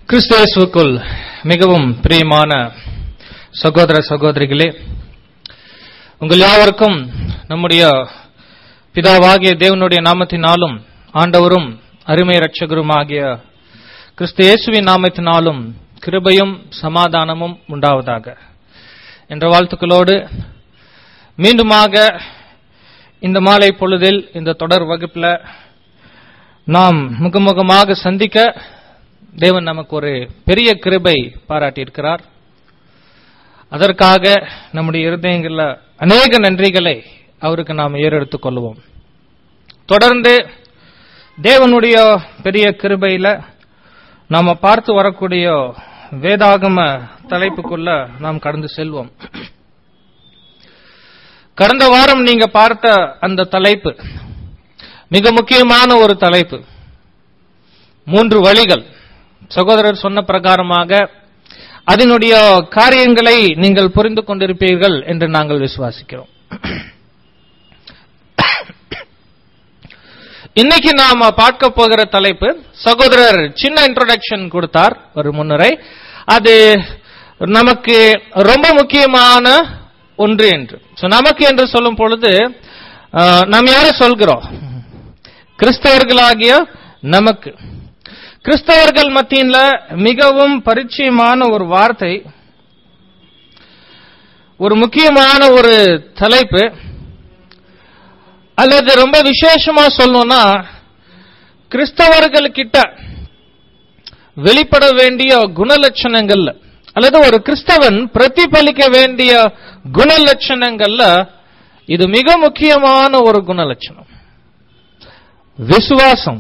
கிறிஸ்துவுக்குள் மிகவும் பிரியமான சகோதர சகோதரிகளே உங்கள் யாவருக்கும் நம்முடைய பிதாவாகிய தேவனுடைய நாமத்தினாலும் ஆண்டவரும் அருமை இரட்சகரும் ஆகிய கிறிஸ்து இயேசுவின் நாமத்தினாலும் கிருபையும் சமாதானமும் உண்டாவதாக என்ற வாழ்த்துக்களோடு மீண்டுமாக இந்த மாலை பொழுதில் இந்த தொடர் வகுப்பில் நாம் முகமுகமாக சந்திக்க தேவன் நமக்கு ஒரு பெரிய கிருபை பாராட்டியிருக்கிறார் அதற்காக நம்முடைய இருதயங்களில் அநேக நன்றிகளை அவருக்கு நாம் ஏறெடுத்துக் கொள்வோம் தொடர்ந்து தேவனுடைய பெரிய கிருபையில நாம பார்த்து வரக்கூடிய வேதாகம தலைப்புக்குள்ள நாம் கடந்து செல்வோம் கடந்த வாரம் நீங்க பார்த்த அந்த தலைப்பு மிக முக்கியமான ஒரு தலைப்பு மூன்று வழிகள் சகோதரர் சொன்ன பிரகாரமாக அதனுடைய காரியங்களை நீங்கள் புரிந்து கொண்டிருப்பீர்கள் என்று நாங்கள் விசுவாசிக்கிறோம் இன்னைக்கு நாம பார்க்க போகிற தலைப்பு சகோதரர் சின்ன இன்ட்ரோடக்ஷன் கொடுத்தார் ஒரு முன்னுரை அது நமக்கு ரொம்ப முக்கியமான ஒன்று என்று So, நமக்கு என்று சொல்லும் பொழுது அஹ், நாம் யாரை சொல்கிறோம் கிறிஸ்தவர்களாகிய நமக்கு கிறிஸ்தவர்கள் மத்தியில மிகவும் பரிச்சயமான ஒரு வார்த்தை ஒரு முக்கியமான ஒரு தலைப்பு அல்லது ரொம்ப விசேஷமா சொல்லணும்னா கிறிஸ்தவர்கள் கிட்ட வெளிப்பட வேண்டிய குணலட்சணங்கள்ல அல்லது ஒரு கிறிஸ்தவன் பிரதிபலிக்க வேண்டிய குணலட்சணங்கள்ல இது மிக முக்கியமான ஒரு குணலட்சணம் விசுவாசம்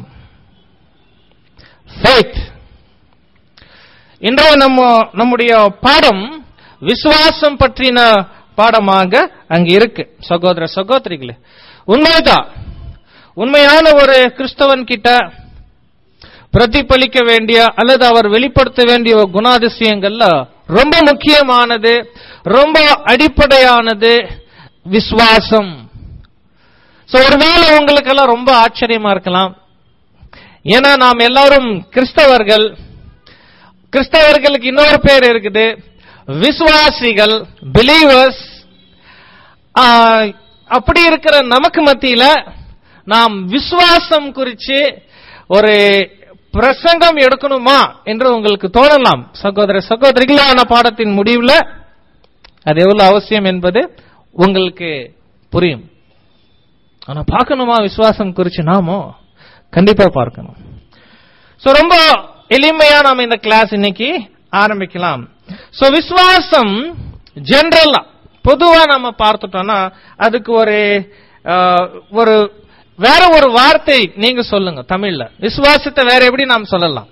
ஃபெய்த் இன்றைய நம்ம நம்முடைய பாடம் விசுவாசம் பற்றின பாடமாக அங்க இருக்கு சகோதர சகோதரிகளே உண்மைதான் உண்மையான ஒரு கிறிஸ்தவன் கிட்ட பிரதிபலிக்க வேண்டிய அல்லது அவர் வெளிப்படுத்த வேண்டிய குணாதிசயங்கள்ல ரொம்ப முக்கியமானது ரொம்ப அடிப்படையானது விசுவாசம் சோ ஒருவேளை உங்களுக்கெல்லாம் ரொம்ப ஆச்சரியமா இருக்கலாம் ஏன்னா நாம் எல்லாரும் கிறிஸ்தவர்கள் கிறிஸ்தவர்களுக்கு இன்னொரு பேர் இருக்குது விசுவாசிகள் பிலீவர்ஸ் அப்படி இருக்கிற நமக்கு மத்தியில நாம் விசுவாசம் குறித்து ஒரு பிரசங்கம் எடுக்கணுமா என்று உங்களுக்கு தோணலாம் சகோதர சகோதரிகளான பாடத்தின் முடிவுல அது எவ்வளவு அவசியம் என்பது உங்களுக்கு புரியும் ஆனா பார்க்கணுமா விசுவாசம் குறித்து நாமோ கண்டிப்பா பார்க்கணும் சோ ரொம்ப எளிமையா நாம இந்த கிளாஸ் இன்னைக்கு ஆரம்பிக்கலாம் சோ விசுவாசம் ஜெனரலா பொதுவா நம்ம பார்த்துட்டோம்னா அதுக்கு ஒரு அஹ், ஒரு வேற ஒரு வார்த்தை நீங்க சொல்லுங்க தமிழ்ல விசுவாசத்தை வேற எப்படி நாம் சொல்லலாம்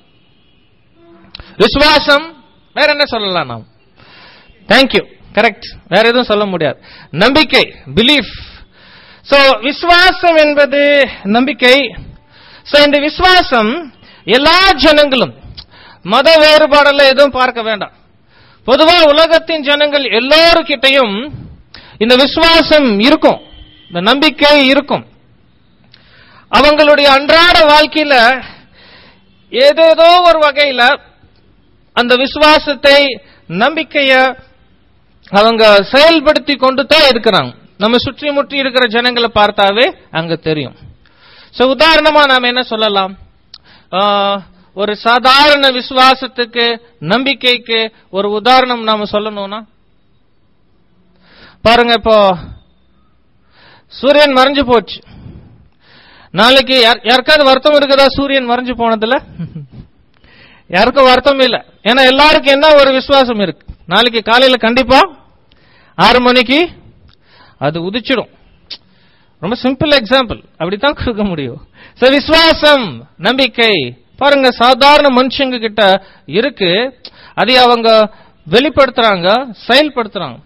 விசுவாசம் வேற என்ன சொல்லலாம் நாம் தேங்க்யூ கரெக்ட் வேற எதுவும் சொல்ல முடியாது நம்பிக்கை பிலீஃப் சோ விசுவாசம் என்பது நம்பிக்கை சோ இந்த விசுவாசம் எல்லா ஜனங்களும் மத வேறுபாடெல்லாம் எதுவும் பார்க்க வேண்டாம் பொதுவா உலகத்தின் ஜனங்கள் எல்லோருக்கிட்டையும் இந்த விசுவாசம் இருக்கும் இந்த நம்பிக்கை இருக்கும் அவங்களுடைய அன்றாட வாழ்க்கையில ஏதேதோ ஒரு வகையில அந்த விசுவாசத்தை நம்பிக்கைய அவங்க செயல்படுத்தி கொண்டு தான் இருக்கிறாங்க நம்ம சுற்றி முற்றி இருக்கிற ஜனங்களை பார்த்தாவே அங்க தெரியும் சோ உதாரணமா நாம என்ன சொல்லலாம் ஆஹ், ஒரு சாதாரண விசுவாசத்துக்கு நம்பிக்கைக்கு ஒரு உதாரணம் நாம சொல்லணும்னா பாருங்க இப்போ சூரியன் மறைஞ்சு போச்சு நாளைக்கு யார்- யாருக்காவது வருத்தம் இருக்குதா சூரியன் மறைஞ்சு போனதுல யாருக்கும் வருத்தம் இல்ல ஏன்னா எல்லாருக்கும் என்ன ஒரு விசுவாசம் இருக்கு நாளைக்கு காலையில கண்டிப்பா ஆறு மணிக்கு அது உதிச்சிடும் ரொம்ப சிம்பிள் எக்ஸாம்பிள் அப்படித்தான் கொடுக்க முடியும் So, விசுவாசம் நம்பிக்கை பாருங்க சாதாரண மனுஷங்க கிட்ட இருக்கு அதை அவங்க வெளிப்படுத்துறாங்க செயல்படுத்துறாங்க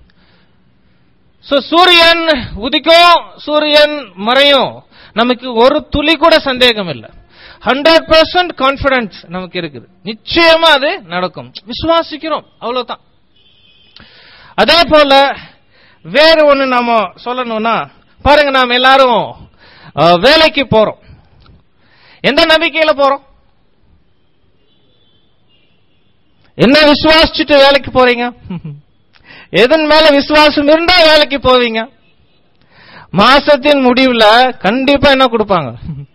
சோ சூரியன் உதிக்கும் சூரியன் மறையும் நமக்கு ஒரு துளி கூட சந்தேகம் இல்லை ஹண்ட்ரட் பர்சன்ட் கான்பிடன்ஸ் நமக்கு இருக்குது நிச்சயமா அது நடக்கும் விசுவாசிக்கிறோம் அவ்வளவுதான் அதே போல வேற ஒண்ணு நாம சொல்லணும்னா பாருங்க நாம் எல்லாரும் அஹ், வேலைக்கு போறோம் எந்த நம்பிக்கையில போறோம் என்ன விசுவாசிச்சுட்டு வேலைக்கு போறீங்க எதன் மேல விசுவாசம் இருந்தா வேலைக்கு போவீங்க மாசத்தின் முடிவுல கண்டிப்பா என்ன கொடுப்பாங்க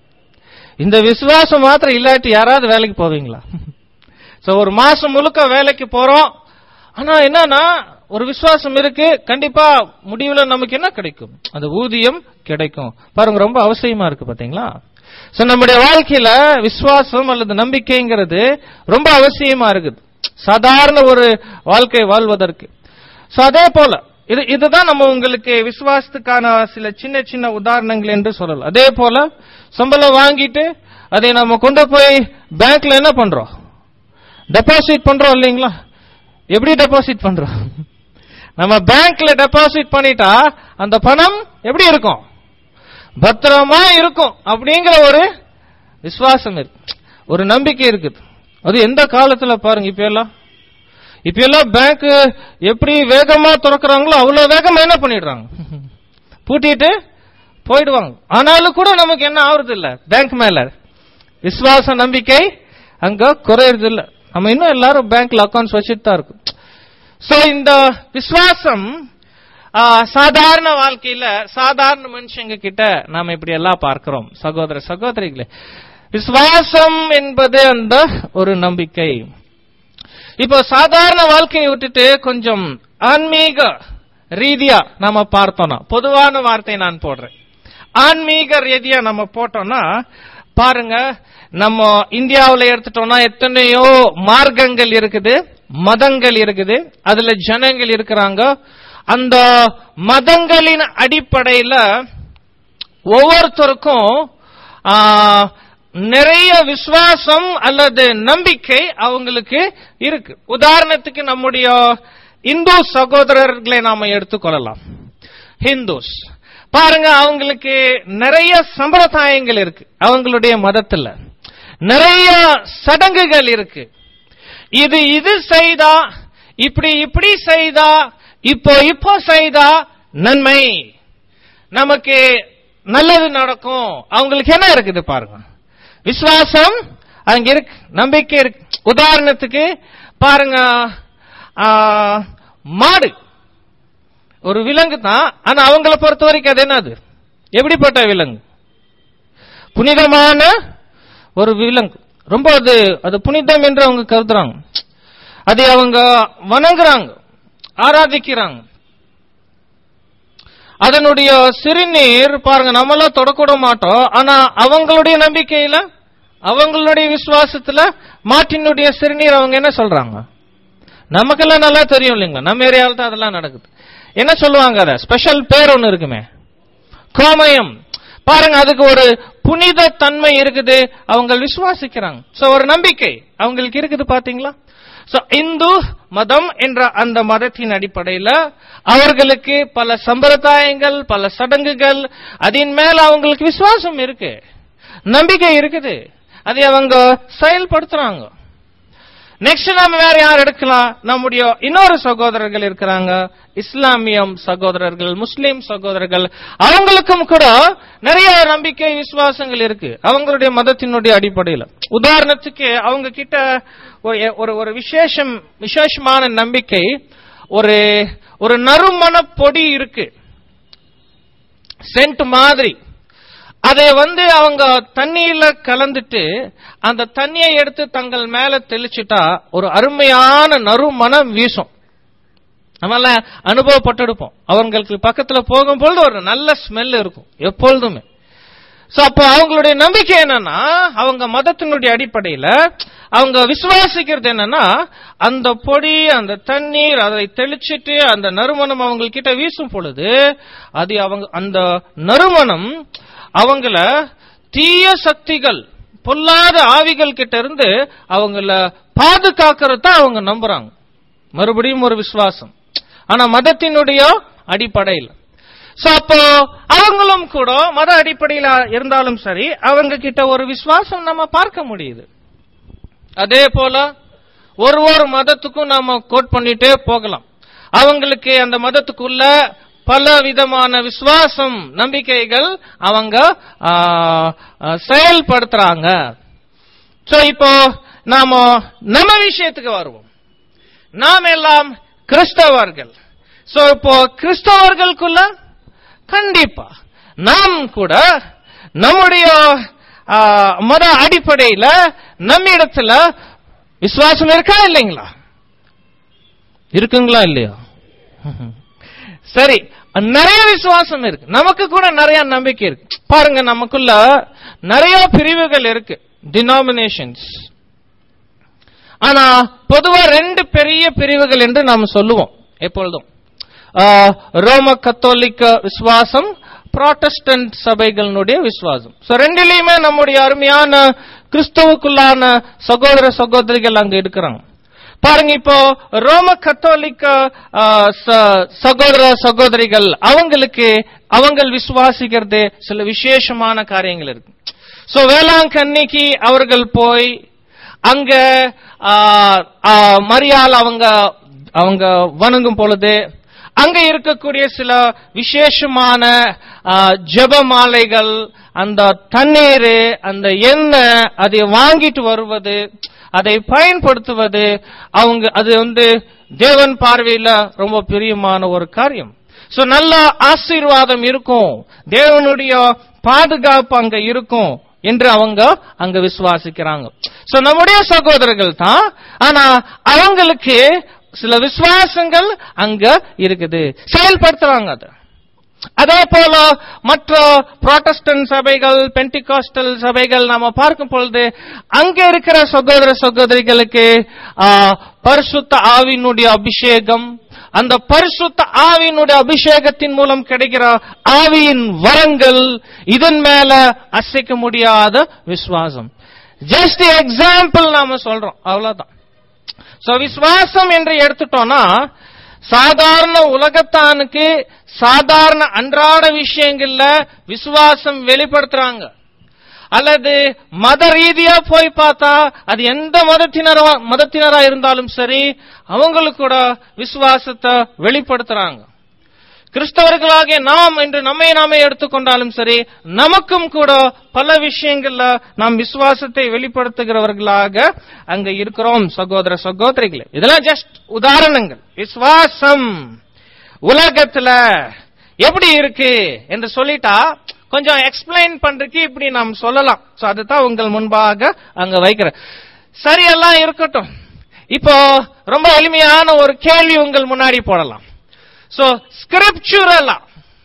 இந்த விசுவாசம் மாத்திரம் இல்லாட்டி யாராவது வேலைக்கு போவீங்களா சோ ஒரு மாசம் முழுக்க வேலைக்கு போறோம் ஆனா என்னன்னா ஒரு விசுவாசம் இருக்கு கண்டிப்பா முடிவுல நமக்கு என்ன கிடைக்கும் அந்த ஊதியம் கிடைக்கும் பாருங்க ரொம்ப அவசியமா இருக்கு பாத்தீங்களா சோ நம்முடைய வாழ்க்கையில விசுவாசம் அல்லது நம்பிக்கைங்கிறது ரொம்ப அவசியமா இருக்குது சாதாரண ஒரு வாழ்க்கை வாழ்வதற்கு சோ அதே போல இது இதுதான் நம்ம உங்களுக்கு விசுவாசத்துக்கான சில சின்ன சின்ன உதாரணங்கள் என்று சொல்லலாம் அதே போல சம்பளம் வாங்கிட்டு அதை நம்ம கொண்டு போய் பேங்க்ல என்ன பண்றோம் டெபாசிட் பண்றோம் இல்லைங்களா எப்படி டெபாசிட் பண்றோம் நம்ம பேங்க்ல டெபாசிட் பண்ணிட்டா அந்த பணம் எப்படி இருக்கும் பத்திரமா இருக்கும் அப்படிங்கிற ஒரு விசுவாசம் இருக்கு ஒரு நம்பிக்கை இருக்குது அது எந்த காலத்துல பாருங்க இப்ப எல்லாம் இப்ப எல்லாம் பேங்க் எப்படி வேகமா திறக்கிறாங்களோ அவ்வளவு வேகமா என்ன பண்ணிடுறாங்க பூட்டிட்டு போயிடுவாங்க ஆனாலும் கூட நமக்கு என்ன ஆகுறது இல்ல பேங்க் மேல விசுவாச நம்பிக்கை அங்க குறையறது இல்ல நம்ம இன்னும் எல்லாரும் பேங்க்ல அக்கௌண்ட்ஸ் வச்சுட்டு தான் இருக்கும் சோ இந்த விசுவாசம் ஆ, சாதாரண வாழ்க்கையில சாதாரண மனுஷங்க கிட்ட நாம இப்படி எல்லாம் பார்க்கிறோம் சகோதர சகோதரிகளே விசுவாசம் என்பது அந்த ஒரு நம்பிக்கை இப்போ சாதாரண வாழ்க்கையை விட்டுட்டு கொஞ்சம் ஆன்மீக ரீதியா நாம பார்த்தோம்னா பொதுவான வார்த்தை நான் போடுறேன் ஆன்மீக ரீதியா நம்ம போட்டோம்னா பாருங்க நம்ம இந்தியாவுல எடுத்துட்டோம்னா எத்தனையோ மார்க்கங்கள் இருக்குது மதங்கள் இருக்குது அதுல ஜனங்கள் இருக்கிறாங்க அந்த மதங்களின் அடிப்படையில ஒவ்வொருத்தருக்கும் ஆ, நிறைய விசுவாசம் அல்லது நம்பிக்கை அவங்களுக்கு இருக்கு உதாரணத்துக்கு நம்முடைய இந்து சகோதரர்களை நாம எடுத்துக்கொள்ளலாம் ஹிந்துஸ் பாருங்க அவங்களுக்கு நிறைய சம்பிரதாயங்கள் இருக்கு அவங்களுடைய மதத்துல நிறைய சடங்குகள் இருக்கு இது இது செய்தா இப்படி இப்படி செய்தா இப்போ இப்போ செய்தா நன்மை நமக்கு நல்லது நடக்கும் அவங்களுக்கு என்ன இருக்குது பாருங்க விசுவாசம் அங்க இருக்கு நம்பிக்கை இருக்கு உதாரணத்துக்கு பாருங்க ஆ, மாடு ஒரு விலங்கு தான் ஆனா அவங்கள பொறுத்த வரைக்கும் அது என்னது எப்படிப்பட்ட விலங்கு புனிதமான ஒரு விலங்கு ரொம்ப அது அது புனிதம் என்று அவங்க கருதுறாங்க அதை அவங்க வணங்குறாங்க ஆராதிக்கிறாங்க அதனுடைய சிறுநீர் பாருங்க நம்மளாம் தொடக்கூட மாட்டோம் ஆனா அவங்களுடைய நம்பிக்கையில அவங்களுடைய விசுவாசத்துல மாட்டினுடைய சிறுநீர் அவங்க என்ன சொல்றாங்க நமக்கெல்லாம் நல்லா தெரியும் இல்லைங்களா நம்ம ஏரியாவில் தான் அதெல்லாம் நடக்குது என்ன சொல்லுவாங்க அத ஸ்பெஷல் பேர் ஒன்னு இருக்குமே கோமயம் பாருங்க அதுக்கு ஒரு புனித தன்மை இருக்குது அவங்க விசுவாசிக்கிறாங்க சோ ஒரு நம்பிக்கை அவங்களுக்கு இருக்குது பாத்தீங்களா சோ இந்து மதம் என்ற அந்த மதத்தின் அடிப்படையில அவர்களுக்கு பல சம்பிரதாயங்கள் பல சடங்குகள் அதன் மேல அவங்களுக்கு விசுவாசம் இருக்கு நம்பிக்கை இருக்குது அதை அவங்க செயல்படுத்துறாங்க நெக்ஸ்ட் நாம வேற யார் எடுக்கலாம் நம்முடைய இன்னொரு சகோதரர்கள் இருக்கிறாங்க இஸ்லாமியம் சகோதரர்கள் முஸ்லிம் சகோதரர்கள் அவங்களுக்கும் கூட நிறைய நம்பிக்கை விசுவாசங்கள் இருக்கு அவங்களுடைய மதத்தினுடைய அடிப்படையில் உதாரணத்துக்கு அவங்க கிட்ட ஒரு ஒரு ஒரு விசேஷம் விசேஷமான நம்பிக்கை ஒரு ஒரு நறுமண பொடி இருக்கு சென்ட் மாதிரி அதை வந்து அவங்க தண்ணியில கலந்துட்டு அந்த தண்ணியை எடுத்து தங்கள் மேல தெளிச்சுட்டா ஒரு அருமையான நறுமணம் வீசும் நம்மள அனுபவப்பட்டிருப்போம் அவங்களுக்கு பக்கத்துல போகும்பொழுது ஒரு நல்ல ஸ்மெல் இருக்கும் எப்பொழுதுமே சோ அப்போ அவங்களுடைய நம்பிக்கை என்னன்னா அவங்க மதத்தினுடைய அடிப்படையில அவங்க விசுவாசிக்கிறது என்னன்னா அந்த பொடி அந்த தண்ணீர் அதை தெளிச்சிட்டு அந்த நறுமணம் அவங்க கிட்ட வீசும் பொழுது அது அவங்க அந்த நறுமணம் அவங்கள தீய சக்திகள் பொல்லாத ஆவிகள் கிட்ட இருந்து அவங்கள பாதுகாக்கிறது தான் அவங்க நம்புறாங்க மறுபடியும் ஒரு விசுவாசம் ஆனா மதத்தினுடைய அடிப்படையில் சோ அப்போ அவங்களும் கூட மத அடிப்படையில் இருந்தாலும் சரி அவங்க கிட்ட ஒரு விசுவாசம் நம்ம பார்க்க முடியுது அதே போல ஒரு ஒரு மதத்துக்கும் நாம கோட் பண்ணிட்டே போகலாம் அவங்களுக்கு அந்த மதத்துக்குள்ள பல விதமான விசுவாசம் நம்பிக்கைகள் அவங்க ஆ, ஆ, செயல்படுத்துறாங்க சோ இப்போ நாம நம்ம விஷயத்துக்கு வருவோம் நாம் எல்லாம் கிறிஸ்தவர்கள் சோ இப்போ கிறிஸ்தவர்களுக்குள்ள கண்டிப்பா நாம் கூட நம்முடைய ஆ, மத அடிப்படையில நம்மிடத்துல விசுவாசம் இருக்கா இல்லைங்களா இருக்குங்களா இல்லையா சரி நிறைய விசுவாசம் இருக்கு நமக்கு கூட நிறைய நம்பிக்கை இருக்கு பாருங்க நமக்குள்ள நிறைய பிரிவுகள் இருக்கு டினாமினேஷன்ஸ் ஆனா பொதுவா ரெண்டு பெரிய பிரிவுகள் என்று நாம் சொல்லுவோம் எப்பொழுதும் ஆ, ரோம கத்தோலிக்க விசுவாசம் புராட்டஸ்டன்ட் சபைகளினுடைய விசுவாசம் சோ ரெண்டிலையுமே நம்முடைய அருமையான கிறிஸ்துவுக்குள்ளான சகோதர சகோதரிகள் அங்க இருக்கிறாங்க பாருங்க இப்போ ரோம கத்தோலிக்க ஆ, ச- சகோதர சகோதரிகள் அவங்களுக்கு அவங்க விசுவாசிக்கிறது சில விசேஷமான காரியங்கள் இருக்கு சோ வேளாங்கண்ணிக்கு அவர்கள் போய் அங்க ஆ, ஆ, மரியாள் அவங்க அவங்க வணங்கும் பொழுது அங்க இருக்கக்கூடிய சில விசேஷமான ஆ, ஜெப மாலைகள் அந்த தண்ணீர் அந்த எண்ணெய் அதை வாங்கிட்டு வருவது அதை பயன்படுத்துவது அவங்க அது வந்து தேவன் பார்வையில ரொம்ப பிரியமான ஒரு காரியம் சோ நல்ல ஆசீர்வாதம் இருக்கும் தேவனுடைய பாதுகாப்பு அங்க இருக்கும் என்று அவங்க அங்க விசுவாசிக்கிறாங்க சோ நம்முடைய சகோதரர்கள் தான் ஆனா அவங்களுக்கு சில விசுவாசங்கள் அங்க இருக்குது செயல்படுத்துறாங்க அது அதே போல மற்ற புராட்டஸ்டன்ட் சபைகள் பென்டிகாஸ்டல் சபைகள் நாம பார்க்கும் பொழுது அங்க இருக்கிற சகோதர சகோதரிகளுக்கு ஆ, பரிசுத்த ஆவியினுடைய அபிஷேகம் அந்த பரிசுத்த ஆவியினுடைய அபிஷேகத்தின் மூலம் கிடைக்கிற ஆவியின் வரங்கள் இதன் மேல அசைக்க முடியாத விசுவாசம் ஜஸ்ட் எக்ஸாம்பிள் நாம சொல்றோம் அவ்வளவுதான் சோ விசுவாசம் என்று எடுத்துட்டோம்னா சாதாரண உலகத்தானுக்கு சாதாரண அன்றாட விஷயங்கள்ல விசுவாசம் வெளிப்படுத்துறாங்க அல்லது மத ரீதியா போய் பார்த்தா அது எந்த மதத்தினரா மதத்தினரா இருந்தாலும் சரி அவங்களுக்கு கூட விசுவாசத்தை வெளிப்படுத்துறாங்க கிறிஸ்தவர்களாகிய நாம் என்று நம்மை நாமே எடுத்துக்கொண்டாலும் சரி நமக்கும் கூட பல விஷயங்கள்ல நாம் விசுவாசத்தை வெளிப்படுத்துகிறவர்களாக அங்க இருக்கிறோம் சகோதர சகோதரிகளே இதெல்லாம் ஜஸ்ட் உதாரணங்கள் விசுவாசம் உலகத்துல எப்படி இருக்கு என்று சொல்லிட்டா கொஞ்சம் எக்ஸ்பிளைன் பண்றதுக்கு இப்படி நாம் சொல்லலாம் சோ அதுதான் உங்கள் முன்பாக அங்க வைக்கிறேன் சரி எல்லாம் இருக்கட்டும் இப்போ ரொம்ப எளிமையான ஒரு கேள்வி உங்கள் முன்னாடி போடலாம் சோ ஸ்கிரிப்சுரலா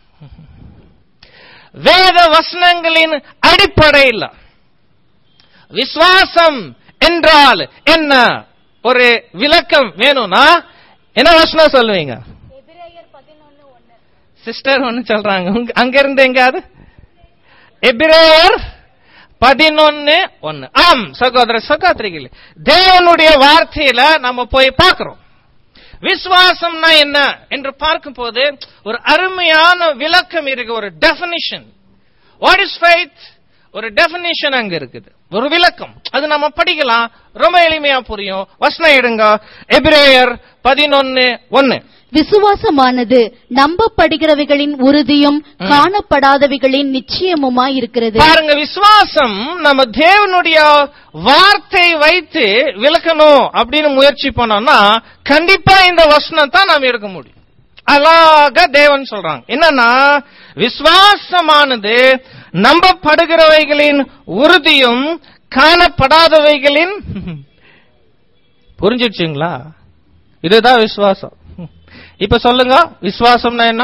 வேத வசனங்களின் அடிப்படையில் விசுவாசம் என்றால் என்ன ஒரு விளக்கம் வேணும்னா என்ன வசனம் சொல்லுவீங்க எபிரேயர் பதினொன்னு ஒன்னு சிஸ்டர் ஒன்னு சொல்றாங்க உங்க- அங்க இருந்து எங்காவது எபிரேயர் பதினொன்னு ஒன்னு ஆம் சகோதர சகோதரிகளே தேவனுடைய வார்த்தையில நம்ம போய் பார்க்கிறோம் விசுவாசம்னா என்ன என்று பார்க்கும்போது ஒரு அருமையான விளக்கம் இருக்கு ஒரு டெபினிஷன் வாட் இஸ் ஃபைத் ஒரு டெபினிஷன் அங்க இருக்குது ஒரு விளக்கம் அது நம்ம படிக்கலாம் ரொம்ப எளிமையா புரியும் வசனம் எடுங்க எபிரேயர் பதினொன்னு ஒன்னு விசுவாசமானது நம்பப்படுகிறவைகளின் உறுதியும் காணப்படாதவைகளின் நிச்சயமுமாய் இருக்கிறது பாருங்க விசுவாசம் நம்ம தேவனுடைய வார்த்தை வைத்து விளக்கணும் அப்படின்னு முயற்சி பண்ணோம்னா கண்டிப்பா இந்த வசனம் தான் நாம் எடுக்க முடியும் அழகா தேவன் சொல்றாங்க என்னன்னா விசுவாசமானது நம்பப்படுகிறவைகளின் உறுதியும் காணப்படாதவைகளின் புரிஞ்சிடுச்சுங்களா இதுதான் விசுவாசம் இப்ப சொல்லுங்க விசுவாசம்னா என்ன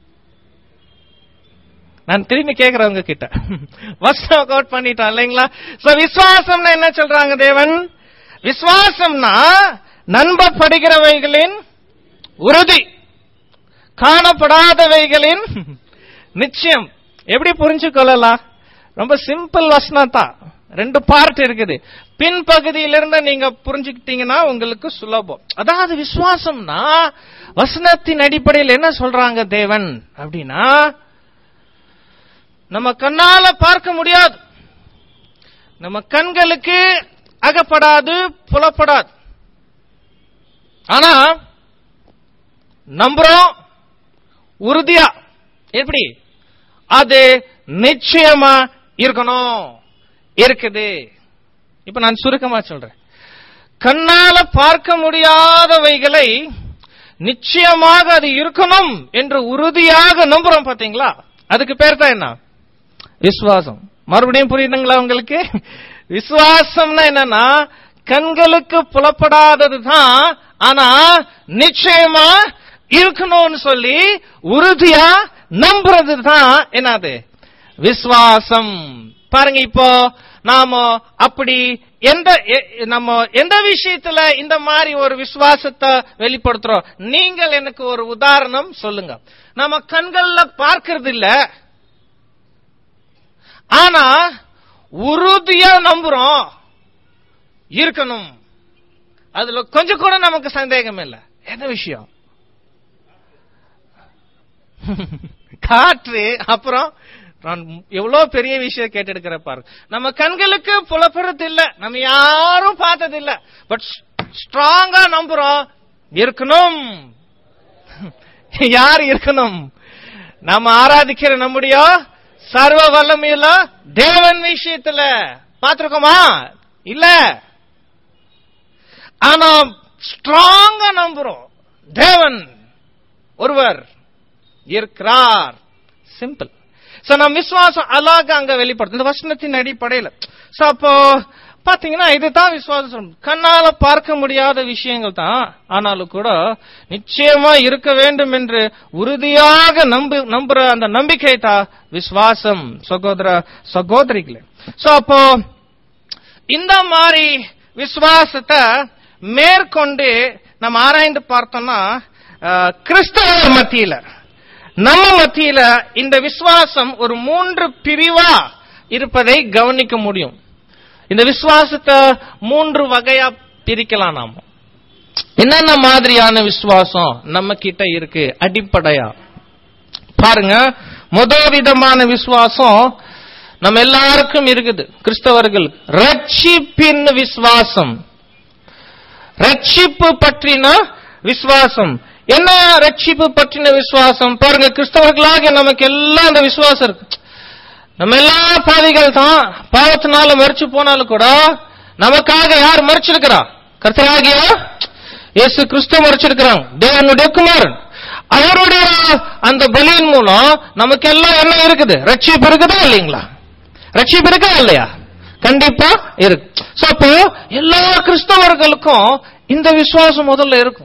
நான் திரும்பி கேக்குறேன் உங்க கிட்ட வசனம் கோட் பண்ணிட்டான் இல்லைங்களா சோ விசுவாசம்னா என்ன சொல்றாங்க தேவன் விசுவாசம்னா நம்பப்படுகிறவைகளின் உறுதி காணப்படாதவைகளின் நிச்சயம் எப்படி புரிஞ்சு கொள்ளலாம் ரொம்ப சிம்பிள் வசனம் தான் ரெண்டு பார்ட் இருக்குது பின்பகுதியிலிருந்து நீங்க புரிஞ்சுக்கிட்டீங்கன்னா உங்களுக்கு சுலபம் அதாவது விசுவாசம்னா வசனத்தின் அடிப்படையில் என்ன சொல்றாங்க தேவன் அப்படின்னா நம்ம கண்ணால பார்க்க முடியாது நம்ம கண்களுக்கு அகப்படாது புலப்படாது ஆனா நம்புறோம் உறுதியா எப்படி அது நிச்சயமா இருக்கணும் இருக்குது இப்ப நான் சுருக்கமா சொல்றேன் கண்ணால பார்க்க முடியாதவைகளை நிச்சயமாக அது இருக்கணும் என்று உறுதியாக நம்புறோம் பாத்தீங்களா அதுக்கு பேர் தான் என்ன விசுவாசம் மறுபடியும் புரியுதுங்களா உங்களுக்கு விசுவாசம்னா என்னன்னா கண்களுக்கு புலப்படாதது தான் ஆனா நிச்சயமா இருக்கணும்னு சொல்லி உறுதியா நம்புறது தான் என்னது விசுவாசம் பாருங்க இப்போ நாம அப்படி எந்த எ- நம்ம எந்த விஷயத்துல இந்த மாதிரி ஒரு விசுவாசத்தை வெளிப்படுத்துறோம் நீங்கள் எனக்கு ஒரு உதாரணம் சொல்லுங்க நம்ம கண்கள்ல பார்க்கிறது இல்ல ஆனா உறுதியா நம்புறோம் இருக்கணும் அதுல கொஞ்சம் கூட நமக்கு சந்தேகம் இல்ல என்ன விஷயம் காற்று அப்புறம் நான் எவ்வளவு பெரிய விஷயம் கேட்டெடுக்கிற பாரு நம்ம கண்களுக்கு புலப்படுறது இல்ல நம்ம யாரும் பார்த்தது இல்ல பட் ஸ்ட்ராங்கா நம்புறோம் இருக்கணும் யார் இருக்கணும் நம்ம ஆராதிக்கிற நம்முடைய சர்வ வல்லமையுள்ள தேவன் விஷயத்துல பார்த்திருக்கோமா இல்ல ஆனா ஸ்ட்ராங்கா நம்புறோம் தேவன் ஒருவர் இருக்கிறார் சிம்பிள் சோ நம் விசுவாசம் அழகா அங்க வெளிப்படுது இந்த வசனத்தின் அடிப்படையில சோ அப்போ பாத்தீங்கன்னா இதுதான் விசுவாசம் கண்ணால பார்க்க முடியாத விஷயங்கள் தான் ஆனாலும் கூட நிச்சயமா இருக்க வேண்டும் என்று உறுதியாக நம்பு நம்புற அந்த நம்பிக்கை தான் விசுவாசம் சகோதர சகோதரிகளே சோ அப்போ இந்த மாதிரி விசுவாசத்தை மேற்கொண்டு நம்ம ஆராய்ந்து பார்த்தோம்னா அஹ், கிறிஸ்தவ மத்தியில நம்ம மத்தியில இந்த விசுவாசம் ஒரு மூன்று பிரிவா இருப்பதை கவனிக்க முடியும் இந்த விசுவாசத்தை மூன்று வகையா பிரிக்கலாம் நாம என்னென்ன மாதிரியான விசுவாசம் நம்ம கிட்ட இருக்கு அடிப்படையா பாருங்க முதல் விதமான விசுவாசம் நம்ம எல்லாருக்கும் இருக்குது கிறிஸ்தவர்கள் ரட்சிப்பின் விசுவாசம் ரட்சிப்பு பற்றின விசுவாசம் என்ன ரட்சிப்பு பற்றின விசுவாசம் பாருங்க கிறிஸ்தவர்களாக நமக்கு எல்லாம் அந்த விசுவாசம் இருக்கு நம்ம எல்லா பாவிகள் தான் பாவத்தினால மறிச்சு போனாலும் கூட நமக்காக யார் மறிச்சிருக்கிறா கர்த்தராகிய இயேசு கிறிஸ்து மறிச்சிருக்கிறாங்க தேவனுடைய குமாரன் அவருடைய அந்த பலியின் மூலம் நமக்கு எல்லாம் என்ன இருக்குது ரட்சிப்பு இருக்குதா இல்லைங்களா ரட்சிப்பு இருக்கா இல்லையா கண்டிப்பா இருக்கு So, அப்போ எல்லா கிறிஸ்தவர்களுக்கும் இந்த விசுவாசம் முதல்ல இருக்கும்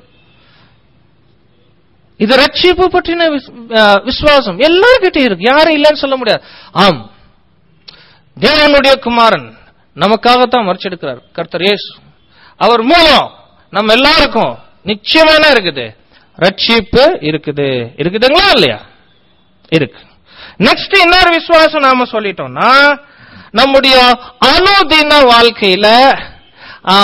இது ரட்சிப்பு பற்றின விஸ்- அஹ் விசுவாசம் எல்லார்கிட்டயும் இருக்கு யாரும் இல்லைன்னு சொல்ல முடியாது ஆம் தேவனுடைய குமாரன் நமக்காகத்தான் மறைச்செடுக்கிறார் கர்த்தர் இயேசு அவர் மூலம் நம்ம எல்லாருக்கும் நிச்சயமா என்ன இருக்குது ரட்சிப்பு இருக்குது இருக்குதுங்களா இல்லையா இருக்கு நெக்ஸ்ட் இன்னொரு விசுவாசம் நாம சொல்லிட்டோம்னா நம்முடைய அனுதின வாழ்க்கையில ஆ,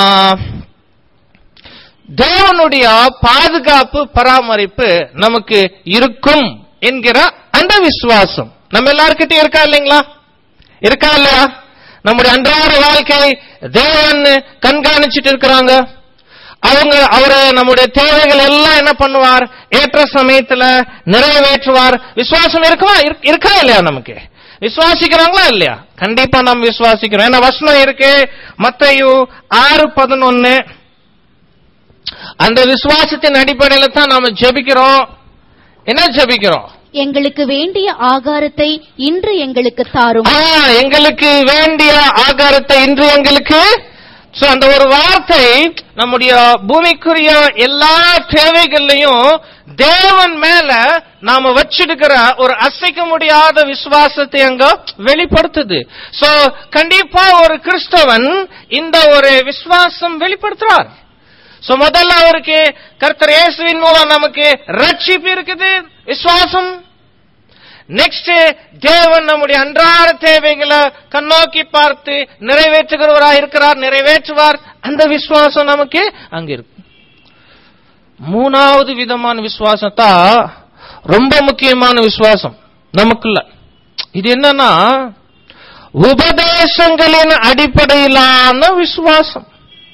தேவனுடைய பாதுகாப்பு பராமரிப்பு நமக்கு இருக்கும் என்கிற அந்த விசுவாசம் நம்ம எல்லார்கிட்டயும் இருக்கா இல்லைங்களா இருக்கா இல்லையா நம்முடைய அன்றாட வாழ்க்கை தேவன் கண்காணிச்சிட்டு இருக்கிறாங்க அவங்க அவரு நம்முடைய தேவைகள் எல்லாம் என்ன பண்ணுவார் ஏற்ற சமயத்துல நிறைவேற்றுவார் விசுவாசம் இருக்குமா இருக்- இருக்கா இல்லையா நமக்கு விசுவாசிக்கிறாங்களா இல்லையா கண்டிப்பா நம்ம விசுவாசிக்கிறோம் ஏன்னா வசனம் இருக்கு மத்தையு ஆறு பதினொன்னு அந்த விசுவாசத்தின் அடிப்படையில தான் நாம ஜெபிக்கிறோம் என்ன ஜெபிக்கிறோம் எங்களுக்கு வேண்டிய ஆகாரத்தை இன்று எங்களுக்கு தாரும் ஆ, எங்களுக்கு வேண்டிய ஆகாரத்தை இன்று எங்களுக்கு சோ அந்த ஒரு வார்த்தை நம்முடைய பூமிக்குரிய எல்லா தேவைகள்லையும் தேவன் மேல நாம வச்சிருக்கிற ஒரு அசைக்க முடியாத விசுவாசத்தை அங்க வெளிப்படுத்துது சோ கண்டிப்பா ஒரு கிறிஸ்தவன் இந்த ஒரு விசுவாசம் வெளிப்படுத்துறார் சோ முதல்ல அவருக்கு கர்த்தர் இயேசுவின் மூலம் நமக்கு ரட்சிப்பு இருக்குது விசுவாசம் நெக்ஸ்ட் தேவன் நம்முடைய அன்றாட தேவைகளை கண்ணோக்கி பார்த்து நிறைவேற்றுகிறவராக இருக்கிறார் நிறைவேற்றுவார் அந்த விசுவாசம் நமக்கு அங்க இருக்கு மூணாவது விதமான விசுவாசம் தான் ரொம்ப முக்கியமான விசுவாசம் நமக்குள்ள இது என்னன்னா உபதேசங்களின் அடிப்படையிலான விசுவாசம்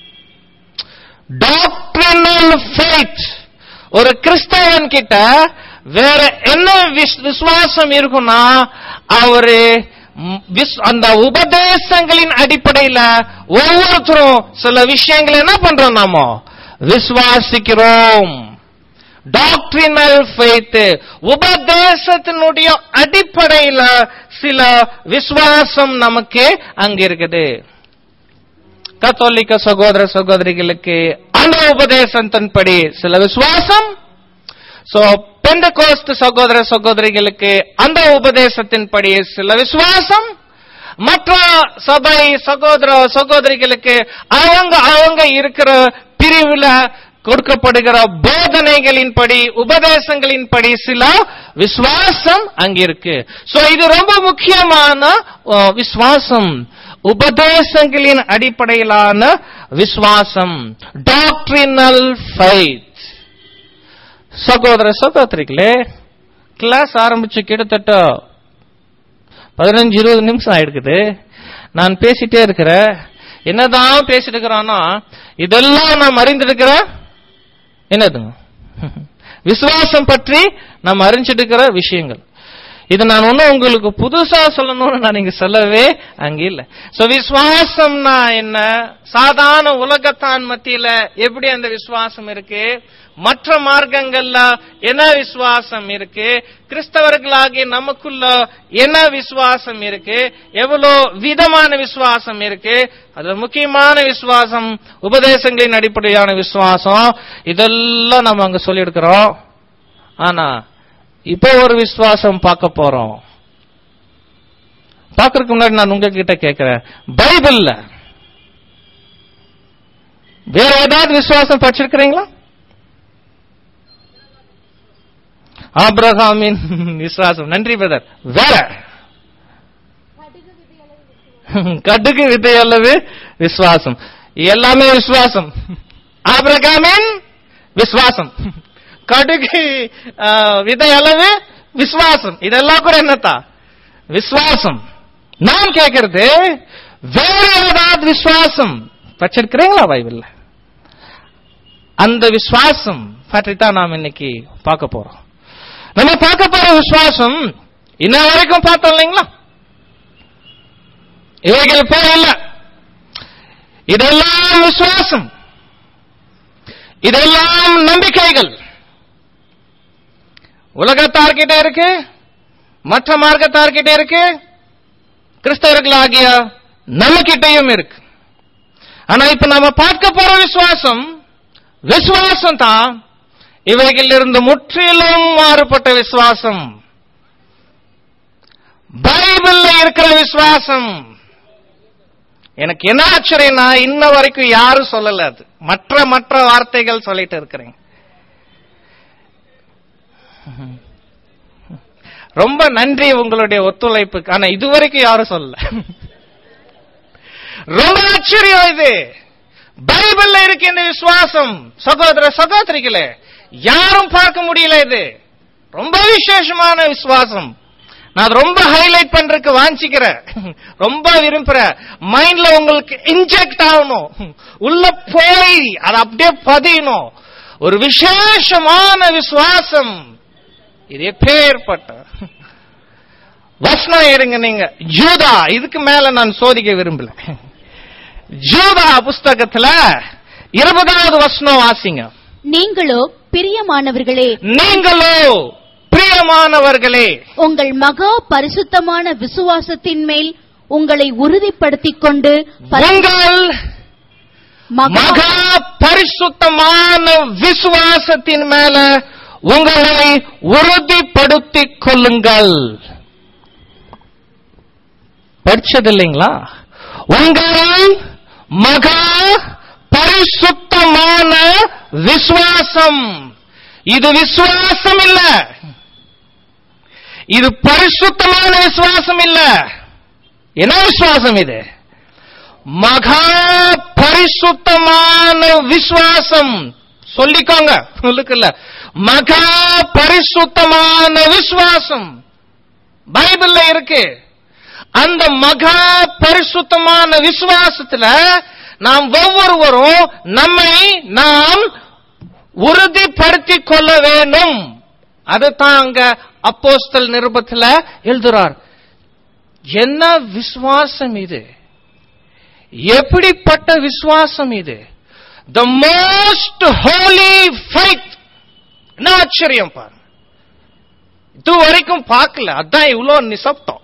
டாக்டரினல் ஃபெய்த் ஒரு கிறிஸ்தவன் கிட்ட வேற என்ன விஸ்- விசுவாசம் இருக்கும்னா அவரு ம், விஸ்- அந்த உபதேசங்களின் அடிப்படையில ஒவ்வொருத்தரும் சில விஷயங்களை என்ன பண்றோம் நாம விசுவாசிக்கிறோம் டாக்டரினல் ஃபெய்த் உபதேசத்தினுடைய அடிப்படையில சில விசுவாசம் நமக்கு அங்க இருக்குது கத்தோலிக்க சகோதர சகோதரிகளுக்கு அந்த உபதேசத்தின்படி சில விசுவாசம் சோ பெந்தகோஸ்து சகோதர சகோதரிகளுக்கு அந்த உபதேசத்தின்படி சில விசுவாசம் மற்ற சபை சகோதர சகோதரிகளுக்கு அவங்க அவங்க இருக்கிற பிரிவுல கொடுக்கப்படுகிற போதனைகளின்படி உபதேசங்களின்படி சில விசுவாசம் அங்க இருக்கு சோ இது ரொம்ப முக்கியமான அஹ், விசுவாசம் உபதேசங்களின் அடிப்படையிலான விசுவாசம் டாக்டரினல் ஃபைத் சகோதர சகோதரிகளே கிளாஸ் ஆரம்பிச்சு கிட்டத்தட்ட பதினஞ்சு இருபது நிமிஷம் ஆயிடுக்குது நான் பேசிட்டே இருக்கிறேன் என்னதான் பேசிட்டு இருக்கிறான்னா இதெல்லாம் நாம் அறிந்திருக்கிற என்னதுங்க விசுவாசம் பற்றி நாம் அறிஞ்சிருக்கிற விஷயங்கள் இது நான் ஒன்னும் உங்களுக்கு புதுசா சொல்லணும்னு நான் இங்க சொல்லவே அங்க இல்ல சோ விசுவாசம்னா என்ன சாதாரண உலகத்தான் மத்தியில எப்படி அந்த விசுவாசம் இருக்கு மற்ற மார்க்கங்கள்ல என்ன விசுவாசம் இருக்கு கிறிஸ்தவர்களாகிய நமக்குள்ள என்ன விசுவாசம் இருக்கு எவ்வளவு விதமான விசுவாசம் இருக்கு அதுல முக்கியமான விசுவாசம் உபதேசங்களின் அடிப்படையான விசுவாசம் இதெல்லாம் நம்ம அங்க சொல்லி இருக்கிறோம் ஆனா இப்போ ஒரு விசுவாசம் பார்க்க போறோம் பார்க்கறதுக்கு முன்னாடி நான் உங்ககிட்ட கேட்கிறேன் பைபிள்ல வேற ஏதாவது விசுவாசம் படிச்சிருக்கிறீங்களா ஆபிரகாமின் விசுவாசம் நன்றி பிரதர் வேற கடுகு விதை அல்லது விசுவாசம் எல்லாமே விசுவாசம் ஆபிரகாமின் விசுவாசம் கடுகு ஆ, விதை அளவு விசுவாசம் இதெல்லாம் கூட என்னத்தா விசுவாசம் நான் கேட்கறது வேற ஏதாவது விசுவாசம் வச்சிருக்கிறீங்களா பைபிள்ல அந்த விசுவாசம் பற்றி தான் நாம் இன்னைக்கு பார்க்க போறோம் நம்ம பார்க்க போற விசுவாசம் இன்ன வரைக்கும் பார்த்தோம் இல்லைங்களா இவைகள் போல இல்ல இதெல்லாம் விசுவாசம் இதெல்லாம் நம்பிக்கைகள் உலகத்தார்கிட்ட இருக்கு மற்ற மார்க்கத்தார்கிட்ட இருக்கு கிறிஸ்தவர்களாகிய நம்ம கிட்டையும் இருக்கு ஆனா இப்ப நம்ம பார்க்க போற விசுவாசம் விசுவாசம் தான் இவைகளில் இருந்து முற்றிலும் மாறுபட்ட விசுவாசம் பைபிள்ல இருக்கிற விசுவாசம் எனக்கு என்ன ஆச்சரியம்னா இன்ன வரைக்கும் யாரும் சொல்லல அது மற்ற மற்ற வார்த்தைகள் சொல்லிட்டு இருக்கிறேன் ரொம்ப நன்றி உங்களுடைய ஒத்துழைப்புக்கு ஆனா இதுவரைக்கும் யாரும் சொல்லல ரொம்ப ஆச்சரியம் இது பைபிள்ல இருக்கின்ற விசுவாசம் சகோதர சகோதரிகளே யாரும் பார்க்க முடியல இது ரொம்ப விசேஷமான விசுவாசம் நான் அதை ரொம்ப ஹைலைட் பண்றதுக்கு வாஞ்சிக்கிறேன் ரொம்ப விரும்புறேன் மைண்ட்ல உங்களுக்கு இன்ஜெக்ட் ஆகணும் உள்ள போய் அது அப்படியே பதியணும் ஒரு விசேஷமான விசுவாசம் இது எப்பேற்பட்ட வசனம் இருங்க நீங்க ஜூதா இதுக்கு மேல நான் சோதிக்க விரும்பல ஜூதா புஸ்தகத்துல இருபதாவது வசனம் வாசிங்க நீங்களோ பிரியமானவர்களே நீங்களோ பிரியமானவர்களே உங்கள் மகா பரிசுத்தமான விசுவாசத்தின் மேல் உங்களை உறுதிப்படுத்திக் கொண்டு பரி- உங்கள் மகா மகா பரிசுத்தமான விசுவாசத்தின் மேல உங்களை உறுதிப்படுத்திக் கொள்ளுங்கள் படிச்சது இல்லைங்களா உங்கள் மகா பரிசுத்தமான விசுவாசம் இது விசுவாசம் இல்ல இது பரிசுத்தமான விசுவாசம் இல்ல என்ன விசுவாசம் இது மகா பரிசுத்தமான விசுவாசம் சொல்லிக்கோங்க சொல்லுக்கல்ல மகா பரிசுத்தமான விசுவாசம் பைபிள்ல இருக்கு அந்த மகா பரிசுத்தமான விசுவாசத்துல நாம் ஒவ்வொருவரும் நம்மை நாம் உறுதிப்படுத்திக் கொள்ள வேண்டும் அதுதான் அங்க அப்போஸ்தல் நிருபத்துல எழுதுறார் என்ன விசுவாசம் இது எப்படிப்பட்ட விசுவாசம் இது த மோஸ்ட் ஹோலி ஃபைத் என்ன ஆச்சரியம் பாருங்க இது வரைக்கும் பார்க்கல அதான் இவ்வளவு நிசப்தம்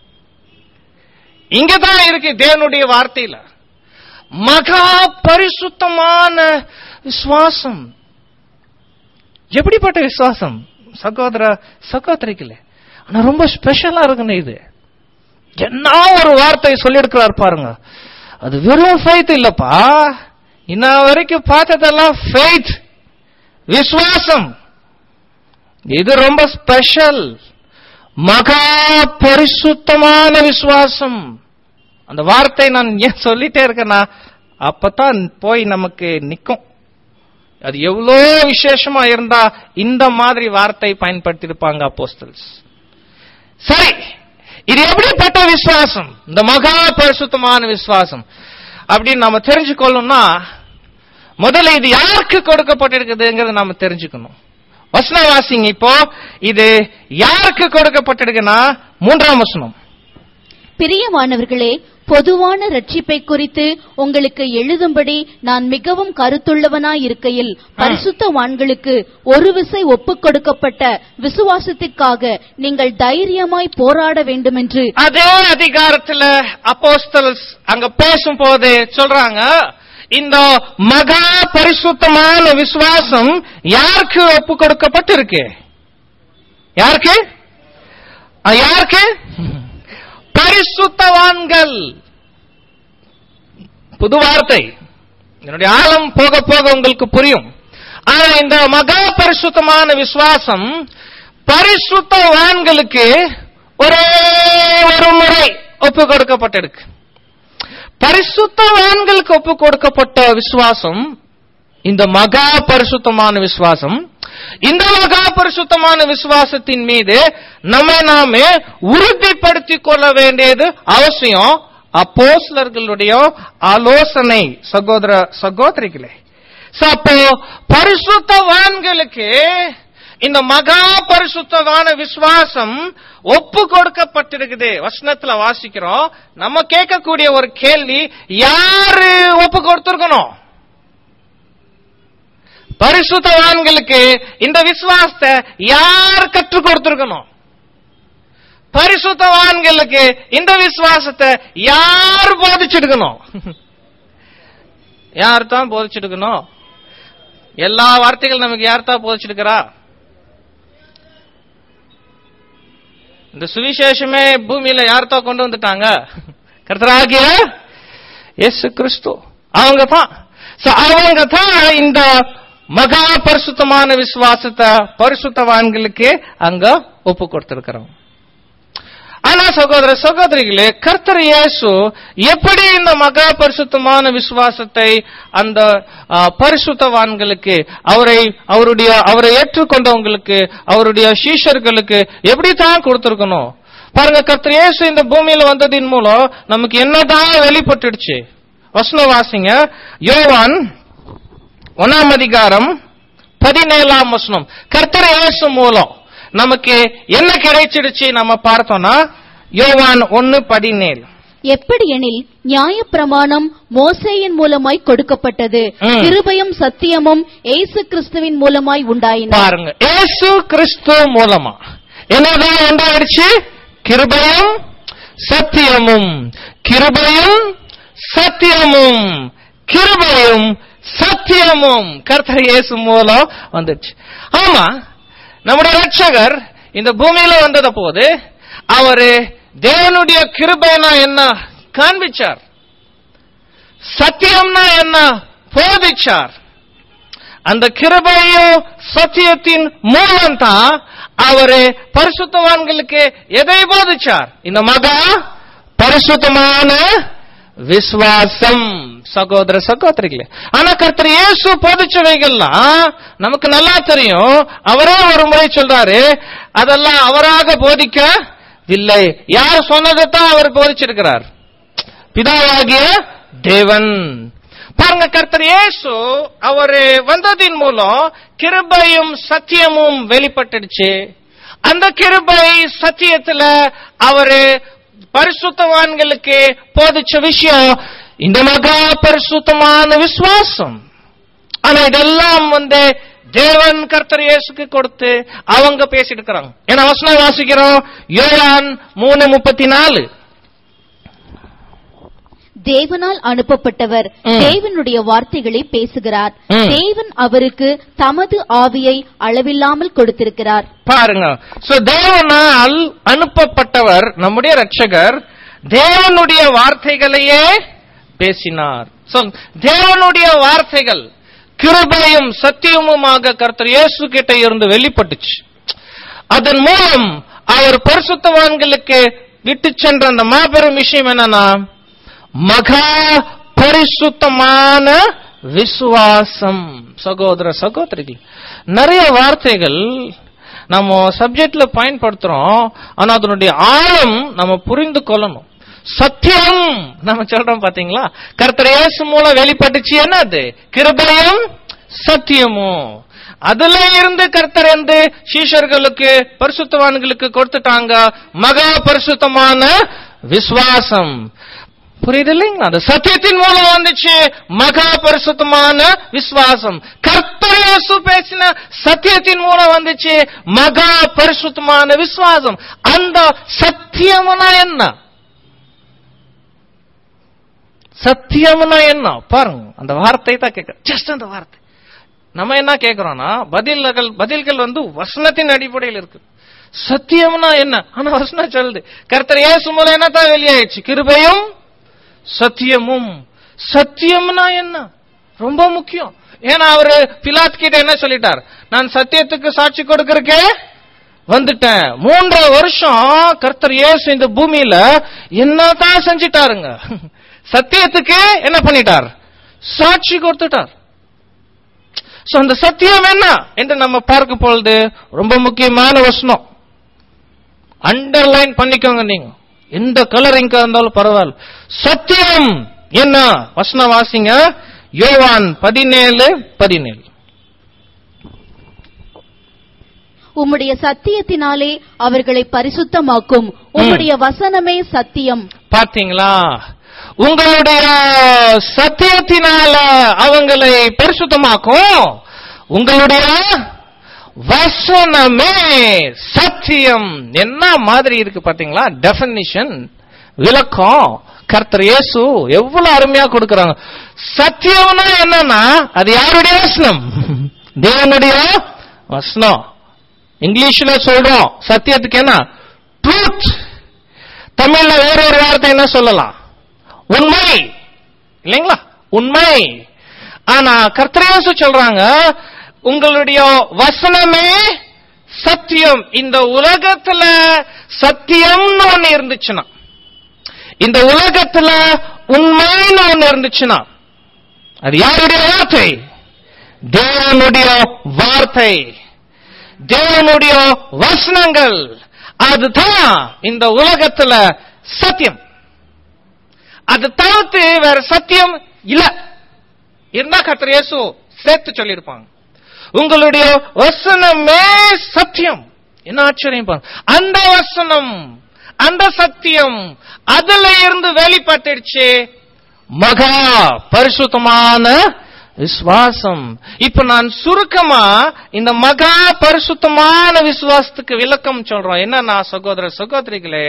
இங்கதான் இருக்கு தேவனுடைய வார்த்தையில மகா பரிசுத்தமான விசுவாசம் எப்படிப்பட்ட விசுவாசம் சகோதர சகோதரிகளே ஆனா ரொம்ப ஸ்பெஷலா இருக்குன்னு இது என்ன ஒரு வார்த்தை சொல்லியிருக்கிறார் பாருங்க அது வெறும் ஃபெய்த் இல்லப்பா இன்ன வரைக்கும் பார்த்ததெல்லாம் ஃபெய்த் விசுவாசம் இது ரொம்ப ஸ்பெஷல் மகா பரிசுத்தமான விசுவாசம் அந்த வார்த்தை நான் ஏன் சொல்லிட்டே இருக்கேன்னா அப்பதான் போய் நமக்கு நிக்கும் அது எவ்வளோ விசேஷமா இருந்தா இந்த மாதிரி வார்த்தை பயன்படுத்தியிருப்பாங்க அப்போஸ்தல்ஸ் சரி இது எப்படிப்பட்ட விசுவாசம் இந்த மகா பரிசுத்தமான விசுவாசம் அப்படின்னு நாம தெரிஞ்சுக்கொள்ளணும்னா முதல்ல இது யாருக்கு கொடுக்கப்பட்டிருக்குதுங்கிறத நாம தெரிஞ்சுக்கணும் வசனவாசிங்க இப்போ இது யாருக்கு கொடுக்கப்பட்டிருக்குன்னா மூன்றாம் வசனம் பிரியமானவர்களே பொதுவான ரட்சிப்பை குறித்து உங்களுக்கு எழுதும்படி நான் மிகவும் கருத்துள்ளவனாயிருக்கையில் பரிசுத்தவான்களுக்கு ஒரு விசை ஒப்புக் கொடுக்கப்பட்ட விசுவாசத்திற்காக நீங்கள் தைரியமாய் போராட வேண்டுமென்று அதே அதிகாரத்துல அப்போஸ்தலஸ் அங்க பேசும்போது சொல்றாங்க இந்த மகா பரிசுத்தமான விசுவாசம் யாருக்கு ஒப்பு கொடுக்கப்பட்டிருக்கு யாருக்கு ஆ, யாருக்கு பரிசுத்தவான்கள் புது வார்த்தை என்னுடைய ஆழம் போக போக உங்களுக்கு புரியும் ஆனா இந்த மகா பரிசுத்தமான விசுவாசம் பரிசுத்தவான்களுக்கு ஒரே ஒரு முறை ஒப்பு கொடுக்கப்பட்டிருக்கு பரிசுத்தவான்களுக்கு ஒப்பு கொடுக்கப்பட்ட விசுவாசம் இந்த மகா பரிசுத்தமான விசுவாசம் இந்த மகா பரிசுத்தமான விசுவாசத்தின் மீது நம்மை நாமே உறுதிப்படுத்திக் கொள்ள வேண்டியது அவசியம் அப்போஸ்லர்களுடைய ஆலோசனை சகோதர சகோதரிகளே So, அப்போ பரிசுத்தவான்களுக்கு இந்த மகா பரிசுத்தமான விசுவாசம் ஒப்பு கொடுக்கப்பட்டிருக்குது வசனத்துல வாசிக்கிறோம் நம்ம கேட்கக்கூடிய ஒரு கேள்வி யாரு ஒப்பு கொடுத்திருக்கணும் பரிசுத்தவான்களுக்கு இந்த விசுவாசத்தை யார் கற்றுக் கொடுத்திருக்கணும் பரிசுத்தவான்களுக்கு இந்த விசுவாசத்தை யார் போதிச்சிருக்கணும் யார் தான் போதிச்சிருக்கணும் எல்லா வார்த்தைகள் நமக்கு யார் தான் போதிச்சிருக்கிறா இந்த சுவிசேஷமே பூமியில யார் தான் கொண்டு வந்துட்டாங்க கர்த்தராகிய இயேசு கிறிஸ்து அவங்க தான் அவங்க தான் இந்த மகா பரிசுத்தமான விசுவாசத்தை பரிசுத்தவான்களுக்கு அங்க ஒப்பு கொடுத்திருக்கிறோம் ஆனா சகோதர சகோதரிகளே கர்த்தர் இயேசு எப்படி இந்த மகா பரிசுத்தமான விசுவாசத்தை அந்த ஆ, பரிசுத்தவான்களுக்கு அவரை அவருடைய அவரை ஏற்றுக்கொண்டவங்களுக்கு அவருடைய சீஷர்களுக்கு எப்படி தான் கொடுத்திருக்கணும் பாருங்க கர்த்தர் இயேசு இந்த பூமியில வந்ததின் மூலம் நமக்கு என்னதான் வெளிப்பட்டுடுச்சு வசன வாசிங்க யோவான் ஒன்னாம் அதிகாரம் பதினேழாம் வசனம் கர்த்தர் இயேசு மூலம் நமக்கு என்ன கிடைச்சிடுச்சு நம்ம பார்த்தோம்னா யோவான் ஒன்னு பதினேழு எப்படியெனில் நியாயப்பிரமாணம் மோசேயின் மூலமாய் கொடுக்கப்பட்டது ம். கிருபையும் சத்தியமும் இயேசு கிறிஸ்துவின் மூலமாய் உண்டாயின பாருங்க இயேசு கிறிஸ்து மூலமா என்னதான் உண்டாயிடுச்சு கிருபையும் சத்தியமும் கிருபையும் சத்தியமும் கிருபையும் சத்தியமும் கர்த்தர் இயேசு மூலம் வந்துடுச்சு ஆமா நம்முடைய ரட்சகர் இந்த பூமியில வந்தத போது அவரு தேவனுடைய கிருபைனா என்ன காண்பிச்சார் சத்தியம்னா என்ன போதிச்சார் அந்த கிருபையும் சத்தியத்தின் மூலம் தான் அவரு பரிசுத்தவான்களுக்கு எதை போதிச்சார் இந்த மகா பரிசுத்தமான விசுவாசம் சகோதர சகோதரிகளே ஆனா கர்த்தர் இயேசு போதிச்சவைகள்லாம் நமக்கு நல்லா தெரியும் அவரே ஒரு முறை சொல்றாரு அதெல்லாம் அவராக போதிக்கவில்லை யார் சொன்னதைத்தான் அவர் போதிச்சிருக்கிறார் பிதாவாகிய தேவன் பாருங்க கர்த்தர் இயேசு அவரு வந்ததின் மூலம் கிருபையும் சத்தியமும் வெளிப்பட்டுடுச்சு அந்த கிருபை சத்தியத்துல அவரு பரிசுத்தவான்களுக்கு போதிச்ச விஷயம் இந்த மகா பரிசுத்தமான விசுவாசம் ஆனா இதெல்லாம் வந்து தேவன் கர்த்தர் இயேசுக்கு கொடுத்து அவங்க பேசிட்டு இருக்கிறாங்க ஏன்னா வசனம் வாசிக்கிறோம் யோவான் மூணு முப்பத்தி நாலு தேவனால் அனுப்பப்பட்டவர் ம். தேவனுடைய வார்த்தைகளை பேசுகிறார் ம். தேவன் அவருக்கு தமது ஆவியை அளவில்லாமல் கொடுத்திருக்கிறார் பாருங்க சோ தேவனால் அனுப்பப்பட்டவர் நம்முடைய ரட்சகர் தேவனுடைய வார்த்தைகளையே பேசினார் சோ தேவனுடைய வார்த்தைகள் கிருபையும் சத்தியமுமாக கர்த்தர் இயேசு கிட்ட இருந்து வெளிப்பட்டுச்சு அதன் மூலம் அவர் பரிசுத்தவான்களுக்கு விட்டு சென்ற அந்த மாபெரும் விஷயம் என்னன்னா மகா பரிசுத்தமான விசுவாசம் சகோதர சகோதரிகள் நிறைய வார்த்தைகள் நம்ம சப்ஜெக்ட்ல பயன்படுத்துறோம் ஆனா அதனுடைய ஆழம் நம்ம புரிந்து கொள்ளணும் சத்தியம் நம்ம சொல்றோம் பாத்தீங்களா கர்த்தர் இயேசு மூலம் வெளிப்பட்டுச்சு என்னது கிருபையும் சத்தியமும் அதுல இருந்து கர்த்தர் இருந்து சீஷர்களுக்கு பரிசுத்தவான்களுக்கு கொடுத்துட்டாங்க மகா பரிசுத்தமான விசுவாசம் புரியுது இல்லைங்களா அந்த சத்தியத்தின் மூலம் வந்துச்சு மகா பரிசுத்தமான விசுவாசம் கர்த்தர் இயேசு பேசின சத்தியத்தின் மூலம் வந்துச்சு மகா பரிசுத்தமான விசுவாசம் அந்த சத்தியம்னா என்ன சத்தியம்னா என்ன பாருங்க அந்த வார்த்தை தான் கேட்க ஜஸ்ட் அந்த வார்த்தை நம்ம என்ன கேட்கிறோம்னா பதில்கள் பதில்கள் வந்து வசனத்தின் அடிப்படையில் இருக்கு சத்தியம்னா என்ன ஆனா வசனம் சொல்லுது கர்த்தர் இயேசு மூலம் என்ன தான் வெளியாயிடுச்சு கிருபையும் சத்தியமும் சத்தியம்னா என்ன ரொம்ப முக்கியம் ஏன்னா அவரு பிலாத் கிட்ட என்ன சொல்லிட்டார் நான் சத்தியத்துக்கு சாட்சி கொடுக்கறக்கே வந்துட்டேன் மூன்றரை வருஷம் கர்த்தர் இயேசு இந்த பூமியில என்னதான் செஞ்சிட்டாருங்க சத்தியத்துக்கு என்ன பண்ணிட்டார் சாட்சி கொடுத்துட்டார் சோ அந்த சத்தியம் என்ன என்று நம்ம பார்க்கும் பொழுது ரொம்ப முக்கியமான வசனம் அண்டர்லைன் பண்ணிக்கோங்க நீங்க எந்த கலரிங்கா இருந்தாலும் பரவாயில்ல சத்தியம் என்ன வசனம் வாசிங்க யோவான் பதினேழு பதினேழு உம்முடைய சத்தியத்தினாலே அவர்களை பரிசுத்தமாக்கும் உம்முடைய வசனமே சத்தியம் பாத்தீங்களா உங்களுடைய சத்தியத்தினால அவங்களை பரிசுத்தமாக்கும் உங்களுடைய வசனமே சத்தியம் என்ன மாதிரி இருக்கு பாத்தீங்களா டெபனிஷன் விளக்கம் கர்த்தர் இயேசு எவ்வளவு அருமையா கொடுக்கறாங்க சத்தியம்னா என்னன்னா அது யாருடைய வசனம் தேவனுடைய வசனம் இங்கிலீஷ்ல சொல்றோம் சத்தியத்துக்கு என்ன ட்ரூத் தமிழ்ல வேற ஒரு வார்த்தை என்ன சொல்லலாம் உண்மை இல்லைங்களா உண்மை ஆனா கர்த்தரேசு சொல்றாங்க உங்களுடைய வசனமே சத்தியம் இந்த உலகத்துல சத்தியம்னு ஒண்ணு இருந்துச்சுன்னா இந்த உலகத்துல உண்மைன்னு ஒண்ணு இருந்துச்சுன்னா அது யாருடைய வார்த்தை தேவனுடைய வார்த்தை தேவனுடைய வசனங்கள் அதுதான் இந்த உலகத்துல சத்தியம் அது தவிர்த்து வேற சத்தியம் இல்ல இருந்தா கர்த்தர் இயேசு சேர்த்து சொல்லியிருப்பாங்க உங்களுடைய வசனமே சத்தியம் என்ன ஆச்சரியம் பாருங்க. அந்த வசனம் அந்த சத்தியம் அதுல இருந்து வெளிப்பட்டுடுச்சு மகா பரிசுத்தமான விசுவாசம் இப்ப நான் சுருக்கமா இந்த மகா பரிசுத்தமான விசுவாசத்துக்கு விளக்கம் சொல்றோம் என்னன்னா சகோதர சகோதரிகளே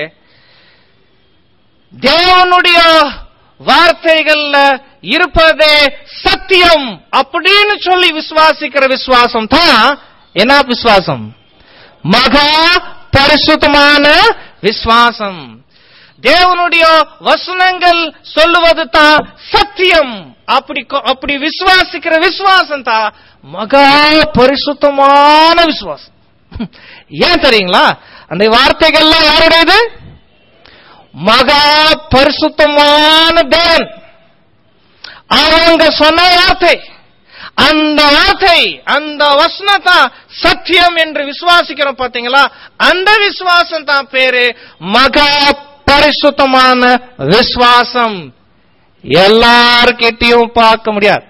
தேவனுடைய வார்த்தைகள்ல இருப்பதே சத்தியம் அப்படின்னு சொல்லி விசுவாசிக்கிற விசுவாசம் தான் என்ன விசுவாசம் மகா பரிசுத்தமான விசுவாசம் தேவனுடைய வசனங்கள் சொல்லுவது தான் சத்தியம் அப்படி கொ- அப்படி விசுவாசிக்கிற விசுவாசம் தான் மகா பரிசுத்தமான விசுவாசம் ஏன் தெரியுங்களா அந்த வார்த்தைகள்லாம் யாருடையது மகா பரிசுத்தமான தேவன் அவங்க சொன்ன வார்த்தை அந்த வார்த்தை அந்த வசனத்தா சத்தியம் என்று விசுவாசிக்கிறோம் பாத்தீங்களா அந்த விசுவாசம் தான் பேரு மகா பரிசுத்தமான விசுவாசம் எல்லார்கிட்டயும் பார்க்க முடியாது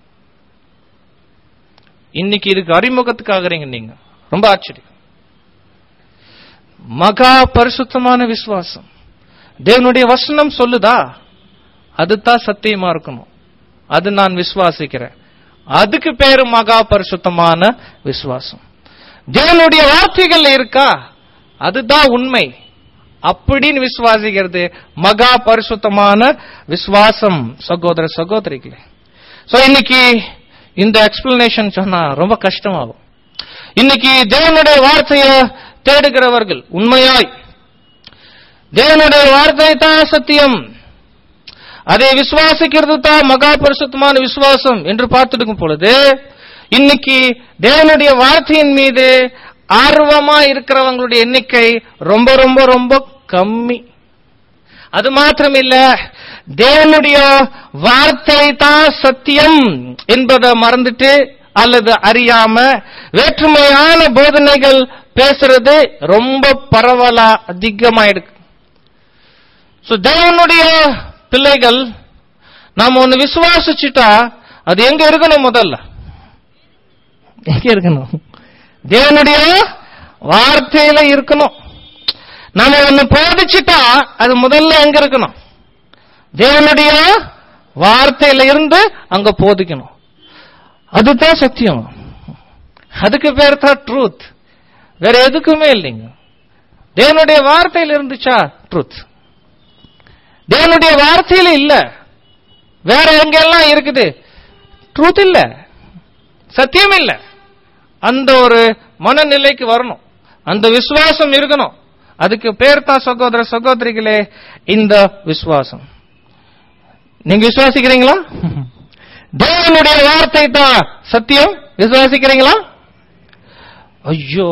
இன்னைக்கு இதுக்கு அறிமுகத்துக்காகறீங்க நீங்க ரொம்ப ஆச்சரியம் மகா பரிசுத்தமான விசுவாசம் தேவனுடைய வசனம் சொல்லுதா அதுதான் சத்தியமா இருக்கணும் அது நான் விசுவாசிக்கிறேன் அதுக்கு பேரு மகா பரிசுத்தமான விசுவாசம் தேவனுடைய வார்த்தைகள் இருக்கா அதுதான் உண்மை அப்படின்னு விசுவாசிக்கிறது மகா பரிசுத்தமான விசுவாசம் சகோதர சகோதரிகளே சோ இன்னைக்கு இந்த எக்ஸ்பிளனேஷன் சொன்னா ரொம்ப கஷ்டமாகும் இன்னைக்கு தேவனுடைய வார்த்தையை தேடுகிறவர்கள் உண்மையாய் தேவனுடைய வார்த்தை தான் சத்தியம் அதை விசுவாசிக்கிறது தான் மகா பரிசுத்தமான விசுவாசம் என்று பார்த்துருக்கும் பொழுது இன்னைக்கு தேவனுடைய வார்த்தையின் மீது ஆர்வமா இருக்கிறவங்களுடைய எண்ணிக்கை ரொம்ப ரொம்ப ரொம்ப கம்மி அது மாத்திரம் இல்ல தேவனுடைய வார்த்தை தான் சத்தியம் என்பதை மறந்துட்டு அல்லது அறியாம வேற்றுமையான போதனைகள் பேசுறது ரொம்ப பரவலா அதிகமாயிடுக்கு சோ தேவனுடைய பிள்ளைகள் நாம ஒண்ணு விசுவாசிச்சுட்டா அது எங்க இருக்கணும் முதல்ல எங்க இருக்கணும் தேவனுடைய வார்த்தையில இருக்கணும் நாம ஒண்ணு போதிச்சுட்டா அது முதல்ல எங்க இருக்கணும் தேவனுடைய வார்த்தையில இருந்து அங்க போதிக்கணும் அதுதான் சத்தியம் அதுக்கு பேர் தான் ட்ரூத் வேற எதுக்குமே இல்லைங்க தேவனுடைய வார்த்தையில இருந்துச்சா ட்ரூத் தேவனுடைய வார்த்தையில இல்ல வேற எங்கெல்லாம் இருக்குது ட்ரூத் இல்ல சத்தியம் இல்ல அந்த ஒரு மனநிலைக்கு வரணும் அந்த விசுவாசம் இருக்கணும் அதுக்கு பேர் தான் சகோதர சகோதரிகளே இந்த விசுவாசம் நீங்க விசுவாசிக்கிறீங்களா தேவனுடைய வார்த்தை தான் சத்தியம் விசுவாசிக்கிறீங்களா ஐயோ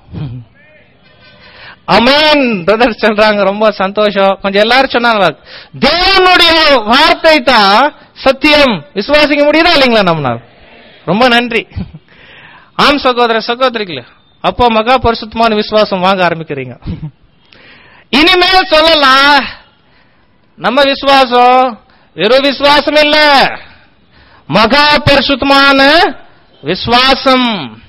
அமேன் பிரதர் சொல்றாங்க ரொம்ப சந்தோஷம் கொஞ்சம் எல்லாரும் சொன்னாங்க தேவனுடைய வார்த்தை தான் சத்தியம் விசுவாசிக்க முடியுதா இல்லைங்களா நம்மளால் ரொம்ப நன்றி ஆம் சகோதர சகோதரிகளே அப்போ மகா பரிசுத்தமான விசுவாசம் வாங்க ஆரம்பிக்கிறீங்க இனிமேல் சொல்லலாம் நம்ம விசுவாசம் வெறும் விசுவாசம் இல்ல மகா பரிசுத்தமான விசுவாசம்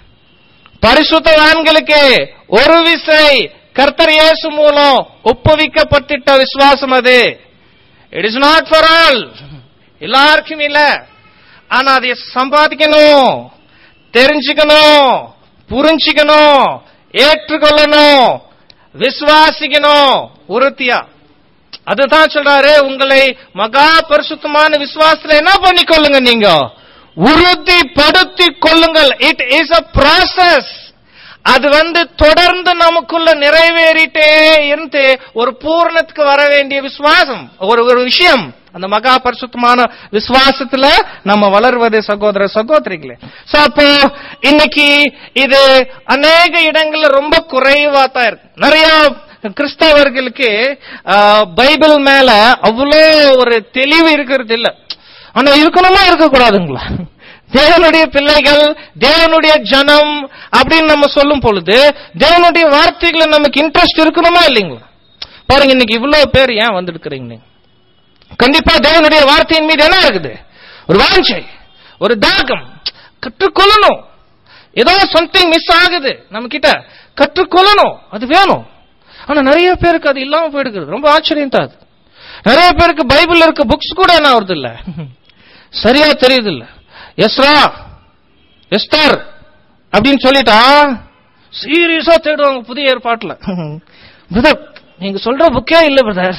பரிசுத்தவான்களுக்கு ஒரு விசை கர்த்தர் இயேசு மூலம் ஒப்புவிக்கப்பட்டிட்ட விசுவாசம் அது it is not for all எல்லாருக்கும் இல்ல ஆனா அதை சம்பாதிக்கணும் தெரிஞ்சுக்கணும் புரிஞ்சுக்கணும் ஏற்றுக்கொள்ளணும் விசுவாசிக்கணும் உறுதியா அதுதான் சொல்றாரு உங்களை மகா பரிசுத்தமான விசுவாசத்துல என்ன பண்ணிக்கொள்ளுங்க நீங்க உறுதிப்படுத்தி கொள்ளுங்கள் இட் இஸ் அ ப்ராசஸ் அது வந்து தொடர்ந்து நமக்குள்ள நிறைவேறிட்டே இருந்து ஒரு பூர்ணத்துக்கு வர வேண்டிய விசுவாசம் ஒரு ஒரு விஷயம் அந்த மகா பரிசுத்தமான விசுவாசத்துல நம்ம வளர்வது சகோதர சகோதரிகளே சோ அப்போ இன்னைக்கு இது அநேக இடங்கள்ல ரொம்ப குறைவா தான் இருக்கு நிறைய கிறிஸ்தவர்களுக்கு பைபிள் மேல அவ்வளோ ஒரு தெளிவு இருக்கிறது இல்ல ஆனா இருக்கணுமா இருக்கக்கூடாதுங்களா தேவனுடைய பிள்ளைகள் தேவனுடைய ஜனம் அப்படின்னு நம்ம சொல்லும் பொழுது தேவனுடைய வார்த்தைகளை நமக்கு இன்ட்ரெஸ்ட் இருக்கணுமா இல்லைங்களா பாருங்க இன்னைக்கு இவ்வளவு பேர் ஏன் வந்திருக்கிறீங்க நீங்க கண்டிப்பா தேவனுடைய வார்த்தையின் மீது என்ன இருக்குது ஒரு வாஞ்சை ஒரு தாகம் கற்றுக்கொள்ளணும் ஏதோ சம்திங் மிஸ் ஆகுது நம்ம கிட்ட கற்றுக்கொள்ளணும் அது வேணும் ஆனா நிறைய பேருக்கு அது இல்லாம போயிடுகிறது ரொம்ப ஆச்சரியம் தான் அது நிறைய பேருக்கு பைபிள் இருக்க புக்ஸ் கூட என்ன வருது இல்ல சரியா தெரியுது இல்ல எஸ்ரா எஸ்தர் அப்படின்னு சொல்லிட்டா சீரியஸா தேடுவாங்க புதிய ஏற்பாட்டுல பிரதர் நீங்க சொல்ற புக்கே இல்ல பிரதர்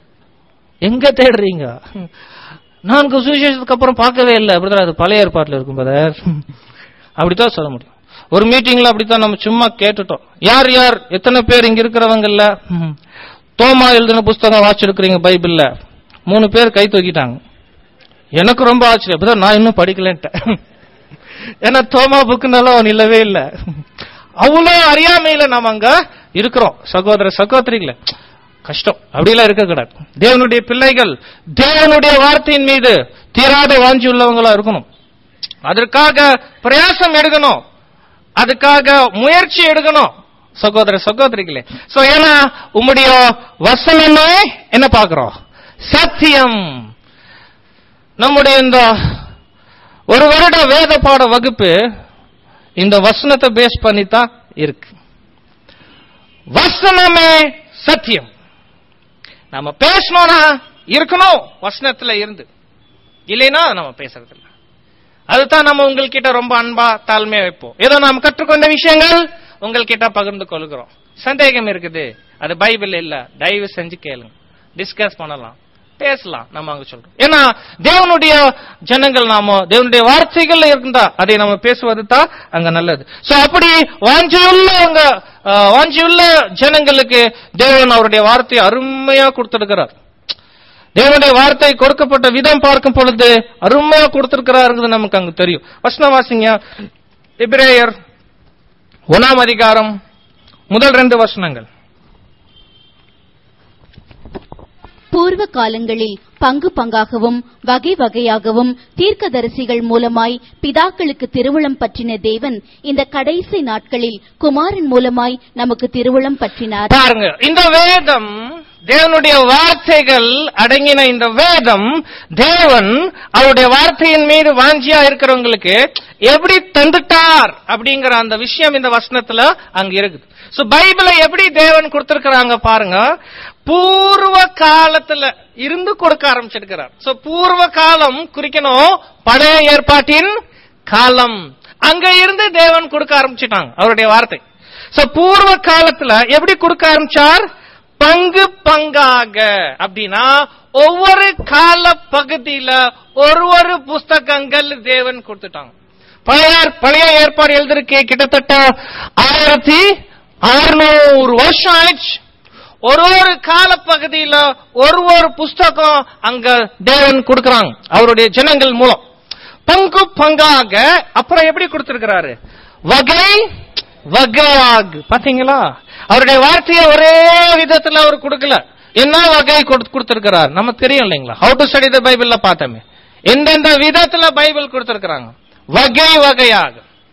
எங்க தேடுறீங்க நான் சுவிசேஷத்துக்கு அப்புறம் பார்க்கவே இல்லை பிரதர் அது பழைய ஏற்பாட்டுல இருக்கும் பிரதர் அப்படித்தான் சொல்ல முடியும் ஒரு மீட்டிங்ல அப்படித்தான் நம்ம சும்மா கேட்டுட்டோம் யார் யார் எத்தனை பேர் இங்க இருக்கிறவங்கல்ல தோமா எழுதின புஸ்தகம் வாசிச்சிருக்கிறீங்க பைபிள்ல மூணு பேர் கை தூக்கிட்டாங்க எனக்கு ரொம்ப ஆச்சரியம் பிரதர் நான் இன்னும் படிக்கலன்ட்டேன் ஏன்னா தோமா புக்குனாலும் இல்லவே இல்லை அவ்வளோ அறியாமையில நாம அங்க இருக்கிறோம் சகோதர சகோதரிகள கஷ்டம் அப்படிலாம் இருக்கக்கூடாது தேவனுடைய பிள்ளைகள் தேவனுடைய வார்த்தையின் மீது தீராத வாஞ்சி உள்ளவங்களா இருக்கணும் அதற்காக பிரயாசம் எடுக்கணும் அதுக்காக முயற்சி எடுக்கணும் சகோதர சகோதரிகளே சோ ஏன்னா உம்முடைய வசனமே என்ன பாக்குறோம் சத்தியம் நம்முடைய இந்த ஒரு வருட வேத பாட வகுப்பு இந்த வசனத்தை பேஸ் பண்ணி தான் இருக்கு வசனமே சத்தியம் நம்ம பேசணும்னா இருக்கணும் வசனத்துல இருந்து இல்லைன்னா நம்ம பேசுறது இல்ல அதுதான் நம்ம உங்கள்கிட்ட ரொம்ப அன்பா தாழ்மையா வைப்போம் ஏதோ நாம் கற்றுக்கொண்ட விஷயங்கள் உங்கள்கிட்ட பகிர்ந்து கொள்கிறோம் சந்தேகம் இருக்குது அது பைபிள் இல்ல தயவு செஞ்சு கேளுங்க டிஸ்கஸ் பண்ணலாம் பேசலாம் நம்ம அங்க சொல்றோம் ஏன்னா தேவனுடைய ஜனங்கள் நாம தேவனுடைய வார்த்தைகள் இருந்தா அதை நம்ம பேசுவது தான் அங்க நல்லது சோ அப்படி வாஞ்சியுள்ள அங்க அஹ், வாஞ்சியுள்ள ஜனங்களுக்கு தேவன் அவருடைய வார்த்தையை அருமையா கொடுத்திருக்கிறார் தேவனுடைய வார்த்தை கொடுக்கப்பட்ட விதம் பார்க்கும் பொழுது அருமையா கொடுத்திருக்கிறாருங்கிறது நமக்கு அங்க தெரியும் வசனம் வாசிங்க எபிரேயர் ஒன்னாம் அதிகாரம் முதல் ரெண்டு வசனங்கள் பூர்வ காலங்களில் பங்கு பங்காகவும் வகை வகையாகவும் தீர்க்கதரிசிகள் மூலமாய் பிதாக்களுக்கு திருவுளம் பற்றின தேவன் இந்த கடைசி நாட்களில் குமாரன் மூலமாய் நமக்கு திருவுளம் பற்றினார் பாருங்க இந்த வேதம் தேவனுடைய வார்த்தைகள் அடங்கின இந்த வேதம் தேவன் அவருடைய வார்த்தையின் மீது வாஞ்சியா இருக்கிறவங்களுக்கு எப்படி தந்துட்டார் அப்படிங்கிற அந்த விஷயம் இந்த வசனத்துல அங்க இருக்குது சோ பைபிளை எப்படி தேவன் கொடுத்திருக்கிறாங்க பாருங்க பூர்வ காலத்துல இருந்து கொடுக்க ஆரம்பிச்சிருக்கிறார் சோ பூர்வ காலம் குறிக்கணும் பழைய ஏற்பாட்டின் காலம் அங்க இருந்து தேவன் கொடுக்க ஆரம்பிச்சிட்டாங்க அவருடைய வார்த்தை சோ பூர்வ காலத்துல எப்படி கொடுக்க ஆரம்பிச்சார் பங்கு பங்காக அப்படின்னா ஒவ்வொரு கால பகுதியில ஒரு ஒரு புஸ்தகங்கள் தேவன் கொடுத்துட்டாங்க பழைய பழைய ஏற்பாடு எழுதிருக்கு கிட்டத்தட்ட ஆயிரத்தி அறுநூறு வருஷம் ஆயிடுச்சு ஒரு ஒரு கால பகுதியில ஒரு ஒரு புஸ்தகம் அங்க தேவன் கொடுக்கறாங்க அவருடைய ஜனங்கள் மூலம் பங்கு பங்காக அப்புறம் எப்படி கொடுத்திருக்கிறாரு வகை வகையாக பாத்தீங்களா அவருடைய வார்த்தையை ஒரே விதத்துல அவர் கொடுக்கல என்ன வகை கொடுத்து- கொடுத்திருக்கிறார் நமக்கு தெரியும் இல்லைங்களா ஹவு டு ஸ்டடி த பைபிள்ல பார்த்தோமே எந்தெந்த விதத்துல பைபிள் கொடுத்திருக்கிறாங்க வகை வகையாக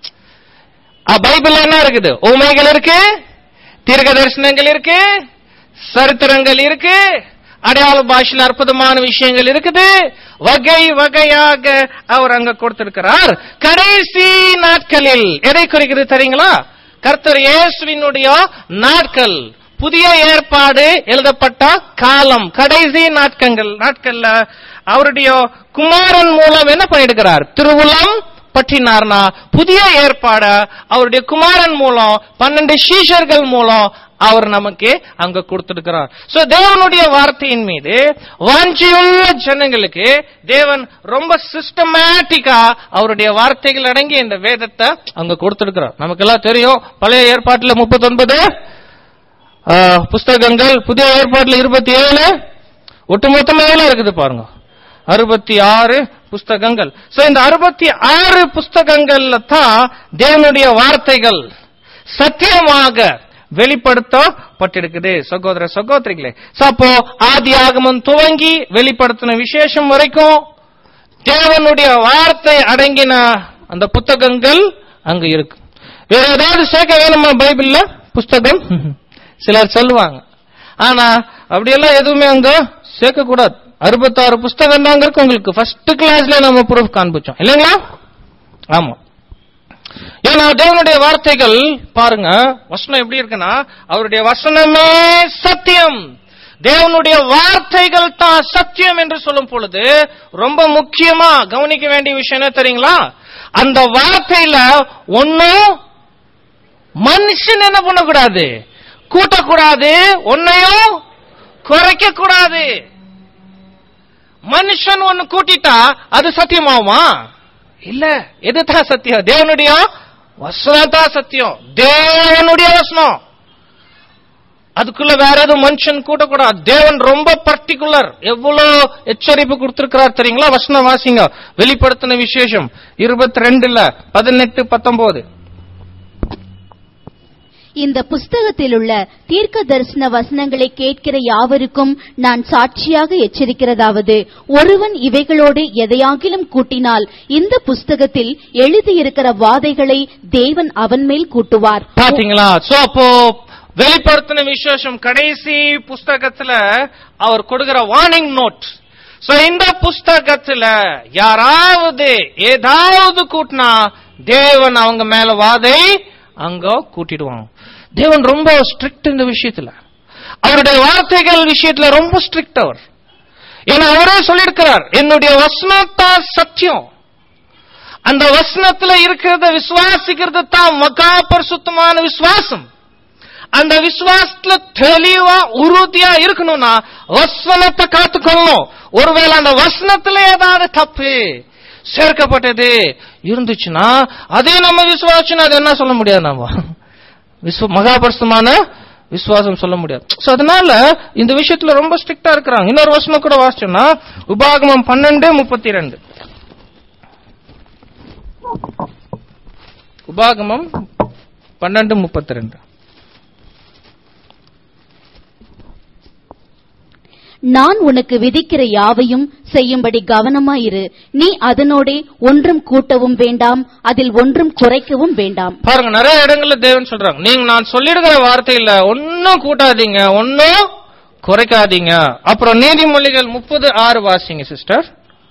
ஆ, பைபிள்ல என்ன இருக்குது உண்மைகள் இருக்கு தீர்க்க தரிசனங்கள் இருக்கு சரித்திரங்கள் இருக்கு அடையாள பாஷையில் அற்புதமான விஷயங்கள் இருக்குது வகை வகையாக அவர் அங்க கொடுத்திருக்கிறார் கடைசி நாட்களில் எதை குறிக்கிறது தெரியுங்களா கர்த்தர் இயேசுவினுடைய நாட்கள் புதிய ஏற்பாடு எழுதப்பட்ட காலம் கடைசி நாட்கங்கள் நாட்கள்ல அவருடைய குமாரன் மூலம் என்ன பண்ணிருக்கிறார் திருவுளம் பற்றினார்னா புதிய ஏற்பாட அவருடைய குமாரன் மூலம் பன்னெண்டு சீஷர்கள் மூலம் அவர் நமக்கு அங்க கொடுத்திருக்கிறார் சோ தேவனுடைய வார்த்தையின் மீது வாஞ்சியுள்ள ஜனங்களுக்கு தேவன் ரொம்ப சிஸ்டமேட்டிக்கா அவருடைய வார்த்தைகள் அடங்கிய இந்த வேதத்தை அங்க கொடுத்திருக்கிறார் நமக்கெல்லாம் தெரியும் பழைய ஏற்பாட்டுல முப்பத்தொன்பது புஸ்தகங்கள் புதிய ஏற்பாட்டுல இருபத்தி ஏழு ஒட்டுமொத்தமா எவ்வளவு இருக்குது பாருங்க அறுபத்தி ஆறு புஸ்தகங்கள் சோ இந்த அறுபத்தி ஆறு புஸ்தகங்கள்ல தான் தேவனுடைய வார்த்தைகள் சத்தியமாக வெளிப்படுத்தப்பட்டிருக்குது சகோதர சகோதரிகளே So, அப்போ ஆதி ஆகமம் துவங்கி வெளிப்படுத்தின விசேஷம் வரைக்கும் தேவனுடைய வார்த்தை அடங்கின அந்த புத்தகங்கள் அங்க இருக்கு வேற ஏதாவது சேர்க்க வேணுமா பைபிள்ல புஸ்தகம் சிலர் சொல்லுவாங்க ஆனா அப்படியெல்லாம் எதுவுமே அங்க சேர்க்க கூடாது அறுபத்தாறு புஸ்தகம் தாங்க இருக்கு உங்களுக்கு ஃபர்ஸ்ட் கிளாஸ்ல நம்ம ப்ரூஃப் காண்பிச்சோம் இல்லைங்களா ஆமா ஏன்னா தேவனுடைய வார்த்தைகள் பாருங்க வசனம் எப்படி இருக்குன்னா அவருடைய வசனமே சத்தியம் தேவனுடைய வார்த்தைகள் தான் சத்தியம் என்று சொல்லும் பொழுது ரொம்ப முக்கியமா கவனிக்க வேண்டிய விஷயம் என்ன தெரியுங்களா அந்த வார்த்தையில ஒன்னும் மனுஷன் என்ன பண்ணக்கூடாது கூட்டக்கூடாது ஒன்னையும் குறைக்க கூடாது மனுஷன் ஒன்னு கூட்டிட்டா அது சத்தியமாகுமா இல்ல எதுதான் சத்தியம் தேவனுடைய வசனம் தான் சத்தியம் தேவனுடைய வசனம் அதுக்குள்ள வேற எதுவும் மனுஷன் கூட்டக்கூடாது தேவன் ரொம்ப பர்டிகுலர் எவ்வளவு எச்சரிப்பு கொடுத்திருக்கிறார் தெரியுங்களா வசனம் வாசிங்க வெளிப்படுத்தின விசேஷம் இருபத்தி ரெண்டுல பதினெட்டு பத்தொன்பது இந்த புஸ்தகத்தில் உள்ள தீர்க்க தரிசன வசனங்களை கேட்கிற யாவருக்கும் நான் சாட்சியாக எச்சரிக்கிறதாவது ஒருவன் இவைகளோடு எதையாகிலும் கூட்டினால் இந்த புஸ்தகத்தில் எழுதியிருக்கிற வாதைகளை தேவன் அவன் மேல் கூட்டுவார் பாத்தீங்களா சோ அப்போ வெளிப்படுத்தின விசேஷம் கடைசி புஸ்தகத்துல அவர் கொடுக்கிற வார்னிங் நோட் சோ இந்த புஸ்தகத்துல யாராவது ஏதாவது கூட்டினா தேவன் அவங்க மேல வாதை அங்க கூட்டிடுவாங்க தேவன் ரொம்ப ஸ்ட்ரிக்ட் இந்த விஷயத்துல அவருடைய வார்த்தைகள் விஷயத்துல ரொம்ப ஸ்ட்ரிக்ட் அவர் ஏன்னா அவரே சொல்லியிருக்கிறார் என்னுடைய வசனத்தான் சத்தியம் அந்த வசனத்துல இருக்கிறத விசுவாசிக்கிறது தான் மகா பரிசுத்தமான விசுவாசம் அந்த விசுவாசத்துல தெளிவா உறுதியா இருக்கணும்னா வசனத்தை காத்துக்கொள்ளணும் ஒருவேளை அந்த வசனத்துல ஏதாவது தப்பு சேர்க்கப்பட்டது இருந்துச்சுன்னா அதே நம்ம விசுவாசம் அது என்ன சொல்ல முடியாது நாம விஸ்வ மகாபரிசுத்தமான விசுவாசம் சொல்ல முடியாது சோ அதனால இந்த விஷயத்துல ரொம்ப ஸ்ட்ரிக்டா இருக்கிறாங்க இன்னொரு வசனம் கூட வாசிச்சோம்னா உபாகமம் பன்னெண்டு முப்பத்தி ரெண்டு உபாகமம் பன்னெண்டு முப்பத்தி ரெண்டு நான் உனக்கு விதிக்கிற யாவையும் செய்யும்படி கவனமாயிரு நீ அதனோடே ஒன்றும் கூட்டவும் வேண்டாம் அதில் ஒன்றும் குறைக்கவும் வேண்டாம் பாருங்க நிறைய இடங்கள்ல தேவன் சொல்றாங்க நீங்க நான் சொல்லிடுகிற வார்த்தையில ஒன்னும் கூட்டாதீங்க ஒன்னும் குறைக்காதீங்க அப்புறம் நீதிமொழிகள் முப்பது ஆறு வாசிங்க சிஸ்டர்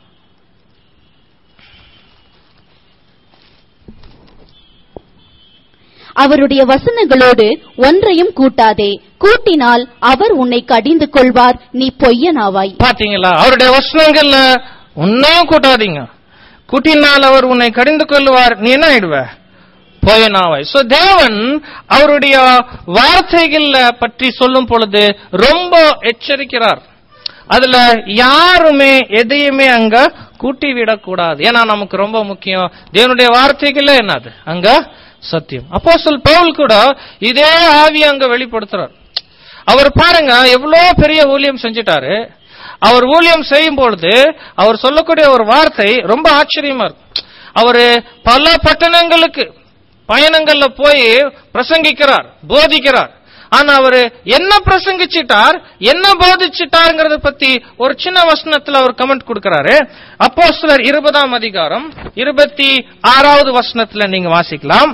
அவருடைய வசனங்களோடு ஒன்றையும் கூட்டாதே கூட்டினால் அவர் உன்னை கடிந்து கொள்வார் நீ பொய்யனாவாய் பாத்தீங்களா அவருடைய வசனங்கள்ல ஒன்னையும் கூட்டாதீங்க கூட்டினால் அவர் உன்னை கடிந்து கொள்வார் நீ என்ன ஆயிடுவ போயனாவாய் சோ தேவன் அவருடைய வார்த்தைகள்ல பற்றி சொல்லும் பொழுது ரொம்ப எச்சரிக்கிறார் அதுல யாருமே எதையுமே அங்க கூட்டி விடக்கூடாது ஏன்னா நமக்கு ரொம்ப முக்கியம் தேவனுடைய வார்த்தைகளே என்னது அங்க சத்தியம் அப்போ சொல் பவுல் கூட இதே ஆவி அங்க வெளிப்படுத்துறார் அவர் பாருங்க எவ்வளவு பெரிய ஊழியம் செஞ்சிட்டாரு அவர் ஊழியம் செய்யும் பொழுது அவர் சொல்லக்கூடிய ஒரு வார்த்தை ரொம்ப ஆச்சரியமா இருக்கு அவரு பல பட்டணங்களுக்கு பயணங்கள்ல போய் பிரசங்கிக்கிறார் போதிக்கிறார் ஆனா அவரு என்ன பிரசங்கிச்சிட்டார் என்ன போதிச்சிட்டாருங்கிறத பத்தி ஒரு சின்ன வசனத்துல அவர் கமெண்ட் கொடுக்கிறாரு அப்போ சிலர் இருபதாம் அதிகாரம் இருபத்தி ஆறாவது வசனத்துல நீங்க வாசிக்கலாம்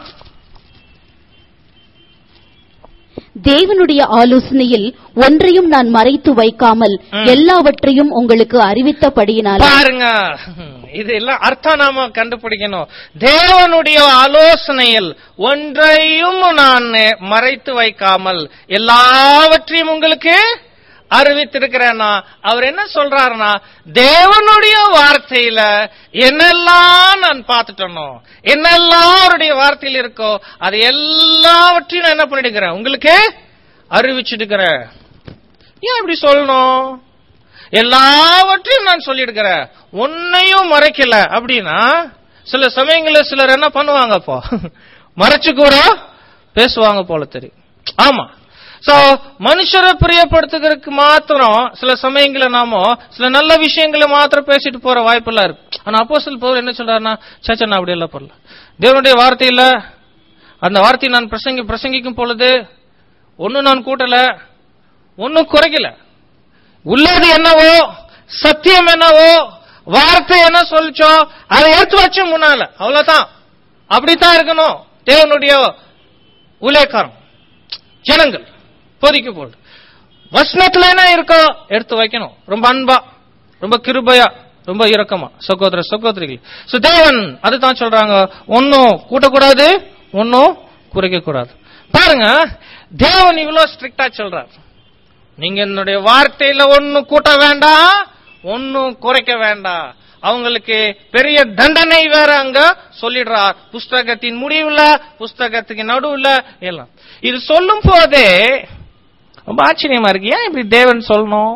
தேவனுடைய ஆலோசனையில் ஒன்றையும் நான் மறைத்து வைக்காமல் ம். எல்லாவற்றையும் உங்களுக்கு அறிவித்தபடியினால் பாருங்க இது எல்லாம் அர்த்தம் நாம கண்டுபிடிக்கணும் தேவனுடைய ஆலோசனையில் ஒன்றையும் நான் மறைத்து வைக்காமல் எல்லாவற்றையும் உங்களுக்கு அறிவித்திருக்கிறேன்னா அவர் என்ன சொல்றாருன்னா தேவனுடைய வார்த்தையில என்னெல்லாம் நான் பார்த்துட்டனோ என்னெல்லாம் அவருடைய வார்த்தையில் இருக்கோ அது எல்லாவற்றையும் நான் என்ன பண்ணிடுக்கிறேன் உங்களுக்கு அறிவிச்சிருக்கிறேன் ஏன் அப்படி சொல்லணும் எல்லாவற்றையும் நான் சொல்லிடுக்கிறேன் உன்னையும் மறைக்கல அப்படின்னா சில சமயங்களில் சிலர் என்ன பண்ணுவாங்க அப்போ மறைச்சு கூட பேசுவாங்க போல தெரியும் ஆமா சோ மனுஷரை பிரியப்படுத்துகிறதுக்கு மாத்திரம் சில சமயங்கள நாம சில நல்ல விஷயங்களை மாத்திரம் பேசிட்டு போற வாய்ப்பெல்லாம் இருக்கு ஆனா அப்போ சில பவுல் என்ன சொல்றாருன்னா சேச்சா நான் அப்படி எல்லாம் பண்ணல தேவனுடைய வார்த்தையில அந்த வார்த்தையை நான் பிரசங்கி பிரசங்கிக்கும் பொழுது ஒன்னும் நான் கூட்டல ஒன்னும் குறைக்கல உள்ளது என்னவோ சத்தியம் என்னவோ வார்த்தை என்ன சொல்லிச்சோ அதை எடுத்து வச்சு முன்னால அவ்வளவுதான் அப்படித்தான் இருக்கணும் தேவனுடைய ஊழியக்காரம் ஜனங்கள் போதிக்க போடு வசனத்துல என்ன இருக்கோ எடுத்து வைக்கணும் ரொம்ப அன்பா ரொம்ப கிருபையா ரொம்ப இரக்கமா சகோதர சகோதரிகள் சோ தேவன் அதுதான் சொல்றாங்க ஒன்னும் கூட்டக்கூடாது ஒன்னும் குறைக்க கூடாது பாருங்க தேவன் இவ்வளவு ஸ்ட்ரிக்டா சொல்றார் நீங்க என்னுடைய வார்த்தையில ஒன்னும் கூட்ட வேண்டாம் ஒன்னும் குறைக்க வேண்டாம் அவங்களுக்கு பெரிய தண்டனை வேற அங்க சொல்லிடுறார் புஸ்தகத்தின் முடிவுல புஸ்தகத்துக்கு நடுவுல எல்லாம் இது சொல்லும் போதே ரொம்ப ஆச்சரியமா இருக்கு ஏன் இப்படி தேவன் சொல்லணும்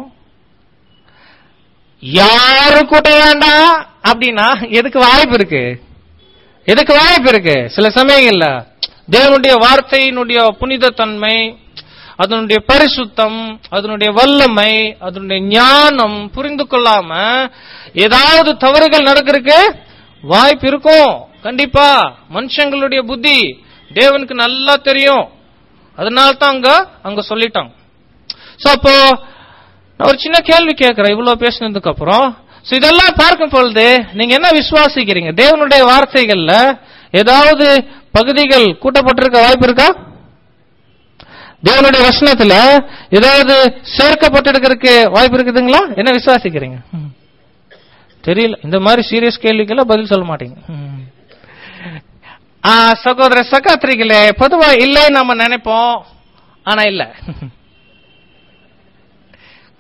யாரும் கூட்ட வேண்டாம் அப்படின்னா எதுக்கு வாய்ப்பு இருக்கு எதுக்கு வாய்ப்பு இருக்கு சில சமயங்கள்ல தேவனுடைய வார்த்தையினுடைய புனித தன்மை அதனுடைய பரிசுத்தம் அதனுடைய வல்லமை அதனுடைய ஞானம் புரிந்து கொள்ளாம ஏதாவது தவறுகள் நடக்கிறதுக்கு வாய்ப்பு இருக்கும் கண்டிப்பா மனுஷங்களுடைய புத்தி தேவனுக்கு நல்லா தெரியும் அதனால தான் அங்க அங்க சொல்லிட்டாங்க சோ அப்போ நான் ஒரு சின்ன கேள்வி கேட்கிறேன் இவ்வளவு பேசினதுக்கு அப்புறம் சோ இதெல்லாம் பார்க்கும் பொழுது நீங்க என்ன விசுவாசிக்கிறீங்க தேவனுடைய வார்த்தைகள்ல ஏதாவது பகுதிகள் கூட்டப்பட்டிருக்க வாய்ப்பு இருக்கா தேவனுடைய வசனத்துல ஏதாவது சேர்க்கப்பட்டிருக்கிறதுக்கு வாய்ப்பு இருக்குதுங்களா என்ன விசுவாசிக்கிறீங்க ம். தெரியல இந்த மாதிரி சீரியஸ் கேள்விக்கெல்லாம் பதில் சொல்ல மாட்டீங்க ம். ஆ, சகோதர சகாத்திரிகளே பொதுவா இல்லை நம்ம நினைப்போம் ஆனா இல்ல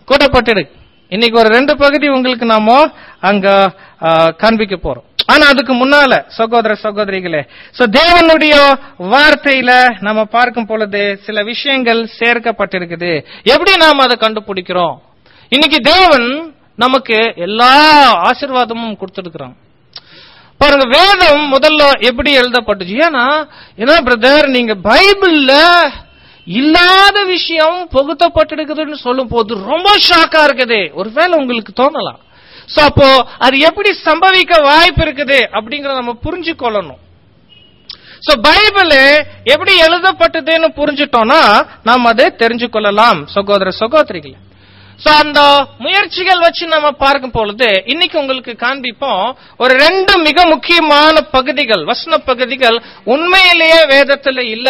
கூட்டப்பட்டிருக்கு இன்னைக்கு ஒரு ரெண்டு பகுதி உங்களுக்கு நாம அங்க ஆ, காண்பிக்க போறோம் ஆனா அதுக்கு முன்னால சகோதர சகோதரிகளே சோ தேவனுடைய வார்த்தையில நம்ம பார்க்கும் பொழுது சில விஷயங்கள் சேர்க்கப்பட்டிருக்குது எப்படி நாம அதை கண்டுபிடிக்கிறோம் இன்னைக்கு தேவன் நமக்கு எல்லா ஆசீர்வாதமும் கொடுத்திருக்கிறான் பாருங்க வேதம் முதல்ல எப்படி எழுதப்பட்டுச்சு ஏன்னா என்ன பிரதர் நீங்க பைபிள்ல இல்லாத விஷயம் புகுத்தப்பட்டிருக்குதுன்னு சொல்லும் போது ரொம்ப ஷாக்கா இருக்குது ஒருவேளை உங்களுக்கு தோணலாம் சோ அப்போ அது எப்படி சம்பவிக்க வாய்ப்பு இருக்குது அப்படிங்கறத நம்ம புரிஞ்சு கொள்ளணும் சோ பைபிள் எப்படி எழுதப்பட்டதுன்னு புரிஞ்சுட்டோம்னா நாம் அதை தெரிஞ்சு கொள்ளலாம் சகோதர சகோதரிகள் சோ அந்த முயற்சிகள் வச்சு நம்ம பார்க்கும் பொழுது இன்னைக்கு உங்களுக்கு காண்பிப்போம் ஒரு ரெண்டு மிக முக்கியமான பகுதிகள் வசன பகுதிகள் உண்மையிலேயே வேதத்துல இல்ல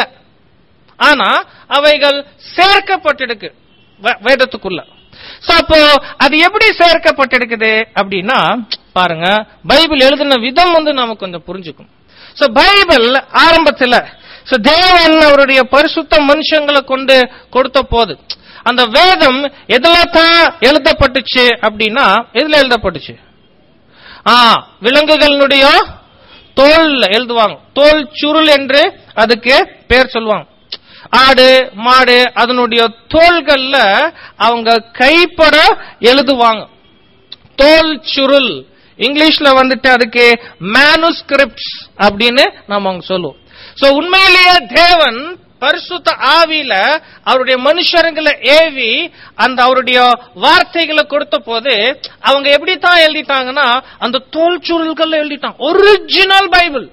ஆனா அவைகள் சேர்க்கப்பட்டிருக்கு வே- வேதத்துக்குள்ள சோ அப்போ அது எப்படி சேர்க்கப்பட்டிருக்குது அப்படின்னா பாருங்க பைபிள் எழுதின விதம் வந்து நாம கொஞ்சம் புரிஞ்சுக்கும் சோ பைபிள் ஆரம்பத்துல சோ தேவன் அவருடைய பரிசுத்த மனுஷங்களை கொண்டு கொடுத்த போது அந்த வேதம் எதுல தான் எழுதப்பட்டுச்சு அப்படின்னா எதுல எழுதப்பட்டுச்சு ஆ விலங்குகளினுடைய தோல் எழுதுவாங்க தோல் சுருள் என்று அதுக்கு பேர் சொல்லுவாங்க ஆடு மாடு அதனுடைய தோள்கள்ல அவங்க கைப்பட எழுதுவாங்க தோல் சுருள் இங்கிலீஷ்ல வந்துட்டு அதுக்கு மேனுஸ்கிரிப்ட்ஸ் அப்படின்னு நாம அவங்க சொல்லுவோம் சோ உண்மையிலேயே தேவன் பரிசுத்த ஆவியில அவருடைய மனுஷருங்களை ஏவி அந்த அவருடைய வார்த்தைகளை கொடுத்த போது அவங்க எப்படி தான் எழுதிட்டாங்கன்னா அந்த தோல் சுருள்கள் எழுதிட்டாங்க ஒரிஜினல் பைபிள்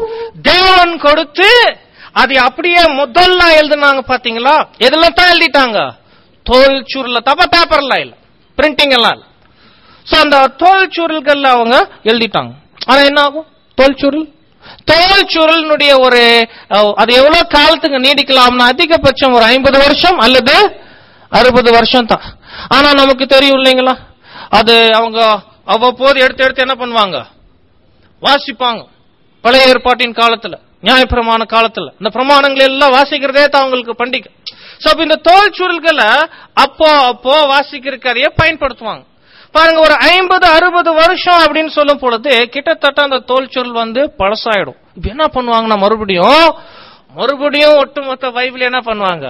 தேவன் கொடுத்து அதை அப்படியே முதல்ல எழுதுனாங்க பாத்தீங்களா எதுல தான் எழுதிட்டாங்க தோல் சுருள்ல தப்ப பேப்பர்ல இல்ல பிரிண்டிங் எல்லாம் இல்ல சோ அந்த தோல் சுருள்கள்ல அவங்க எழுதிட்டாங்க ஆனா என்ன ஆகும் தோல் சுருள் தோல் சுருளினுடைய ஒரு அஹ், அது எவ்வளவு காலத்துக்கு நீடிக்கலாம்னா அதிகபட்சம் ஒரு ஐம்பது வருஷம் அல்லது அறுபது வருஷம் தான் ஆனா நமக்கு தெரியும் இல்லைங்களா அது அவங்க அவ்வப்போது எடுத்து எடுத்து என்ன பண்ணுவாங்க வாசிப்பாங்க பழைய ஏற்பாட்டின் காலத்துல நியாயப்பிரமாண காலத்துல இந்த பிரமாணங்கள் எல்லாம் வாசிக்கிறதே தான் அவங்களுக்கு பண்டிகை சோ அப்ப இந்த தோல் சுருள்களை அப்போ அப்போ வாசிக்கிறதையே பயன்படுத்துவாங்க பாருங்க ஒரு ஐம்பது அறுபது வருஷம் அப்படின்னு சொல்லும் பொழுது கிட்டத்தட்ட அந்த தோல் சுருள் வந்து பழசாயிடும் இப்ப என்ன பண்ணுவாங்கன்னா மறுபடியும் மறுபடியும் ஒட்டுமொத்த பைபிள் என்ன பண்ணுவாங்க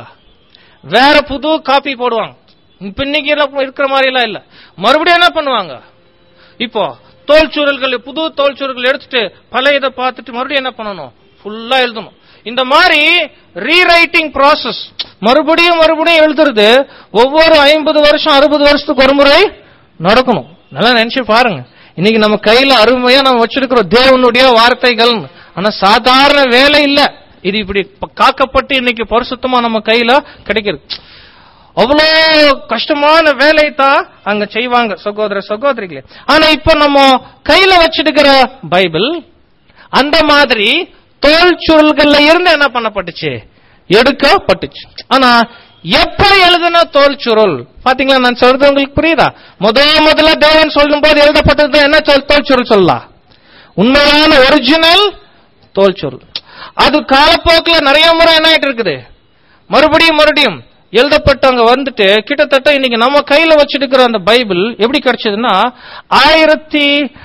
வேற புது காப்பி போடுவாங்க இப்ப இன்னைக்கு எல்லாம் இருக்கிற மாதிரி எல்லாம் இல்ல மறுபடியும் என்ன பண்ணுவாங்க இப்போ தோல் சுருள்கள் புது தோல் சுருள்கள் எடுத்துட்டு பழைய இதை பார்த்துட்டு மறுபடியும் என்ன பண்ணணும் ஃபுல்லா எழுதணும் இந்த மாதிரி ரீரைட்டிங் ப்ராசஸ் மறுபடியும் மறுபடியும் எழுதுறது ஒவ்வொரு ஐம்பது வருஷம் அறுபது வருஷத்துக்கு ஒரு முறை நடக்கணும் நல்லா நினைச்சு பாருங்க இன்னைக்கு நம்ம கையில அருமையா நம்ம வச்சிருக்கிறோம் தேவனுடைய வார்த்தைகள் ஆனா சாதாரண வேலை இல்ல இது இப்படி ப- காக்கப்பட்டு இன்னைக்கு பரிசுத்தமா நம்ம கையில கிடைக்கிறது அவ்வளோ கஷ்டமான வேலை தான் அங்க செய்வாங்க சகோதர சகோதரிகளே ஆனா இப்ப நம்ம கையில வச்சிருக்கிற பைபிள் அந்த மாதிரி தோல் சுருள்கள்ல இருந்து என்ன பண்ணப்பட்டுச்சு எடுக்கப்பட்டுச்சு ஆனா எப்ப எழுதுன தோல் சுருள் பாத்தீங்களா நான் சொல்றது உங்களுக்கு புரியுதா முதல் முதல்ல தேவன் சொல்லும் போது எழுதப்பட்டது என்ன சொல் தோல் சுருள் சொல்லலாம் உண்மையான ஒரிஜினல் தோல் சுருள் அது காலப்போக்கில் நிறைய முறை என்ன ஆயிட்டு இருக்குது மறுபடியும் மறுபடியும் எழுதப்பட்டவங்க வந்துட்டு கிட்டத்தட்ட இன்னைக்கு நம்ம கையில வச்சிருக்கிற அந்த பைபிள் எப்படி கிடைச்சதுன்னா ஆயிரத்தி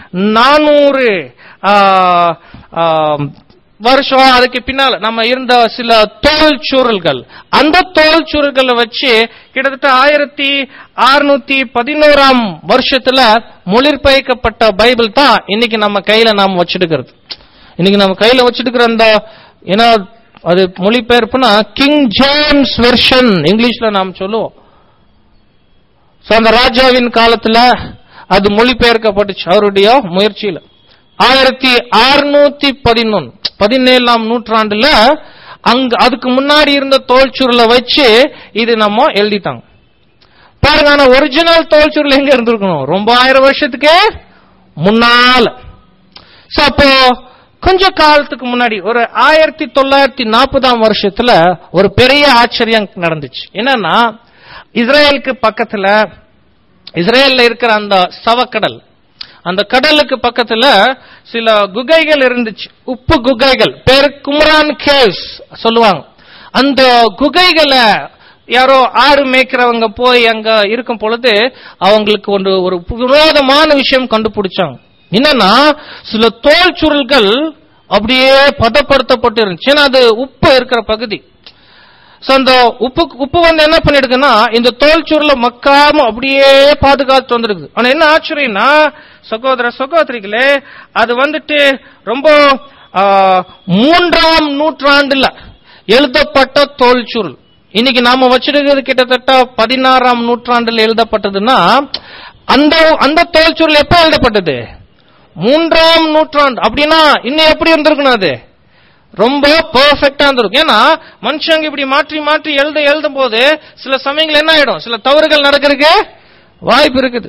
நானூறு வருஷம் அதுக்கு பின்னால நம்ம இருந்த சில தோல் சுருள்கள் அந்த தோல் சுருள்களை வச்சு கிட்டத்தட்ட ஆயிரத்தி அறுநூத்தி பதினோராம் வருஷத்துல மொழிபெயர்க்கப்பட்ட பைபிள் தான் இன்னைக்கு நம்ம கையில நாம் வச்சிருக்கிறது இன்னைக்கு நம்ம கையில வச்சிருக்கிற அந்த ஏன்னா அது மொழிபெயர்ப்புனா கிங் ஜேம்ஸ் வெர்ஷன் இங்கிலீஷ்ல நாம் சொல்லுவோம் சோ அந்த ராஜாவின் காலத்துல அது மொழிபெயர்க்கப்பட்டுச்சு அவருடைய முயற்சியில ஆயிரத்தி அறுநூத்தி பதினொன்னு பதினேழாம் நூற்றாண்டுல அங்க அதுக்கு முன்னாடி இருந்த தோல் சுருளை வச்சு இது நம்ம எழுதிட்டாங்க பாருங்க ஆனா ஒரிஜினல் தோல் சுருள் எங்க இருந்திருக்கணும் ரொம்ப ஆயிரம் வருஷத்துக்கே முன்னால சோ அப்போ கொஞ்ச காலத்துக்கு முன்னாடி ஒரு ஆயிரத்தி தொள்ளாயிரத்தி நாற்பதாம் வருஷத்துல ஒரு பெரிய ஆச்சரியம் நடந்துச்சு என்னன்னா இஸ்ரேலுக்கு பக்கத்துல இஸ்ரேல்ல இருக்கிற அந்த சவக்கடல் அந்த கடலுக்கு பக்கத்துல சில குகைகள் இருந்துச்சு உப்பு குகைகள் பேரு கும்ரான் கேவ்ஸ் சொல்லுவாங்க அந்த குகைகளை யாரோ ஆடு மேய்க்கிறவங்க போய் அங்க இருக்கும் பொழுது அவங்களுக்கு ஒரு ஒரு விரோதமான விஷயம் கண்டுபிடிச்சாங்க என்னன்னா சில தோல் சுருள்கள் அப்படியே பதப்படுத்தப்பட்டு இருந்துச்சு ஏன்னா அது உப்பு இருக்கிற பகுதி சோ அந்த உப்பு உப்பு வந்து என்ன பண்ணிடுதுன்னா இந்த தோல் சுருளை மக்காம அப்படியே பாதுகாத்து வந்திருக்கு ஆனா என்ன ஆச்சரியம்னா சகோதர சகோதரிகளே அது வந்துட்டு ரொம்ப ஆ, மூன்றாம் நூற்றாண்டுல எழுதப்பட்ட தோல் சுருள் இன்னைக்கு நாம வச்சிருக்கிறது கிட்டத்தட்ட பதினாறாம் நூற்றாண்டுல எழுதப்பட்டதுன்னா அந்த அந்த தோல் சுருள் எப்ப எழுதப்பட்டது மூன்றாம் நூற்றாண்டு அப்படின்னா இன்னும் எப்படி இருந்திருக்கணும் அது ரொம்ப பெர்ஃபெக்டா இருந்திருக்கும் ஏன்னா மனுஷங்க இப்படி மாற்றி மாற்றி எழுத எழுதும் போது சில சமயங்கள் என்ன ஆயிடும் சில தவறுகள் நடக்கிறதுக்கு வாய்ப்பு இருக்குது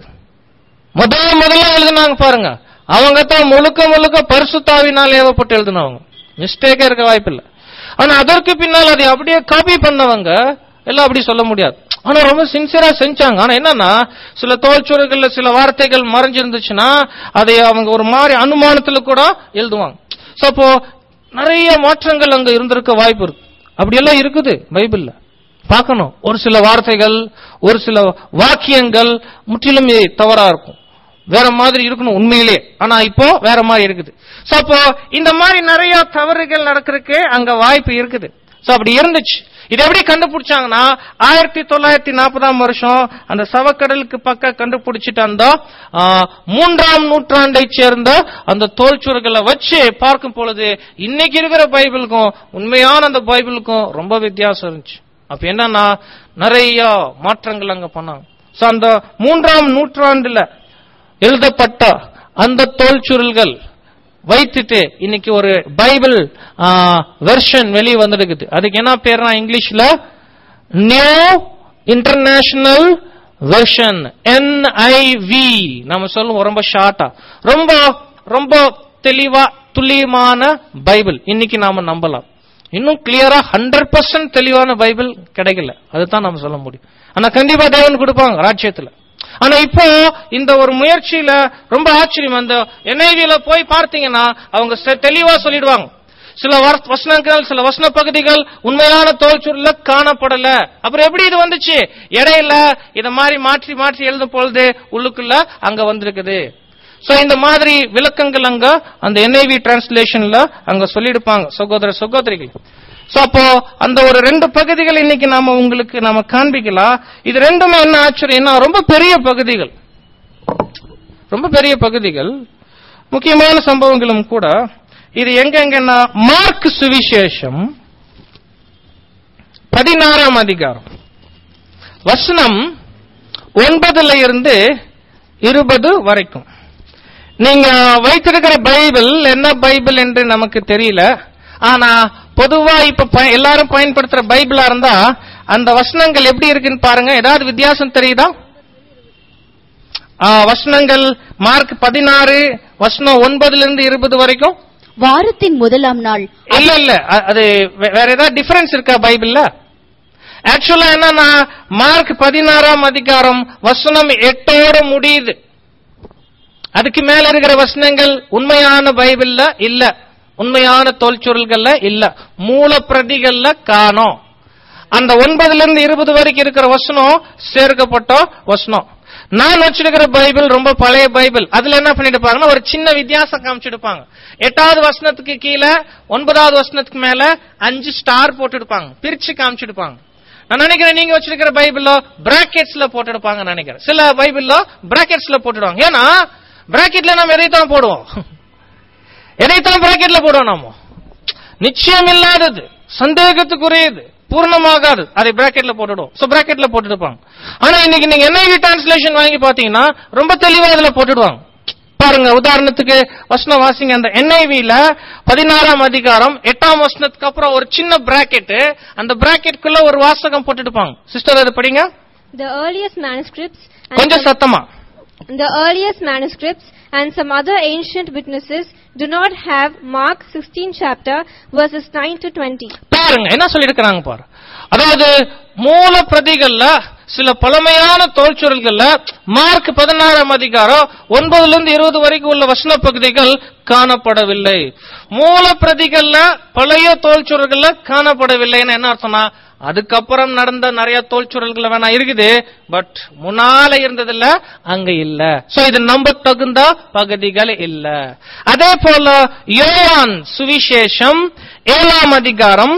முதல்ல முதல்ல எழுதுனாங்க பாருங்க அவங்க தான் முழுக்க முழுக்க பரிசுத்தாவினால் ஏவப்பட்டு எழுதினவங்க மிஸ்டேக்கே இருக்க வாய்ப்பு இல்லை ஆனா அதற்கு பின்னால் அதை அப்படியே காப்பி பண்ணவங்க எல்லாம் அப்படி சொல்ல முடியாது ஆனா ரொம்ப சின்சியரா செஞ்சாங்க ஆனா என்னன்னா சில தோல்ச்சுவர்கள்ல சில வார்த்தைகள் மறைஞ்சிருந்துச்சுன்னா அதை அவங்க ஒரு மாதிரி அனுமானத்துல கூட எழுதுவாங்க சோ அப்போ நிறைய மாற்றங்கள் அங்க இருந்திருக்க வாய்ப்பு இருக்கு அப்படியெல்லாம் இருக்குது பைபிள்ல பார்க்கணும் ஒரு சில வார்த்தைகள் ஒரு சில வாக்கியங்கள் முற்றிலும் தவறா இருக்கும் வேற மாதிரி இருக்கணும் உண்மையிலே ஆனா இப்போ வேற மாதிரி இருக்குது சோ அப்போ இந்த மாதிரி நிறைய தவறுகள் நடக்கிறதுக்கு அங்க வாய்ப்பு இருக்குது சோ அப்படி இருந்துச்சு இது எப்படி கண்டுபிடிச்சாங்கன்னா ஆயிரத்தி தொள்ளாயிரத்தி நாற்பதாம் வருஷம் அந்த சவக்கடலுக்கு பக்க கண்டுபிடிச்சிட்டு அந்த ஆ, மூன்றாம் நூற்றாண்டை சேர்ந்த அந்த தோல்ச்சுவர்களை வச்சு பார்க்கும் பொழுது இன்னைக்கு இருக்கிற பைபிளுக்கும் உண்மையான அந்த பைபிளுக்கும் ரொம்ப வித்தியாசம் இருந்துச்சு அப்ப என்னன்னா நிறைய மாற்றங்கள் அங்க பண்ணாங்க சோ அந்த மூன்றாம் நூற்றாண்டுல எழுதப்பட்ட அந்த தோல் சுருள்கள் வைத்துட்டு இன்னைக்கு ஒரு பைபிள் வெர்ஷன் வெளியே வந்திருக்குது அதுக்கு என்ன பேர்னா இங்கிலீஷ்ல நியூ இன்டர்நேஷனல் வெர்ஷன் என்ஐவி நம்ம சொல்லுவோம் ரொம்ப ஷார்ட்டா ரொம்ப ரொம்ப தெளிவா துல்லியமான பைபிள் இன்னைக்கு நாம நம்பலாம் இன்னும் கிளியரா ஹண்ட்ரட் பர்சன்ட் தெளிவான பைபிள் கிடைக்கல அதுதான் நம்ம சொல்ல முடியும் ஆனா கண்டிப்பா தேவன் கொடுப்பாங்க ராஜ்யத்துல ஆனா இப்போ இந்த ஒரு முயற்சியில ரொம்ப ஆச்சரியம் அந்த என்ஐவியில போய் பார்த்தீங்கன்னா அவங்க செ- தெளிவா சொல்லிடுவாங்க சில வர- வசனங்கள் சில வசன பகுதிகள் உண்மையான தோல்ச்சூர்ல காணப்படல அப்புறம் எப்படி இது வந்துச்சு இடையில இத மாதிரி மாற்றி மாற்றி எழுதும் பொழுது உள்ளுக்குள்ள அங்க வந்திருக்குது சோ இந்த மாதிரி விளக்கங்கள் அங்க அந்த என்ஐவி டிரான்ஸ்லேஷன்ல அங்க சொல்லிடுப்பாங்க சகோதர சகோதரிகள் சோ அப்போ அந்த ஒரு ரெண்டு பகுதிகள் இன்னைக்கு நாம உங்களுக்கு நாம காண்பிக்கலாம் இது ரெண்டுமே என்ன ஆச்சரியம்னா ரொம்ப பெரிய பகுதிகள் ரொம்ப பெரிய பகுதிகள் முக்கியமான சம்பவங்களும் கூட இது எங்க எங்கன்னா மார்க் சுவிசேஷம் பதினாறாம் அதிகாரம் வசனம் ஒன்பதுல இருந்து இருபது வரைக்கும் நீங்க வைத்திருக்கிற பைபிள் என்ன பைபிள் என்று நமக்கு தெரியல ஆனா பொதுவா இப்ப பய- எல்லாரும் பயன்படுத்துற பைபிளா இருந்தா அந்த வசனங்கள் எப்படி இருக்குன்னு பாருங்க ஏதாவது வித்தியாசம் தெரியுதா ஆ, வசனங்கள் மார்க் பதினாறு வசனம் ஒன்பதுல இருந்து இருபது வரைக்கும் வாரத்தின் முதலாம் நாள் இல்ல இல்ல அ- அது வே- வேற ஏதாவது டிஃபரன்ஸ் இருக்கா பைபிள்ல ஆக்சுவலா என்னன்னா மார்க் பதினாறாம் அதிகாரம் வசனம் எட்டோட முடியுது அதுக்கு மேல இருக்கிற வசனங்கள் உண்மையான பைபிள்ல இல்ல உண்மையான தோல்சுருள்கள்ல இல்ல மூல பிரதிகள்ல காணோம் அந்த ஒன்பதுல இருந்து இருபது வரைக்கும் இருக்கிற வசனம் சேர்க்கப்பட்ட வசனம் நான் வச்சிருக்கிற பைபிள் ரொம்ப பழைய பைபிள் அதுல என்ன பண்ணிட்டு ஒரு சின்ன வித்தியாசம் காமிச்சிருப்பாங்க எட்டாவது வசனத்துக்கு கீழே ஒன்பதாவது வசனத்துக்கு மேல அஞ்சு ஸ்டார் போட்டுடுப்பாங்க பிரிச்சு காமிச்சிருப்பாங்க நான் நினைக்கிறேன் நீங்க வச்சிருக்கிற பைபிள்ல பிராக்கெட்ஸ்ல போட்டுடுப்பாங்க நினைக்கிறேன் சில பைபிள்ல பிராக்கெட்ஸ்ல போட்டுடுவாங்க ஏன்னா பிராக்கெட்ல நம்ம எதைத்தான் போடுவோம் எதைத்தான் பிராக்கெட்ல போடுவோம் நாம நிச்சயம் இல்லாதது சந்தேகத்துக்குரியது பூர்ணமாகாது அதை பிராக்கெட்ல போட்டுடும் சோ பிராக்கெட்ல போட்டுடுப்பாங்க ஆனா இன்னைக்கு நீங்க என்ஐவி டிரான்ஸ்லேஷன் வாங்கி பாத்தீங்கன்னா ரொம்ப தெளிவா அதுல போட்டுடுவாங்க பாருங்க உதாரணத்துக்கு வசனம் வாசிங்க அந்த என்ஐவில பதினாறாம் அதிகாரம் எட்டாம் வசனத்துக்கு அப்புறம் ஒரு சின்ன பிராக்கெட் அந்த பிராக்கெட்குள்ள ஒரு வாசகம் போட்டுடுப்பாங்க சிஸ்டர் அது படிங்க The earliest manuscripts and கொஞ்சம் some, சத்தமா the earliest manuscripts and some other ancient witnesses do not have Mark 16 chapter verses 9 to 20. பாருங்க என்ன சொல்லியிருக்கிறாங்க பாரு அதாவது மூல பிரதிகள்ல சில பழமையான தோல்சுரல்கள்ல மார்க் பதினாறாம் அதிகாரம் ஒன்பதுல இருந்து இருபது வரைக்கும் உள்ள வசன பகுதிகள் காணப்படவில்லை மூல பிரதிகள்ல பழைய தோல்சுரல்கள்ல காணப்படவில்லைன்னு என்ன அர்த்தம்னா அதுக்கப்புறம் நடந்த நிறைய தோல்சுரல்கள் வேணா இருக்குது பட் முன்னால இருந்ததுல அங்க இல்ல சோ இது நம்ப தகுந்த பகுதிகள் இல்ல அதே போல யோவான் சுவிசேஷம் ஏழாம் அதிகாரம்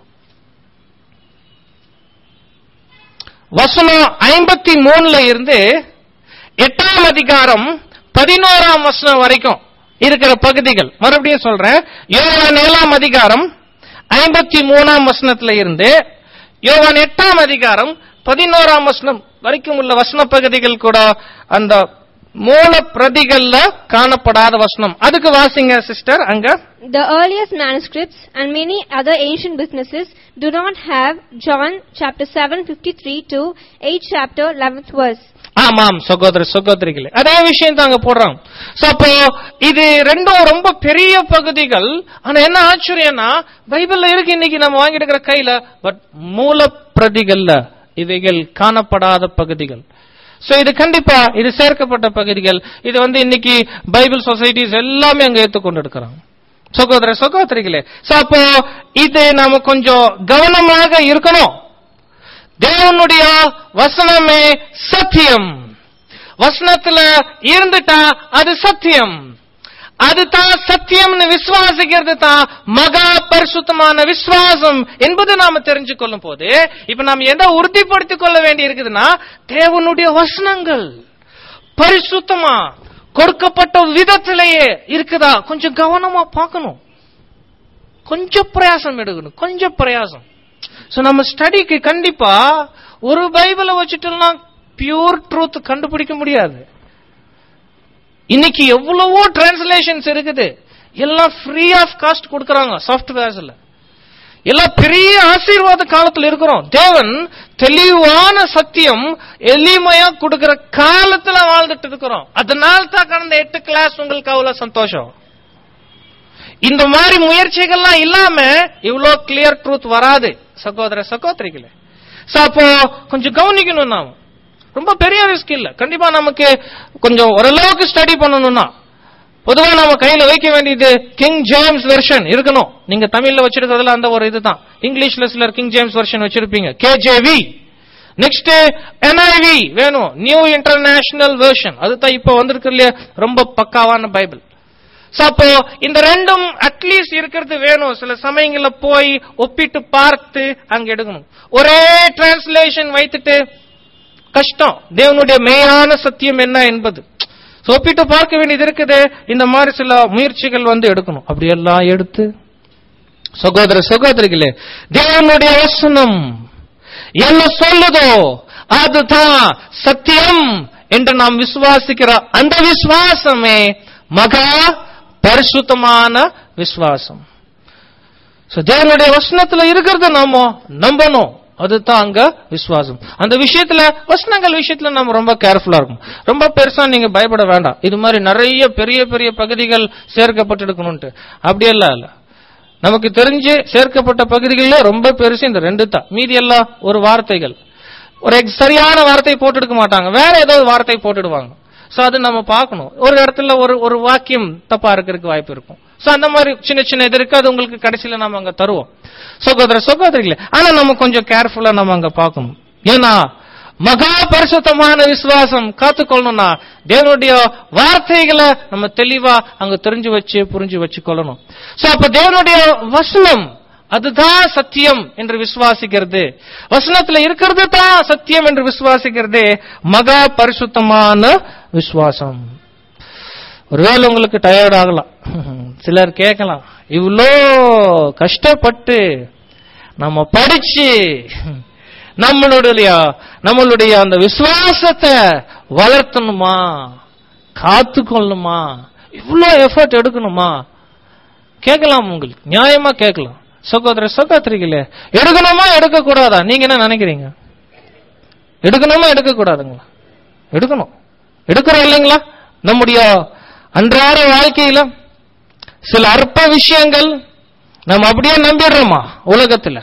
வசனம் ஐம்பத்தி மூணுல இருந்து எட்டாம் அதிகாரம் பதினோராம் வசனம் வரைக்கும் இருக்கிற பகுதிகள் மறுபடியும் சொல்றேன் யோவான் ஏழாம் அதிகாரம் ஐம்பத்தி மூணாம் வசனத்துல இருந்து யோவான் எட்டாம் அதிகாரம் பதினோராம் வசனம் வரைக்கும் உள்ள வசன பகுதிகள் கூட அந்த மூல பிரதிகள்ல காணப்படாத வசனம் அதுக்கு வாசிங்க சிஸ்டர் அங்க The earliest manuscripts and many other ancient witnesses do not have John chapter 7 53 to 8 chapter 11th verse. ஆமாம் சகோதர சகோதரிகளே அதே விஷயம் தாங்க போடுறாங்க So, அப்போ இது ரெண்டும் ரொம்ப பெரிய பகுதிகள் ஆனா என்ன ஆச்சரியம்னா பைபிள்ல இருக்கு இன்னைக்கு நம்ம வாங்கிட்டு இருக்கிற கையில பட் மூல பிரதிகள்ல இவைகள் காணப்படாத பகுதிகள் சோ இது கண்டிப்பா இது சேர்க்கப்பட்ட பகுதிகள் இது வந்து இன்னைக்கு பைபிள் சொசைட்டிஸ் எல்லாமே அங்க ஏத்துக்கொண்டு இருக்கிறாங்க சகோதர சகோதரிகளே சோ அப்போ இது நாம கொஞ்சம் கவனமாக இருக்கணும் தேவனுடைய வசனமே சத்தியம் வசனத்துல இருந்துட்டா அது சத்தியம் அதுதான் சத்தியம்னு விசுவாசிக்கிறது தான் மகா பரிசுத்தமான விசுவாசம் என்பது நாம தெரிஞ்சு கொள்ளும் போது இப்ப நாம எதை உறுதிப்படுத்திக் கொள்ள வேண்டி இருக்குதுன்னா தேவனுடைய வசனங்கள் பரிசுத்தமா கொடுக்கப்பட்ட விதத்திலேயே இருக்குதா கொஞ்சம் கவனமா பார்க்கணும் கொஞ்சம் பிரயாசம் எடுக்கணும் கொஞ்சம் பிரயாசம் சோ நம்ம ஸ்டடிக்கு கண்டிப்பா ஒரு பைபிளை வச்சுட்டோம்னா பியூர் ட்ரூத் கண்டுபிடிக்க முடியாது இன்னைக்கு எவ்வளவோ டிரான்ஸ்லேஷன்ஸ் இருக்குது எல்லாம் ஃப்ரீ ஆஃப் காஸ்ட் கொடுக்கறாங்க சாஃப்ட்வேர்ஸ்ல எல்லாம் பெரிய ஆசீர்வாத காலத்துல இருக்கிறோம் தேவன் தெளிவான சத்தியம் எளிமையா கொடுக்கிற காலத்துல வாழ்ந்துட்டு இருக்கிறோம் அதனால தான் கடந்த எட்டு கிளாஸ் உங்களுக்கு அவ்வளவு சந்தோஷம் இந்த மாதிரி முயற்சிகள்லாம் இல்லாம இவ்வளோ கிளியர் ட்ரூத் வராது சகோதர சகோதரிகளே So, அப்போ கொஞ்சம் கவனிக்கணும் நாம ரொம்ப பெரிய ரிஸ்க் இல்ல கண்டிப்பா நமக்கு கொஞ்சம் ஓரளவுக்கு ஸ்டடி பண்ணணும்னா பொதுவா நம்ம கையில வைக்க வேண்டியது கிங் ஜேம்ஸ் வெர்ஷன் இருக்கணும் நீங்க தமிழ்ல வச்சிருக்கிறதுல அந்த ஒரு இதுதான் இங்கிலீஷ்ல சிலர் கிங் ஜேம்ஸ் வெர்ஷன் வச்சிருப்பீங்க கேஜேவி நெக்ஸ்ட் என்ஐவி வேணும் நியூ இன்டர்நேஷனல் வெர்ஷன் அதுதான் இப்ப வந்திருக்கு இல்லையா ரொம்ப பக்காவான பைபிள் So, அப்போ இந்த ரெண்டும் அட்லீஸ்ட் இருக்கிறது வேணும் சில சமயங்கள்ல போய் ஒப்பிட்டு பார்த்து அங்க எடுக்கணும் ஒரே டிரான்ஸ்லேஷன் வைத்துட்டு கஷ்டம் தேவனுடைய மெய்யான சத்தியம் என்ன என்பது So, ஒப்பிட்டு பார்க்க வேண்டியது இருக்குது இந்த மாதிரி சில முயற்சிகள் வந்து எடுக்கணும் அப்படி எல்லாம் எடுத்து சகோதர சகோதரிகளே தேவனுடைய வசனம் என்ன சொல்லுதோ அதுதான் சத்தியம் என்று நாம் விசுவாசிக்கிற அந்த விசுவாசமே மகா பரிசுத்தமான விசுவாசம் So, தேவனுடைய வசனத்துல இருக்கிறத நாம நம்பணும் அதுதான் அங்க விசுவாசம் அந்த விஷயத்துல வசனங்கள் விஷயத்துல நம்ம ரொம்ப கேர்ஃபுல்லா இருக்கும் ரொம்ப பெருசா நீங்க பயப்பட வேண்டாம் இது மாதிரி நிறைய பெரிய பெரிய பகுதிகள் சேர்க்கப்பட்டிருக்கணும்ட்டு அப்படியெல்லாம் இல்ல நமக்கு தெரிஞ்சு சேர்க்கப்பட்ட பகுதிகள்ல ரொம்ப பெருசு இந்த ரெண்டு தான் மீதி எல்லாம் ஒரு வார்த்தைகள் ஒரு ex- சரியான வார்த்தை போட்டுடுக்க மாட்டாங்க வேற ஏதோ ஒரு வார்த்தை போட்டுடுவாங்க சோ அது நம்ம பார்க்கணும் ஒரு இடத்துல ஒரு ஒரு வாக்கியம் தப்பா இருக்கிறதுக்கு வாய்ப்பு இருக்கும் சோ அந்த மாதிரி சின்ன சின்ன இது இருக்கு அது உங்களுக்கு கடைசியில நம்ம அங்க தருவோம் சகோதர சகோதரிகளே ஆனா நம்ம கொஞ்சம் கேர்ஃபுல்லா நம்ம அங்க பார்க்கணும் ஏன்னா மகா பரிசுத்தமான விசுவாசம் காத்துக்கொள்ளணும்னா தேவனுடைய வார்த்தைகளை நம்ம தெளிவா அங்க தெரிஞ்சு வச்சு புரிஞ்சு வச்சு கொள்ளணும் சோ அப்ப தேவனுடைய வசனம் அதுதான் சத்தியம் என்று விசுவாசிக்கிறது வசனத்துல இருக்கிறது தான் சத்தியம் என்று விசுவாசிக்கிறது மகா பரிசுத்தமான விசுவாசம் ஒருவேளை உங்களுக்கு டயர்ட் ஆகலாம் சிலர் கேட்கலாம் இவ்வளோ கஷ்டப்பட்டு நம்ம படிச்சு நம்மளுடைய நம்மளுடைய அந்த விசுவாசத்தை வளர்த்தணுமா காத்துக்கொள்ளணுமா இவ்வளோ எஃபர்ட் எடுக்கணுமா கேட்கலாம் உங்களுக்கு நியாயமா கேட்கலாம் சகோதர சகோதரிகளே எடுக்கணுமா எடுக்க கூடாதா நீங்க என்ன நினைக்கிறீங்க எடுக்கணுமா எடுக்க கூடாதுங்களா எடுக்கணும் எடுக்கிறோம் இல்லைங்களா நம்முடைய அன்றாட வாழ்க்கையில சில அற்ப விஷயங்கள் நம்ம அப்படியே நம்பிடுறோமா உலகத்துல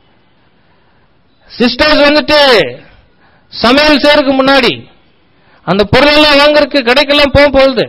சிஸ்டர்ஸ் வந்துட்டு சமையல் செய்யறதுக்கு முன்னாடி அந்த பொருளெல்லாம் வாங்குறதுக்கு கடைக்கெல்லாம் போக போகுது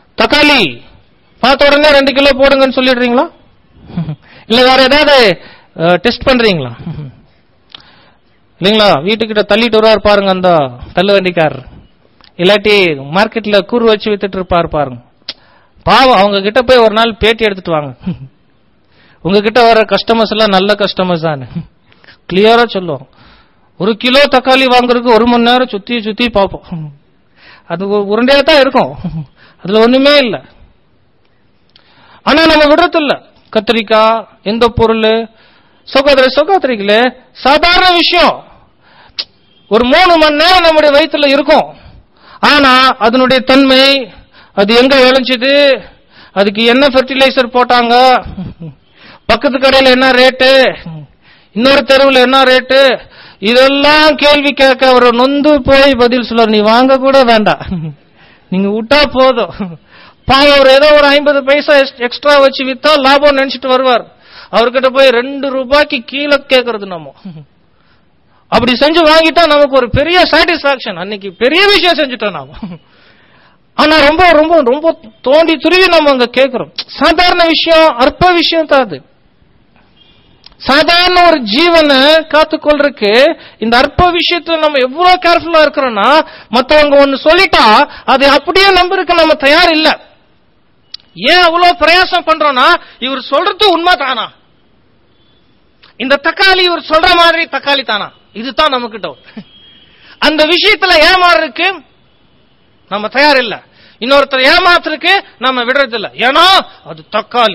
தக்காளி பார்த்த உடனே ரெண்டு கிலோ போடுங்கன்னு சொல்லிடுறீங்களா இல்ல வேற ஏதாவது டெஸ்ட் பண்றீங்களா இல்லைங்களா வீட்டுக்கிட்ட தள்ளிட்டு வருவார் பாருங்க அந்த தள்ளு வண்டிக்காரர் இல்லாட்டி மார்க்கெட்ல கூறு வச்சு வித்துட்டு இருப்பார் பாருங்க பாவம் அவங்க கிட்ட போய் ஒரு நாள் பேட்டி எடுத்துட்டு வாங்க உங்ககிட்ட வர கஸ்டமர்ஸ் எல்லாம் நல்ல கஸ்டமர்ஸ் தான் கிளியரா சொல்லுவோம் ஒரு கிலோ தக்காளி வாங்குறதுக்கு ஒரு மணி நேரம் சுத்தி சுத்தி பார்ப்போம் அது ஒரு உருண்டையா தான் இருக்கும் அதுல ஒண்ணுமே இல்ல ஆனா நம்ம விடுறது இல்ல கத்திரிக்காய் எந்த பொருள் சகோதர சகோதரிகளே சாதாரண விஷயம் ஒரு மூணு மணி நேரம் நம்முடைய வயிற்றுல இருக்கும் ஆனா அதனுடைய தன்மை அது எங்க விளைஞ்சது அதுக்கு என்ன ஃபெர்டிலைசர் போட்டாங்க பக்கத்து கடையில என்ன ரேட்டு இன்னொரு தெருவில் என்ன ரேட்டு இதெல்லாம் கேள்வி கேட்க அவர் நொந்து போய் பதில் சொல்ல நீ வாங்க கூட வேண்டாம் நீங்க விட்டா போதும் பாவம் அவர் ஏதோ ஒரு ஐம்பது பைசா எக்ஸ்ட்ரா வச்சு வித்தா லாபம் நினைச்சிட்டு வருவார் அவர்கிட்ட போய் ரெண்டு ரூபாய்க்கு கீழே கேட்கறது நம்ம அப்படி செஞ்சு வாங்கிட்டா நமக்கு ஒரு பெரிய சாட்டிஸ்பாக்சன் அன்னைக்கு பெரிய விஷயம் செஞ்சுட்டோம் நாம ஆனா ரொம்ப ரொம்ப ரொம்ப தோண்டி துருவி நம்ம அங்க கேட்கிறோம் சாதாரண விஷயம் அற்ப விஷயம் தான் அது சாதாரண ஒரு ஜீவனை காத்துக்கொள்றதுக்கு இந்த அற்ப விஷயத்துல நம்ம எவ்வளவு கேர்ஃபுல்லா இருக்கிறோம்னா மத்தவங்க ஒண்ணு சொல்லிட்டா அதை அப்படியே நம்பருக்கு நம்ம தயார் இல்ல ஏன் அவ்வளவு பிரயாசம் பண்றோம்னா இவர் சொல்றது உண்மை தானா இந்த தக்காளி இவர் சொல்ற மாதிரி தக்காளி தானா இதுதான் நமக்கு டவுட் அந்த விஷயத்துல ஏமாறதுக்கு நம்ம தயார் இல்ல இன்னொருத்தர் ஏமாத்துறதுக்கு நம்ம விடுறது இல்ல ஏன்னா அது தக்காளி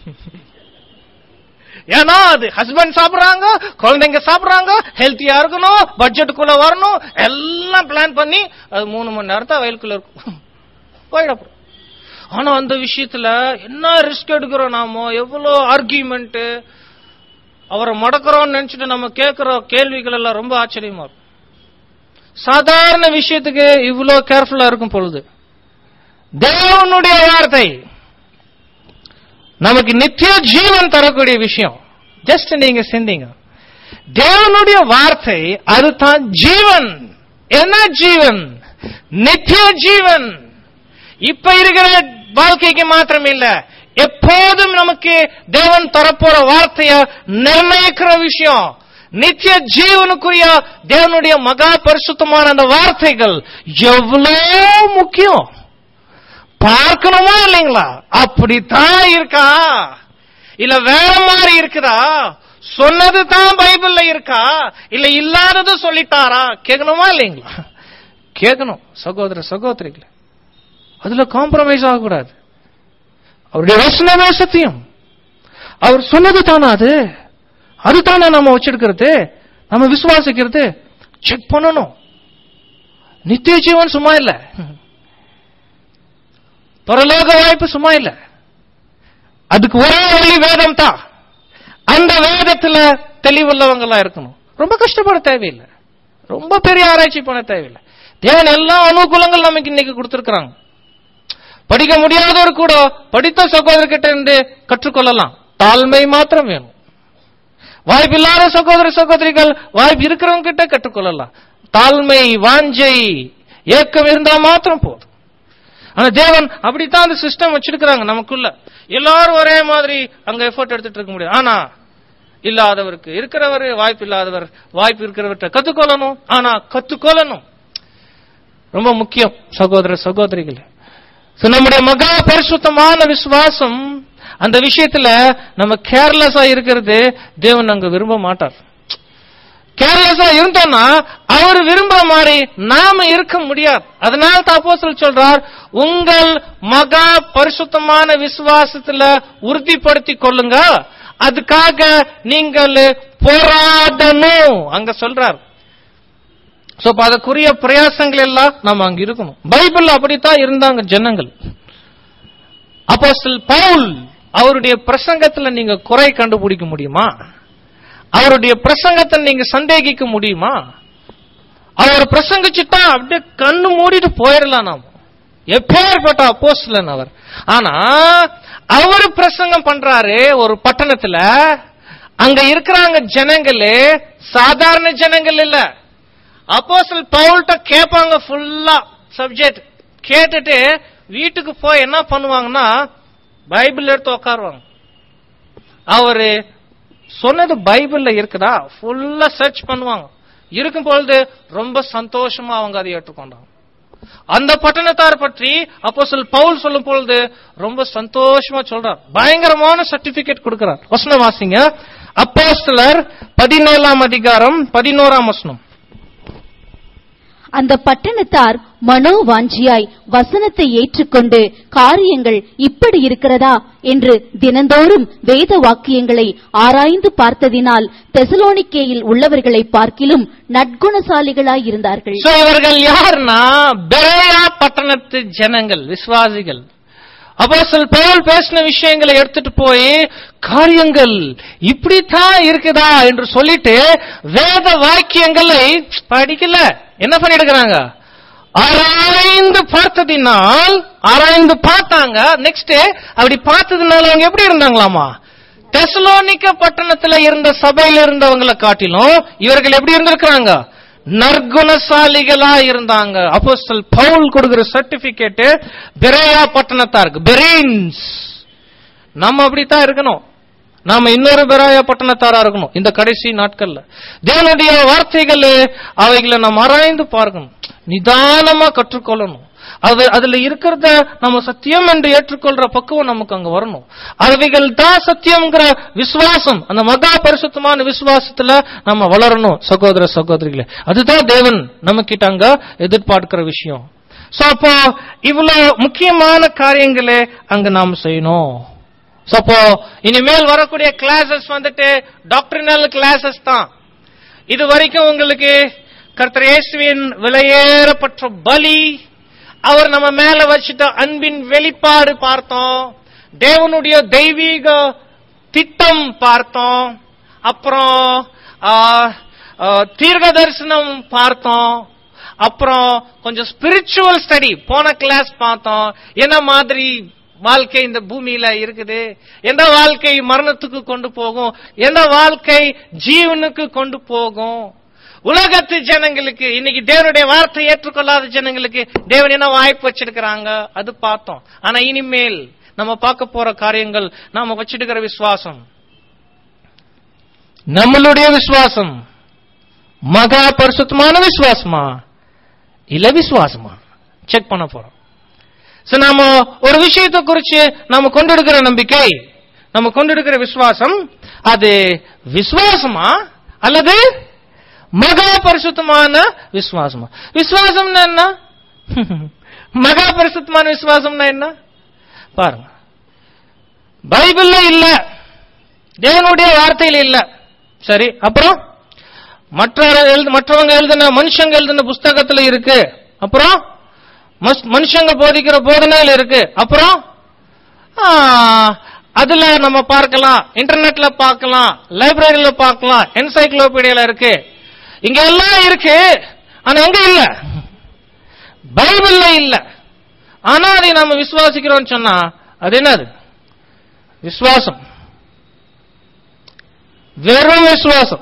ஏன்னா அது ஹஸ்பண்ட் சாப்பிடுறாங்க குழந்தைங்க சாப்பிடுறாங்க ஹெல்த்தியா இருக்கணும் பட்ஜெட்டுக்குள்ள வரணும் எல்லாம் பிளான் பண்ணி அது மூணு மணி நேரத்தை வயலுக்குள்ள இருக்கும் போயிடப்போம் ஆனா அந்த விஷயத்துல என்ன ரிஸ்க் எடுக்கிறோம் நாமோ எவ்வளவு ஆர்கியூமெண்ட் அவரை மடக்கிறோம்னு நினைச்சிட்டு நம்ம கேட்கிற கேள்விகள் எல்லாம் ரொம்ப ஆச்சரியமா இருக்கும் சாதாரண விஷயத்துக்கு இவ்வளவு கேர்ஃபுல்லா இருக்கும் பொழுது தேவனுடைய வார்த்தை நமக்கு நித்திய ஜீவன் தரக்கூடிய விஷயம் ஜஸ்ட் நீங்க சிந்திங்க தேவனுடைய வார்த்தை அதுதான் ஜீவன் என்ன ஜீவன் நித்திய ஜீவன் இப்ப இருக்கிற வாழ்க்கைக்கு மாத்திரம் இல்ல எப்போதும் நமக்கு தேவன் தரப்போற வார்த்தைய நிர்ணயிக்கிற விஷயம் நித்திய ஜீவனுக்குரிய தேவனுடைய மகா பரிசுத்தமான அந்த வார்த்தைகள் எவ்வளவு முக்கியம் பார்க்கணுமா இல்லைங்களா அப்படித்தான் இருக்கா இல்ல வேற மாதிரி இருக்குதா சொன்னது தான் பைபிள்ல இருக்கா இல்ல இல்லாதது சொல்லிட்டாரா கேட்கணுமா இல்லைங்களா கேட்கணும் சகோதர சகோதரிகளை அதுல காம்ப்ரமைஸ் ஆகக்கூடாது அவருடைய வசனமே சத்தியம் அவர் சொன்னது தானா அது அதுதானே நம்ம வச்சிருக்கிறது நம்ம விசுவாசிக்கிறது செக் பண்ணணும் நித்திய ஜீவன் சும்மா இல்ல பரலோக வாய்ப்பு சும்மா இல்ல அதுக்கு ஒரே வழி வேதம் தான் அந்த வேதத்துல தெளிவுள்ளவங்களா இருக்கணும் ரொம்ப கஷ்டப்பட தேவையில்லை ரொம்ப பெரிய ஆராய்ச்சி பண்ண தேவையில்லை தேவன் எல்லா அனுகூலங்கள் நமக்கு இன்னைக்கு கொடுத்திருக்கிறாங்க படிக்க முடியாதவர் கூட படித்த சகோதரர்கிட்ட இருந்து கற்றுக்கொள்ளலாம் தாழ்மை மாத்திரம் வேணும் வாய்ப்பில்லாத சகோதர சகோதரிகள் வாய்ப்பு இருக்கிறவங்க கிட்ட கற்றுக்கொள்ளலாம் தாழ்மை வாஞ்சை ஏக்கம் இருந்தா மாத்திரம் போதும் ஆனா தேவன் அப்படித்தான் அந்த சிஸ்டம் வச்சிருக்கிறாங்க நமக்குள்ள எல்லாரும் ஒரே மாதிரி அங்க எஃபோர்ட் எடுத்துட்டு இருக்க முடியாது ஆனா இல்லாதவருக்கு இருக்கிறவர் வாய்ப்பு இல்லாதவர் வாய்ப்பு இருக்கிறவர்கிட்ட கத்துக்கொள்ளணும் ஆனா கத்துக்கொள்ளணும் ரொம்ப முக்கியம் சகோதர சகோதரிகளே So, நம்முடைய மகா பரிசுத்தமான விசுவாசம் அந்த விஷயத்துல நம்ம கேர்லெஸ்ஸா இருக்கிறது தேவன் அங்க விரும்ப மாட்டார் கேர்லெஸ்ஸா இருந்தோம்னா அவர் விரும்புற மாதிரி நாம இருக்க முடியாது அதனால தப்போசல் சொல்றார் உங்கள் மகா பரிசுத்தமான விசுவாசத்துல உறுதிப்படுத்திக் கொள்ளுங்க அதுக்காக நீங்கள் போராடணும் அங்க சொல்றார் சோ அதுக்குரிய பிரயாசங்கள் எல்லாம் நம்ம அங்க இருக்கணும் பைபிள் அப்படித்தான் இருந்தாங்க ஜனங்கள் அப்போஸ்தல் பவுல் அவருடைய பிரசங்கத்துல நீங்க குறை கண்டுபிடிக்க முடியுமா அவருடைய பிரசங்கத்தை நீங்க சந்தேகிக்க முடியுமா அவர் பிரசங்கிச்சுட்டா அப்படியே கண்ணு மூடிட்டு போயிடலாம் நாம எப்பேற்பட்ட அப்போஸ்தலன் அவர் ஆனா அவர் பிரசங்கம் பண்றாரு ஒரு பட்டணத்துல அங்க இருக்கிறாங்க ஜனங்களே சாதாரண ஜனங்கள் இல்ல அப்போஸ்தல் பவுல்கிட்ட கேட்பாங்க ஃபுல்லா சப்ஜெக்ட் கேட்டுட்டு வீட்டுக்கு போய் என்ன பண்ணுவாங்கன்னா பைபிள் எடுத்து உட்காருவாங்க அவரு சொன்னது பைபிள்ல இருக்குதா ஃபுல்லா சர்ச் பண்ணுவாங்க இருக்கும் பொழுது ரொம்ப சந்தோஷமா அவங்க அதை ஏற்றுக்கொண்டாங்க அந்த பட்டணத்தார் பற்றி அப்போஸ்தலர் பவுல் சொல்லும் பொழுது ரொம்ப சந்தோஷமா சொல்றார் பயங்கரமான சர்டிபிகேட் கொடுக்கிறார் வசனம் வாசிங்க அப்போஸ்தலர் பதினேழாம் அதிகாரம் பதினோராம் வசனம் அந்த பட்டணத்தார் மனோவாஞ்சியாய் வசனத்தை ஏற்றுக்கொண்டு காரியங்கள் இப்படி இருக்கிறதா என்று தினந்தோறும் வேத வாக்கியங்களை ஆராய்ந்து பார்த்ததினால் தெசலோனிக்கேயில் உள்ளவர்களை பார்க்கிலும் நற்குணசாலிகளாய் இருந்தார்கள் So, இவர்கள் யாருன்னா பெரேயா பட்டணத்து ஜனங்கள் விசுவாசிகள் அப்போஸ்தலர் பவுல் பேசின விஷயங்களை எடுத்துட்டு போய் காரியங்கள் இப்படித்தான் இருக்குதா என்று சொல்லிட்டு வேத வாக்கியங்களை படிக்கல என்ன பண்ணிடுக்கிறாங்க ஆராய்ந்து பார்த்ததினால் ஆராய்ந்து பார்த்தாங்க நெக்ஸ்ட் அப்படி பார்த்ததுனால அவங்க எப்படி இருந்தாங்களாமா தெசலோனிக்க பட்டணத்துல இருந்த சபையில இருந்தவங்களை காட்டிலும் இவர்கள் எப்படி இருந்திருக்கிறாங்க நற்குணசாலிகளா இருந்தாங்க அப்போஸ்தல் பவுல் கொடுக்கிற சர்டிபிகேட் பெரேயா பட்டணத்தாருக்கு பெரீன்ஸ் நம்ம அப்படித்தான் இருக்கணும் நாம இன்னொரு பெராய பட்டணத்தாரா இருக்கணும் இந்த கடைசி நாட்கள்ல தேவனுடைய வார்த்தைகள் அவைகளை நாம் ஆராய்ந்து பார்க்கணும் நிதானமா கற்றுக்கொள்ளணும் அது அதுல இருக்கிறத நம்ம சத்தியம் என்று ஏற்றுக்கொள்ற பக்குவம் நமக்கு அங்க வரணும் அவைகள் தான் சத்தியம்ங்கிற விசுவாசம் அந்த மகா பரிசுத்தமான விசுவாசத்துல நம்ம வளரணும் சகோதர சகோதரிகளே அதுதான் தேவன் நம்ம கிட்ட அங்க எதிர்பார்க்கிற விஷயம் சோ அப்போ இவ்வளவு முக்கியமான காரியங்களே அங்க நாம் செய்யணும் So, அப்போ இனிமேல் வரக்கூடிய கிளாஸஸ் வந்துட்டு டாக்டரினல் கிளாஸஸ் தான் இது வரைக்கும் உங்களுக்கு கர்த்தர் இயேசுவின் விலையேறப்பட்ட பலி அவர் நம்ம மேல வச்சுட்ட அன்பின் வெளிப்பாடு பார்த்தோம் தேவனுடைய தெய்வீக திட்டம் பார்த்தோம் அப்புறம் ஆ, ஆ, தீர்க்க தரிசனம் பார்த்தோம் அப்புறம் கொஞ்சம் ஸ்பிரிச்சுவல் ஸ்டடி போன கிளாஸ் பார்த்தோம் என்ன மாதிரி வாழ்க்கை இந்த பூமியில இருக்குது எந்த வாழ்க்கை மரணத்துக்கு கொண்டு போகும் எந்த வாழ்க்கை ஜீவனுக்கு கொண்டு போகும் உலகத்து ஜனங்களுக்கு இன்னைக்கு தேவனுடைய வார்த்தை ஏற்றுக்கொள்ளாத ஜனங்களுக்கு தேவன் என்ன வாய்ப்பு வச்சிருக்கிறாங்க அது பார்த்தோம் ஆனா இனிமேல் நம்ம பார்க்க போற காரியங்கள் நாம வச்சிருக்கிற விசுவாசம் நம்மளுடைய விசுவாசம் மகா பரிசுத்தமான விசுவாசமா இல்ல விசுவாசமா செக் பண்ண போறோம் So, நாம ஒரு விஷயத்தை குறிச்சு நாம கொண்டெடுக்கிற நம்பிக்கை நம்ம கொண்டெடுக்கிற விசுவாசம் அது விசுவாசமா அல்லது மகா பரிசுத்தமான விசுவாசமா விசுவாசம்னா என்ன மகா பரிசுத்தமான விசுவாசம்னா என்ன பாருங்க பைபிள்ல இல்ல தேவனுடைய வார்த்தையில இல்ல சரி அப்புறம் மற்ற எழுது- மற்றவங்க எழுதின மனுஷங்க எழுதின புஸ்தகத்துல இருக்கு அப்புறம் மஸ்- மனுஷங்க போதிக்கிற போதனையில இருக்கு அப்புறம் ஆ, அதுல நம்ம பார்க்கலாம் இன்டர்நெட்ல பார்க்கலாம் லைப்ரரியில பார்க்கலாம் என்சைக்ளோபீடியால இருக்கு இங்க எல்லாம் இருக்கு ஆனா எங்க இல்ல பைபிள்ல இல்ல ஆனா அதை நாம விசுவாசிக்கிறோம்னு சொன்னா அது என்னது விசுவாசம் வெறும் விசுவாசம்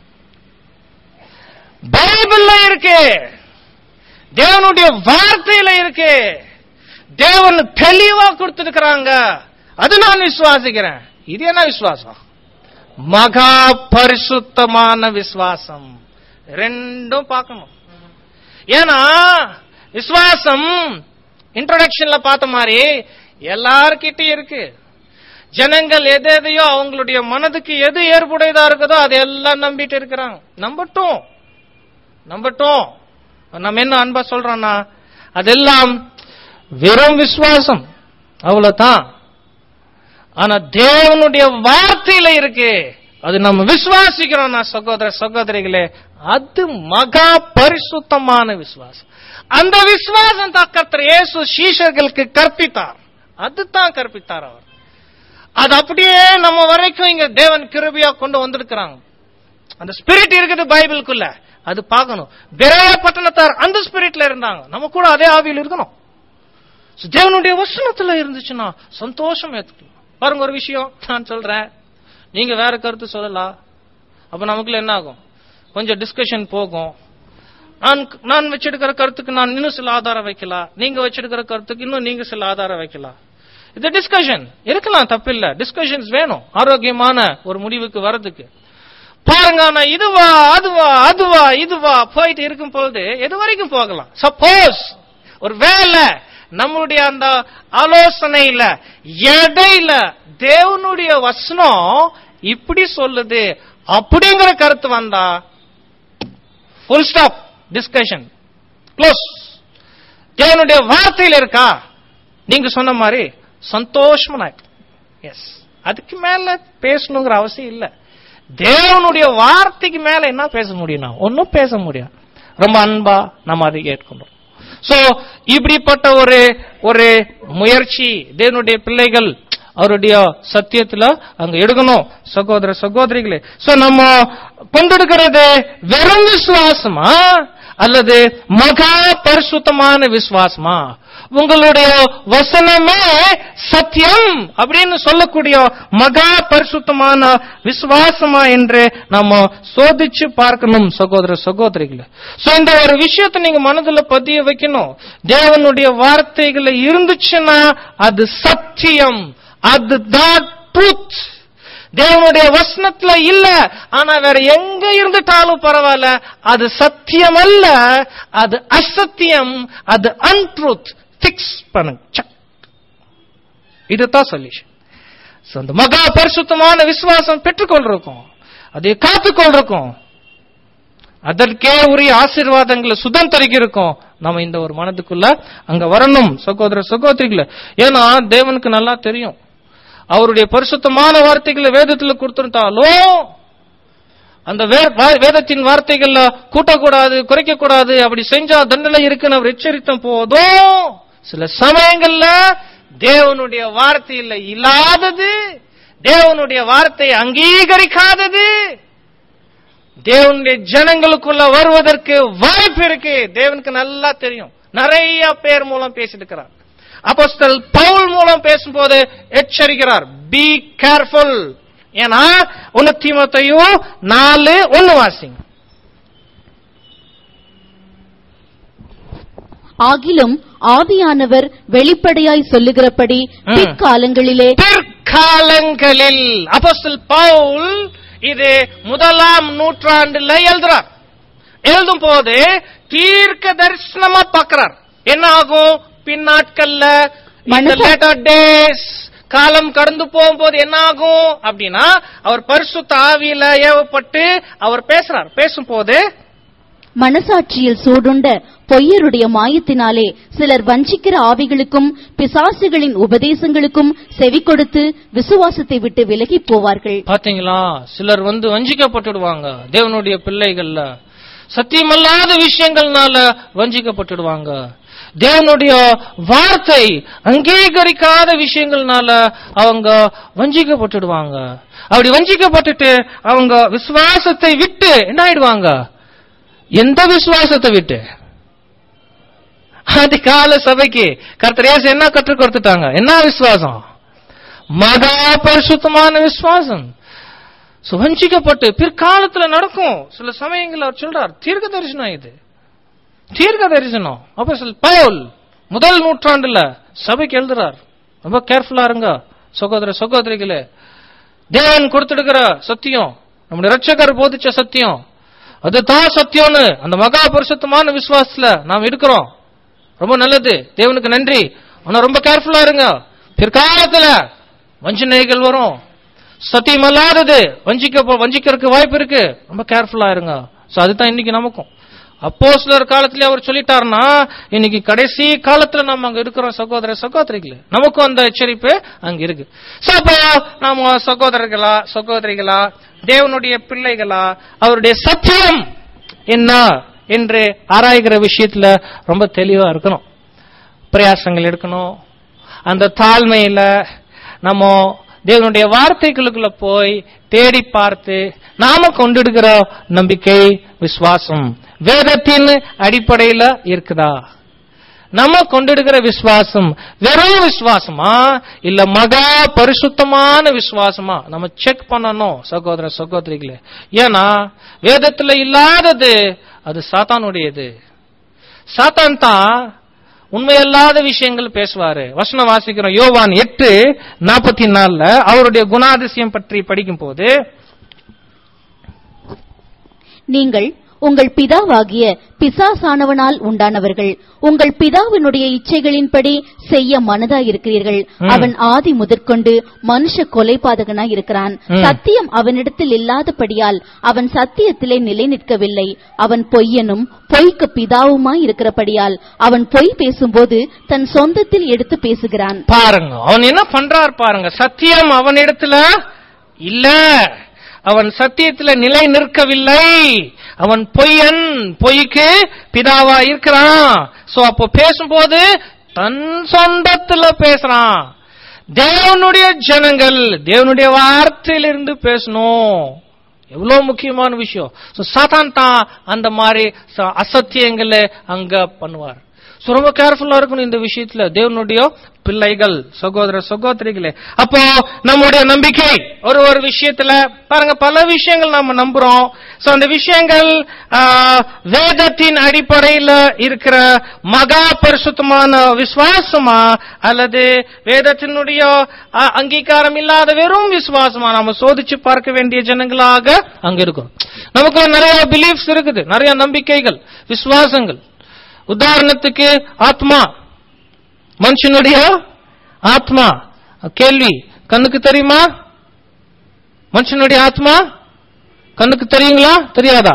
பைபிள்ல இருக்கு தேவனுடைய வார்த்தையில இருக்கு தேவன் தெளிவா கொடுத்திருக்கிறாங்க அது நான் விசுவாசிக்கிறேன் இது என்ன விசுவாசம் மகா பரிசுத்தமான விசுவாசம் ரெண்டும் பார்க்கணும் ஏன்னா விசுவாசம் இன்ட்ரோடக்ஷன்ல பார்த்த மாதிரி எல்லார்கிட்டயும் இருக்கு ஜனங்கள் எது எதையோ அவங்களுடைய மனதுக்கு எது ஏற்புடையதா இருக்குதோ அதெல்லாம் நம்பிட்டு இருக்கிறாங்க நம்பட்டும் நம்பட்டும் நம்ம என்ன அன்பா சொல்றோம்னா அதெல்லாம் வெறும் விசுவாசம் அவ்வளவுதான் ஆனா தேவனுடைய வார்த்தையில இருக்கு அது நம்ம விசுவாசிக்கிறோம்னா சகோதர சகோதரிகளே அது மகா பரிசுத்தமான விசுவாசம் அந்த விசுவாசம் தான் கர்த்தர் இயேசு சீஷர்களுக்கு கற்பித்தார் அதுதான் கற்பித்தார் அவர் அது அப்படியே நம்ம வரைக்கும் இங்க தேவன் கிருபையா கொண்டு வந்திருக்கிறாங்க அந்த ஸ்பிரிட் இருக்குது பைபிளுக்குள்ள அது பார்க்கணும் பெரிய பட்டணத்தார் அந்த ஸ்பிரிட்ல இருந்தாங்க நம்ம கூட அதே ஆவியில் இருக்கணும் So, தேவனுடைய வசனத்துல இருந்துச்சுன்னா சந்தோஷம் ஏத்துக்கலாம் பாருங்க ஒரு விஷயம் நான் சொல்றேன் நீங்க வேற கருத்து சொல்லலாம் அப்ப நமக்குள்ள என்ன ஆகும் கொஞ்சம் டிஸ்கஷன் போகும் நான் நான் வச்சிருக்கிற கருத்துக்கு நான் இன்னும் சில ஆதாரம் வைக்கலாம் நீங்க வச்சிருக்கிற கருத்துக்கு இன்னும் நீங்க சில ஆதாரம் வைக்கலாம் இது டிஸ்கஷன் இருக்கலாம் தப்பில்ல டிஸ்கஷன்ஸ் வேணும் ஆரோக்கியமான ஒரு முடிவுக்கு வர்றதுக்கு பாருங்க நான் இதுவா அதுவா அதுவா இதுவா போயிட்டு இருக்கும் பொழுது எது வரைக்கும் போகலாம் சப்போஸ் ஒரு வேலை நம்மளுடைய அந்த ஆலோசனையில எடையில தேவனுடைய வசனம் இப்படி சொல்லுது அப்படிங்கிற கருத்து வந்தா ஃபுல் ஸ்டாப் டிஸ்கஷன் க்ளோஸ் தேவனுடைய வார்த்தையில் இருக்கா நீங்க சொன்ன மாதிரி சந்தோஷமா எஸ் அதுக்கு மேல பேசணுங்கிற அவசியம் இல்ல தேவனுடைய வார்த்தைக்கு மேல என்ன பேச முடியும் ஒன்னும் பேச முடியாது ரொம்ப அன்பா நம்ம அதை கேட்கணும் சோ இப்படிப்பட்ட ஒரு ஒரு முயற்சி தேவனுடைய பிள்ளைகள் அவருடைய சத்தியத்துல அங்க எடுக்கணும் சகோதர சகோதரிகளே சோ நம்ம கொண்டெடுக்கிறது வெறும் விசுவாசமா அல்லது மகா பரிசுத்தமான விசுவாசமா உங்களுடைய வசனமே சத்தியம் அப்படின்னு சொல்லக்கூடிய மகா பரிசுத்தமான விசுவாசமா என்று நம்ம சோதிச்சு பார்க்கணும் சகோதர சகோதரிகளை சோ இந்த ஒரு விஷயத்தை நீங்க மனதுல பதிய வைக்கணும் தேவனுடைய வார்த்தைகள் இருந்துச்சுன்னா அது சத்தியம் அதுதான் ட்ரூத் தேவனுடைய வசனத்துல இல்ல ஆனா வேற எங்க இருந்துட்டாலும் பரவாயில்ல அது சத்தியம் அல்ல அது அசத்தியம் அது அன்ட்ரூத் பிக்ஸ் பண்ணுங்க சக். இதுதான் சொல்யூஷன் So, அந்த மகா பரிசுத்தமான விசுவாசம் பெற்றுக்கொண்டிருக்கோம் அதை காத்துக்கொண்டிருக்கோம் அதற்கே உரிய ஆசீர்வாதங்களை சுதந்திரிக்க இருக்கும் நம்ம இந்த ஒரு மனதுக்குள்ள அங்க வரணும் சகோதர சகோதரிகளை ஏன்னா தேவனுக்கு நல்லா தெரியும் அவருடைய பரிசுத்தமான வார்த்தைகளை வேதத்துல கொடுத்திருந்தாலும் அந்த வே- வா- வேதத்தின் வார்த்தைகள்ல கூட்டக்கூடாது குறைக்க கூடாது அப்படி செஞ்சா தண்டனை இருக்குன்னு அவர் எச்சரித்த போதும் சில சமயங்கள்ல தேவனுடைய வார்த்தையில இல்லாதது தேவனுடைய வார்த்தையை அங்கீகரிக்காதது தேவனுடைய ஜனங்களுக்குள்ள வருவதற்கு வாய்ப்பு இருக்கு தேவனுக்கு நல்லா தெரியும் நிறைய பேர் மூலம் பேசிட்டு இருக்கிறார் அப்போஸ்தல் பவுல் மூலம் பேசும்போது எச்சரிக்கிறார் பி கேர்ஃபுல் ஏன்னா ஒன்னு தீமத்தையும் நாலு ஒன்னு வாசிங்க ஆகிலும் ஆவியானவர் வெளிப்படையாய் சொல்லுகிறபடி ம். பிற்காலங்களிலே பிற்காலங்களில் அப்போஸ்தல் பவுல் இது முதலாம் நூற்றாண்டுல எழுதுறார் எழுதும் போது தீர்க்க தரிசனமா பார்க்கிறார் என்ன ஆகும் பின்னாட்கள்ல இந்த மனசா- லேட்டர் டேஸ் காலம் கடந்து போகும்போது என்ன ஆகும் அப்படின்னா அவர் பரிசுத்த ஆவியில ஏவப்பட்டு அவர் பேசுறார் பேசும்போது மனசாட்சியில் சூடுண்ட பொய்யருடைய மாயத்தினாலே சிலர் வஞ்சிக்கிற ஆவிகளுக்கும் பிசாசுகளின் உபதேசங்களுக்கும் செவி கொடுத்து விசுவாசத்தை விட்டு விலகிப் போவார்கள் பாத்தீங்களா சிலர் வந்து வஞ்சிக்கப்பட்டுடுவாங்க தேவனுடைய பிள்ளைகள்ல சத்தியமல்லாத விஷயங்கள்னால வஞ்சிக்கப்பட்டுடுவாங்க தேவனுடைய வார்த்தை அங்கீகரிக்காத விஷயங்கள்னால அவங்க வஞ்சிக்கப்பட்டுடுவாங்க அப்படி வஞ்சிக்கப்பட்டுட்டு அவங்க விசுவாசத்தை விட்டு என்ன ஆயிடுவாங்க எந்த விசுவாசத்தை விட்டு அது கால சபைக்கு கர்த்தர் இயேசு என்ன கற்றுக் கொடுத்துட்டாங்க என்ன விசுவாசம் மகா பரிசுத்தமான விசுவாசம் சுவஞ்சிக்கப்பட்டு பிற்காலத்துல நடக்கும் சில சமயங்கள் அவர் சொல்றார் தீர்க்க தரிசனம் இது தீர்க்க தரிசனம் அப்ப சில பவுல் முதல் நூற்றாண்டுல சபைக்கு எழுதுறார் ரொம்ப கேர்ஃபுல்லா இருங்க சகோதர சகோதரிகளே தேவன் கொடுத்திருக்கிற சத்தியம் நம்முடைய ரட்சகர் போதிச்ச சத்தியம் அதுதான் சத்தியம்னு அந்த மகா பரிசுத்தமான விசுவாசத்துல நாம் இருக்கிறோம் ரொம்ப நல்லது தேவனுக்கு நன்றி ஆனா ரொம்ப கேர்ஃபுல்லா இருங்க பிற்காலத்துல வஞ்சனைகள் வரும் சத்தியமல்லாதது வஞ்சிக்க வஞ்சிக்கிறதுக்கு வாய்ப்பு இருக்கு ரொம்ப கேர்ஃபுல்லா இருங்க சோ அதுதான் இன்னைக்கு நமக்கும் அப்போ சிலர் காலத்திலே அவர் சொல்லிட்டாருன்னா இன்னைக்கு கடைசி காலத்துல நம்ம அங்க இருக்கிறோம் சகோதர சகோதரிகளே நமக்கும் அந்த எச்சரிப்பு அங்க இருக்கு சோ அப்போ நாம சகோதரர்களா சகோதரிகளா தேவனுடைய பிள்ளைகளா அவருடைய சத்தியம் என்ன என்று ஆராய்கிற விஷயத்துல ரொம்ப தெளிவா இருக்கணும் பிரயாசங்கள் எடுக்கணும் அந்த தாழ்மையில நம்ம தேவனுடைய வார்த்தைகளுக்குள்ள போய் தேடி பார்த்து நாம கொண்டிருக்கிற நம்பிக்கை விசுவாசம் வேதத்தின் அடிப்படையில இருக்குதா நம்ம கொண்டிருக்கிற விசுவாசம் வெறும் விசுவாசமா இல்ல மகா பரிசுத்தமான விசுவாசமா நம்ம செக் பண்ணணும் சகோதர சகோதரிகளே ஏன்னா வேதத்துல இல்லாதது அது சாத்தானுடையது சாத்தான் தான் உண்மையல்லாத விஷயங்கள் பேசுவாரு வசனம் வாசிக்கிறோம் யோவான் எட்டு நாற்பத்தி நாலுல அவருடைய குணாதிசயம் பற்றி படிக்கும் போது நீங்கள் உங்கள் பிதாவாகிய பிசாசானவனால் உண்டானவர்கள் உங்கள் பிதாவினுடைய இச்சைகளின்படி செய்ய மனதாயிருக்கிறீர்கள் ம். அவன் ஆதி முதற்கொண்டு மனுஷ கொலைபாதகனாய் இருக்கிறான் ம். சத்தியம் அவனிடத்தில் இல்லாதபடியால் அவன் சத்தியத்திலே நிலை நிற்கவில்லை அவன் பொய்யனும் பொய்க்கு பிதாவுமாய் இருக்கிறபடியால் அவன் பொய் பேசும்போது தன் சொந்தத்தில் எடுத்து பேசுகிறான் பாருங்க அவன் என்ன பண்றார் பாருங்க சத்தியம் அவனிடத்துல இல்ல அவன் சத்தியத்துல நிலை நிற்கவில்லை அவன் பொய்யன் பொய்க்கு பிதாவா இருக்கிறான் சோ அப்போ பேசும்போது தன் சொந்தத்துல பேசுறான் தேவனுடைய ஜனங்கள் தேவனுடைய வார்த்தையிலிருந்து பேசணும் எவ்வளவு முக்கியமான விஷயம் So, சாத்தான் தான் அந்த மாதிரி ச- அசத்தியங்களை அங்க பண்ணுவார் So, ரொம்ப கேர்ஃபுல்லா இருக்கணும் இந்த விஷயத்துல தேவனுடைய பிள்ளைகள் சகோதர சகோதரிகளே அப்போ நம்முடைய நம்பிக்கை ஒரு ஒரு விஷயத்துல பாருங்க பல விஷயங்கள் நம்ம நம்புறோம் சோ அந்த விஷயங்கள் ஆ, வேதத்தின் அடிப்படையில இருக்கிற மகா பரிசுத்தமான விசுவாசமா அல்லது வேதத்தினுடைய ஆ, அங்கீகாரம் இல்லாத வெறும் விசுவாசமா நம்ம சோதிச்சு பார்க்க வேண்டிய ஜனங்களாக அங்க இருக்கும் நமக்கு நிறைய பிலீஃப்ஸ் இருக்குது நிறைய நம்பிக்கைகள் விசுவாசங்கள் உதாரணத்துக்கு ஆத்மா மனுஷனுடைய ஆத்மா கேள்வி கண்ணுக்கு தெரியுமா மனுஷனுடைய ஆத்மா கண்ணுக்கு தெரியுங்களா தெரியாதா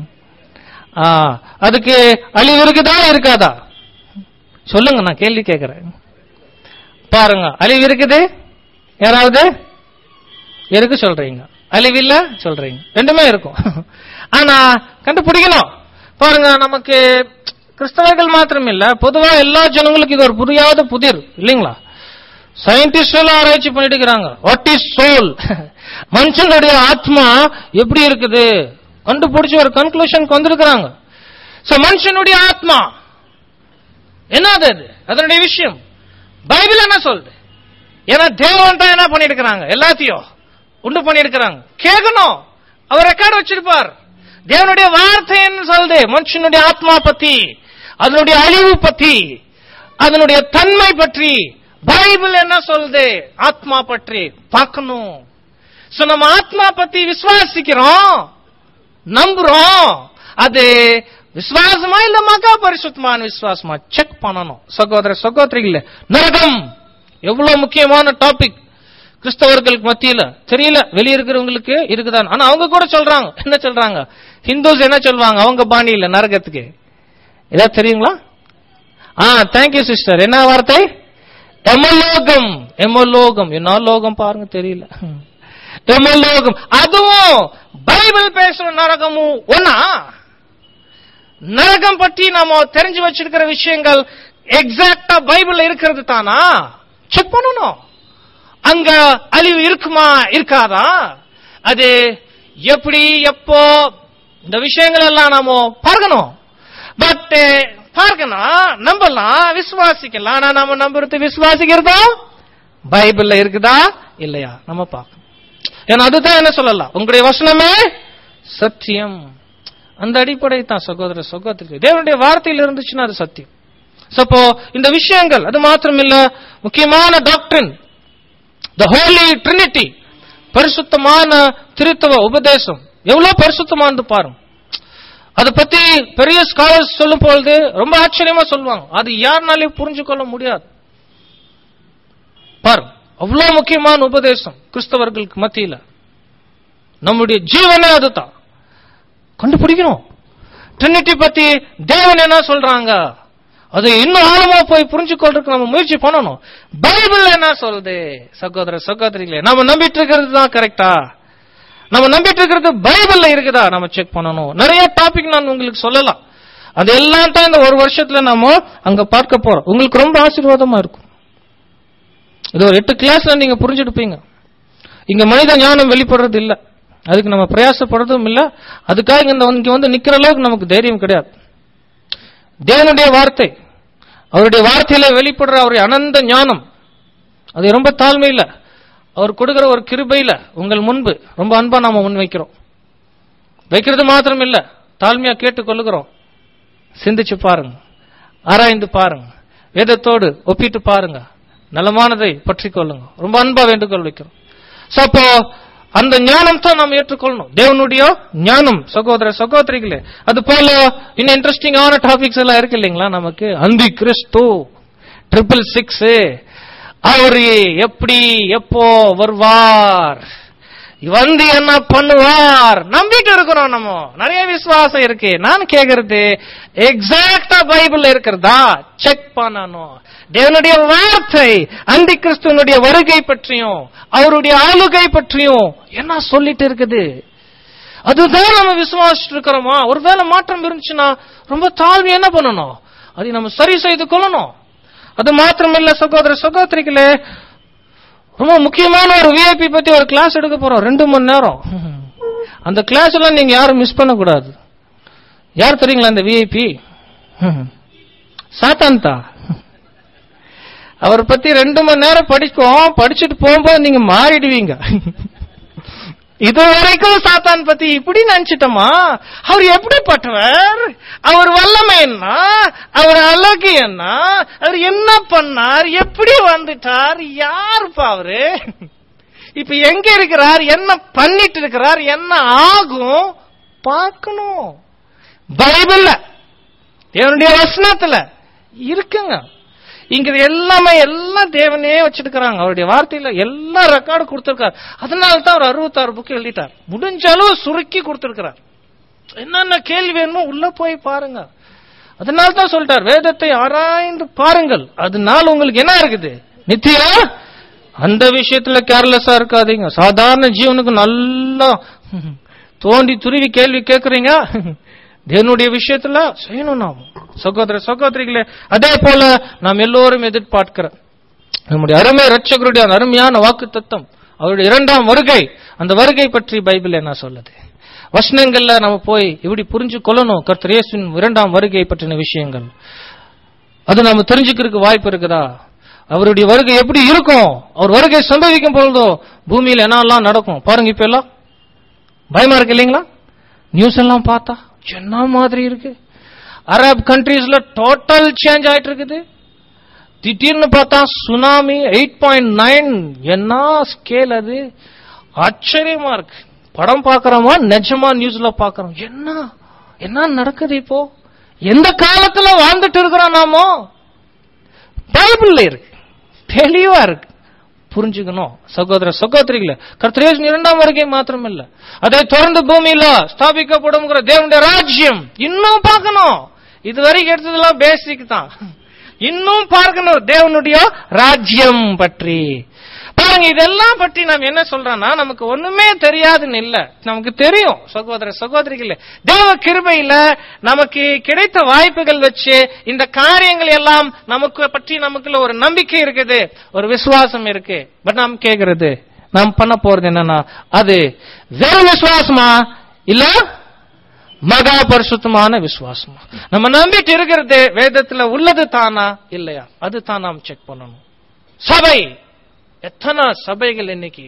ஆ, அதுக்கு அழிவு இருக்குதா இருக்காதா சொல்லுங்க நான் கேள்வி கேட்கிறேன் பாருங்க அழிவு இருக்குது யாராவது இருக்கு சொல்றீங்க அழிவில்ல சொல்றீங்க ரெண்டுமே இருக்கும் ஆனா கண்டுபிடிக்கணும் பாருங்க நமக்கு கிறிஸ்தவர்கள் மாத்திரம் இல்ல பொதுவா எல்லா ஜனங்களுக்கும் இது ஒரு புரியாத புதிர் இல்லைங்களா சயின்டிஸ்ட் எல்லாம் ஆராய்ச்சி பண்ணிட்டு இருக்கிறாங்க வாட் இஸ் சோல் மனுஷனுடைய ஆத்மா எப்படி இருக்குது கண்டுபிடிச்சு ஒரு கன்க்ளூஷனுக்கு வந்திருக்கிறாங்க சோ மனுஷனுடைய ஆத்மா என்னது அது அதனுடைய விஷயம் பைபிள் என்ன சொல்லுது ஏன்னா தேவன் தான் என்ன பண்ணிருக்கிறாங்க எல்லாத்தையும் உண்டு பண்ணிருக்கிறாங்க கேட்கணும் அவர் ரெக்கார்டு வச்சிருப்பார் தேவனுடைய வார்த்தை என்ன சொல்லுது மனுஷனுடைய ஆத்மா பத்தி அதனுடைய அழிவு பத்தி அதனுடைய தன்மை பற்றி பைபிள் என்ன சொல்லுது ஆத்மா பற்றி பார்க்கணும் சோ நம்ம ஆத்மா பத்தி விசுவாசிக்கிறோம் நம்புறோம் அது விசுவாசமா இல்ல மகா பரிசுத்தமான விசுவாசமா செக் பண்ணணும் சகோதர சகோதரிகளே நரகம் எவ்வளவு முக்கியமான டாபிக் கிறிஸ்தவர்களுக்கு மத்தியில தெரியல வெளிய இருக்கிறவங்களுக்கு இருக்குதான் ஆனா அவங்க கூட சொல்றாங்க என்ன சொல்றாங்க ஹிந்துஸ் என்ன சொல்லுவாங்க அவங்க பாணியில நரகத்துக்கு ஏதாவது தெரியுங்களா ஆ தேங்க்யூ சிஸ்டர் என்ன வார்த்தை எமலோகம் எமலோகம் என்ன லோகம் பாருங்க தெரியல எமலோகம் அதுவும் பைபிள் பேசுற நரகமும் ஒன்னா நரகம் பற்றி நாம தெரிஞ்சு வச்சிருக்கிற விஷயங்கள் எக்ஸாக்டா பைபிள்ல இருக்கிறது தானா செக் பண்ணணும் அங்க அழிவு இருக்குமா இருக்காதா அது எப்படி எப்போ இந்த விஷயங்கள் எல்லாம் நாம பார்க்கணும் பட் பார்க்கணும் நம்பலாம் விசுவாசிக்கலாம் ஆனா நாம நம்புறது விசுவாசிக்கிறதா பைபிள்ல இருக்குதா இல்லையா நம்ம பார்க்கணும் ஏன்னா அதுதான் என்ன சொல்லலாம் உங்களுடைய வசனமே சத்தியம் அந்த அடிப்படை தான் சகோதர சகோதரி தேவனுடைய வார்த்தையில் இருந்துச்சுன்னா அது சத்தியம் So, அப்போ இந்த விஷயங்கள் அது மாத்திரம் இல்ல முக்கியமான டாக்டரின் த ஹோலி ட்ரினிட்டி பரிசுத்தமான திருத்தவ உபதேசம் எவ்வளவு பரிசுத்தமானது பாருங்க அதை பத்தி பெரிய ஸ்காலர்ஸ் சொல்லும் பொழுது ரொம்ப ஆச்சரியமா சொல்லுவாங்க அது யாருனாலையும் புரிஞ்சு கொள்ள முடியாது பாருங்க அவ்வளவு முக்கியமான உபதேசம் கிறிஸ்தவர்களுக்கு மத்தியில நம்முடைய ஜீவனே அதுதான் கண்டுபிடிக்கணும் ட்ரினிட்டி பத்தி தேவன் என்ன சொல்றாங்க அது இன்னும் ஆழமா போய் புரிஞ்சு கொள்றதுக்கு நம்ம முயற்சி பண்ணணும் பைபிள் என்ன சொல்லுது சகோதர சகோதரிகளே நம்ம நம்பிட்டு இருக்கிறது தான் கரெக்டா நம்ம நம்பிட்டு இருக்கிறது பைபிள்ல இருக்குதா நம்ம செக் பண்ணணும் நிறைய டாபிக் நான் உங்களுக்கு சொல்லலாம் அது எல்லாம் தான் இந்த ஒரு வருஷத்துல நாம அங்க பார்க்க போறோம் உங்களுக்கு ரொம்ப ஆசீர்வாதமா இருக்கும் இது ஒரு எட்டு கிளாஸ்ல நீங்க புரிஞ்சுடுப்பீங்க இங்க மனித ஞானம் வெளிப்படுறது இல்ல அதுக்கு நம்ம பிரயாசப்படுறதும் இல்ல அதுக்காக இந்த இங்க வந்து நிக்கிற அளவுக்கு நமக்கு தைரியம் கிடையாது தேவனுடைய வார்த்தை அவருடைய வார்த்தையில வெளிப்படுற அவருடைய அனந்த ஞானம் அது ரொம்ப தாழ்மையில அவர் கொடுக்கிற ஒரு கிருபையில உங்கள் முன்பு ரொம்ப அன்பா நாம முன் வைக்கிறோம் வைக்கிறது மாத்திரம் இல்ல தாழ்மையா கேட்டுக் கொள்ளுகிறோம் சிந்திச்சு பாருங்க ஆராய்ந்து பாருங்க வேதத்தோடு ஒப்பிட்டு பாருங்க நலமானதை பற்றி கொள்ளுங்க ரொம்ப அன்பா வேண்டுகோள் வைக்கிறோம் So, அப்போ அந்த ஞானம் தான் நாம் ஏற்றுக்கொள்ளணும் தேவனுடைய ஞானம் சகோதர சகோதரிகளே அது போல இன்னும் இன்ட்ரெஸ்டிங்கான டாபிக்ஸ் எல்லாம் இருக்கு இல்லைங்களா நமக்கு அந்தி கிறிஸ்து ட்ரிபிள் சிக்ஸ் அவரு எப்படி எப்போ வருவார் வந்து என்ன பண்ணுவார் நம்பிக்கை இருக்கிறோம் நம்ம நிறைய விசுவாசம் இருக்கு நான் கேக்குறது எக்ஸாக்டா பைபிள் இருக்கிறதா செக் பண்ணணும் தேவனுடைய வார்த்தை அந்தி கிறிஸ்துவனுடைய வருகை பற்றியும் அவருடைய ஆளுகை பற்றியும் என்ன சொல்லிட்டு இருக்குது அதுதான் நம்ம விசுவாசிட்டு இருக்கிறோமா ஒருவேளை மாற்றம் இருந்துச்சுன்னா ரொம்ப தாழ்வு என்ன பண்ணணும் அதை நம்ம சரி செய்து கொள்ளணும் அது மாத்திரமில்ல சகோதர சகோதரிகளே ரொம்ப முக்கியமான ஒரு விஐபி பத்தி ஒரு கிளாஸ் எடுக்க போறோம் ரெண்டு மணி நேரம் அந்த கிளாஸ் எல்லாம் நீங்க யாரும் மிஸ் பண்ண கூடாது யார் தெரியுங்களா அந்த விஐபி சாத்தான்தா அவர் பத்தி ரெண்டு மணி நேரம் படிக்கும் படிச்சுட்டு போகும்போது நீங்க மாறிடுவீங்க இது வரைக்கும் சாத்தான் பத்தி இப்படி நினைச்சிட்டோமா அவர் எப்படிப்பட்டவர் அவர் வல்லமை என்ன அவர் அழகு என்ன அவர் என்ன பண்ணார் எப்படி வந்துட்டார் யாருப்பா அவரு இப்ப எங்க இருக்கிறார் என்ன பண்ணிட்டு இருக்கிறார் என்ன ஆகும் பார்க்கணும் பைபிள்ல தேவனுடைய வசனத்துல இருக்குங்க இங்க எல்லாமே எல்லாம் தேவனே வச்சிருக்கிறாங்க அவருடைய வார்த்தையில எல்லா ரெக்கார்டு கொடுத்திருக்காரு அதனால தான் அவர் அறுபத்தாறு புக்கு எழுதிட்டார் முடிஞ்ச அளவு சுருக்கி கொடுத்திருக்கிறார் என்னென்ன கேள்வி வேணுமோ உள்ள போய் பாருங்க அதனால தான் சொல்லிட்டார் வேதத்தை ஆராய்ந்து பாருங்கள் அதனால உங்களுக்கு என்ன இருக்குது நித்தியா அந்த விஷயத்துல கேர்லெஸ்ஸா இருக்காதீங்க சாதாரண ஜீவனுக்கு நல்லா தோண்டி துருவி கேள்வி கேட்கறீங்க தேவனுடைய விஷயத்துல செய்யணும் நாம் சகோதர சகோதரிகளே அதே போல நாம் எல்லோரும் எதிர்பார்க்கிற நம்முடைய அருமை ரட்சகருடைய அந்த அருமையான வாக்கு தத்துவம் அவருடைய இரண்டாம் வருகை அந்த வருகை பற்றி பைபிள் என்ன சொல்லுது வசனங்கள்ல நம்ம போய் இப்படி புரிஞ்சு கொள்ளணும் கர்த்தர் இயேசுவின் இரண்டாம் வருகை பற்றின விஷயங்கள் அது நம்ம தெரிஞ்சுக்கிறதுக்கு வாய்ப்பு இருக்குதா அவருடைய வருகை எப்படி இருக்கும் அவர் வருகை சம்பவிக்கும் பொழுதோ பூமியில என்னெல்லாம் நடக்கும் பாருங்க இப்ப எல்லாம் பயமா இருக்கு இல்லைங்களா நியூஸ் எல்லாம் பார்த்தா என்ன மாதிரி இருக்கு அரப் கண்ட்ரீஸ்ல டோட்டல் சேஞ்ச் ஆயிட்டு இருக்குது திடீர்னு பார்த்தா சுனாமி எயிட் பாயிண்ட் நைன் என்ன ஸ்கேல் அது ஆச்சரியமா இருக்கு படம் பார்க்கறோமா நிஜமா நியூஸ்ல பார்க்கறோம் என்ன என்ன நடக்குது இப்போ எந்த காலத்துல வாழ்ந்துட்டு இருக்கிறோம் நாமோ பைபிள்ல இருக்கு தெளிவா இருக்கு புரிஞ்சுக்கணும் சகோதர சகோதரிகள கர்த்தரேசன் இரண்டாம் வருகை மாத்திரம் இல்ல அதை தொடர்ந்து பூமியில ஸ்தாபிக்கப்படும் தேவனுடைய ராஜ்யம் இன்னும் பார்க்கணும் இதுவரைக்கும் எடுத்ததெல்லாம் பேசிக் தான் இன்னும் பார்க்கணும் தேவனுடைய ராஜ்யம் பற்றி பாருங்க இதெல்லாம் பற்றி நாம் என்ன சொல்றோம்னா நமக்கு ஒண்ணுமே தெரியாதுன்னு இல்ல நமக்கு தெரியும் சகோதர சகோதரிகளே தேவ கிருபையில நமக்கு கிடைத்த வாய்ப்புகள் வச்சு இந்த காரியங்கள் எல்லாம் நமக்கு பற்றி நமக்குள்ள ஒரு நம்பிக்கை இருக்குது ஒரு விசுவாசம் இருக்கு பட் நாம் கேக்குறது நாம் பண்ண போறது என்னன்னா அது வெறும் விசுவாசமா இல்ல மகா பரிசுத்தமான விசுவாசமா நம்ம நம்பிட்டு இருக்கிறது வேதத்துல உள்ளது தானா இல்லையா அது தான் நாம் செக் பண்ணணும் சபை எத்தனை சபைகள் இன்னைக்கு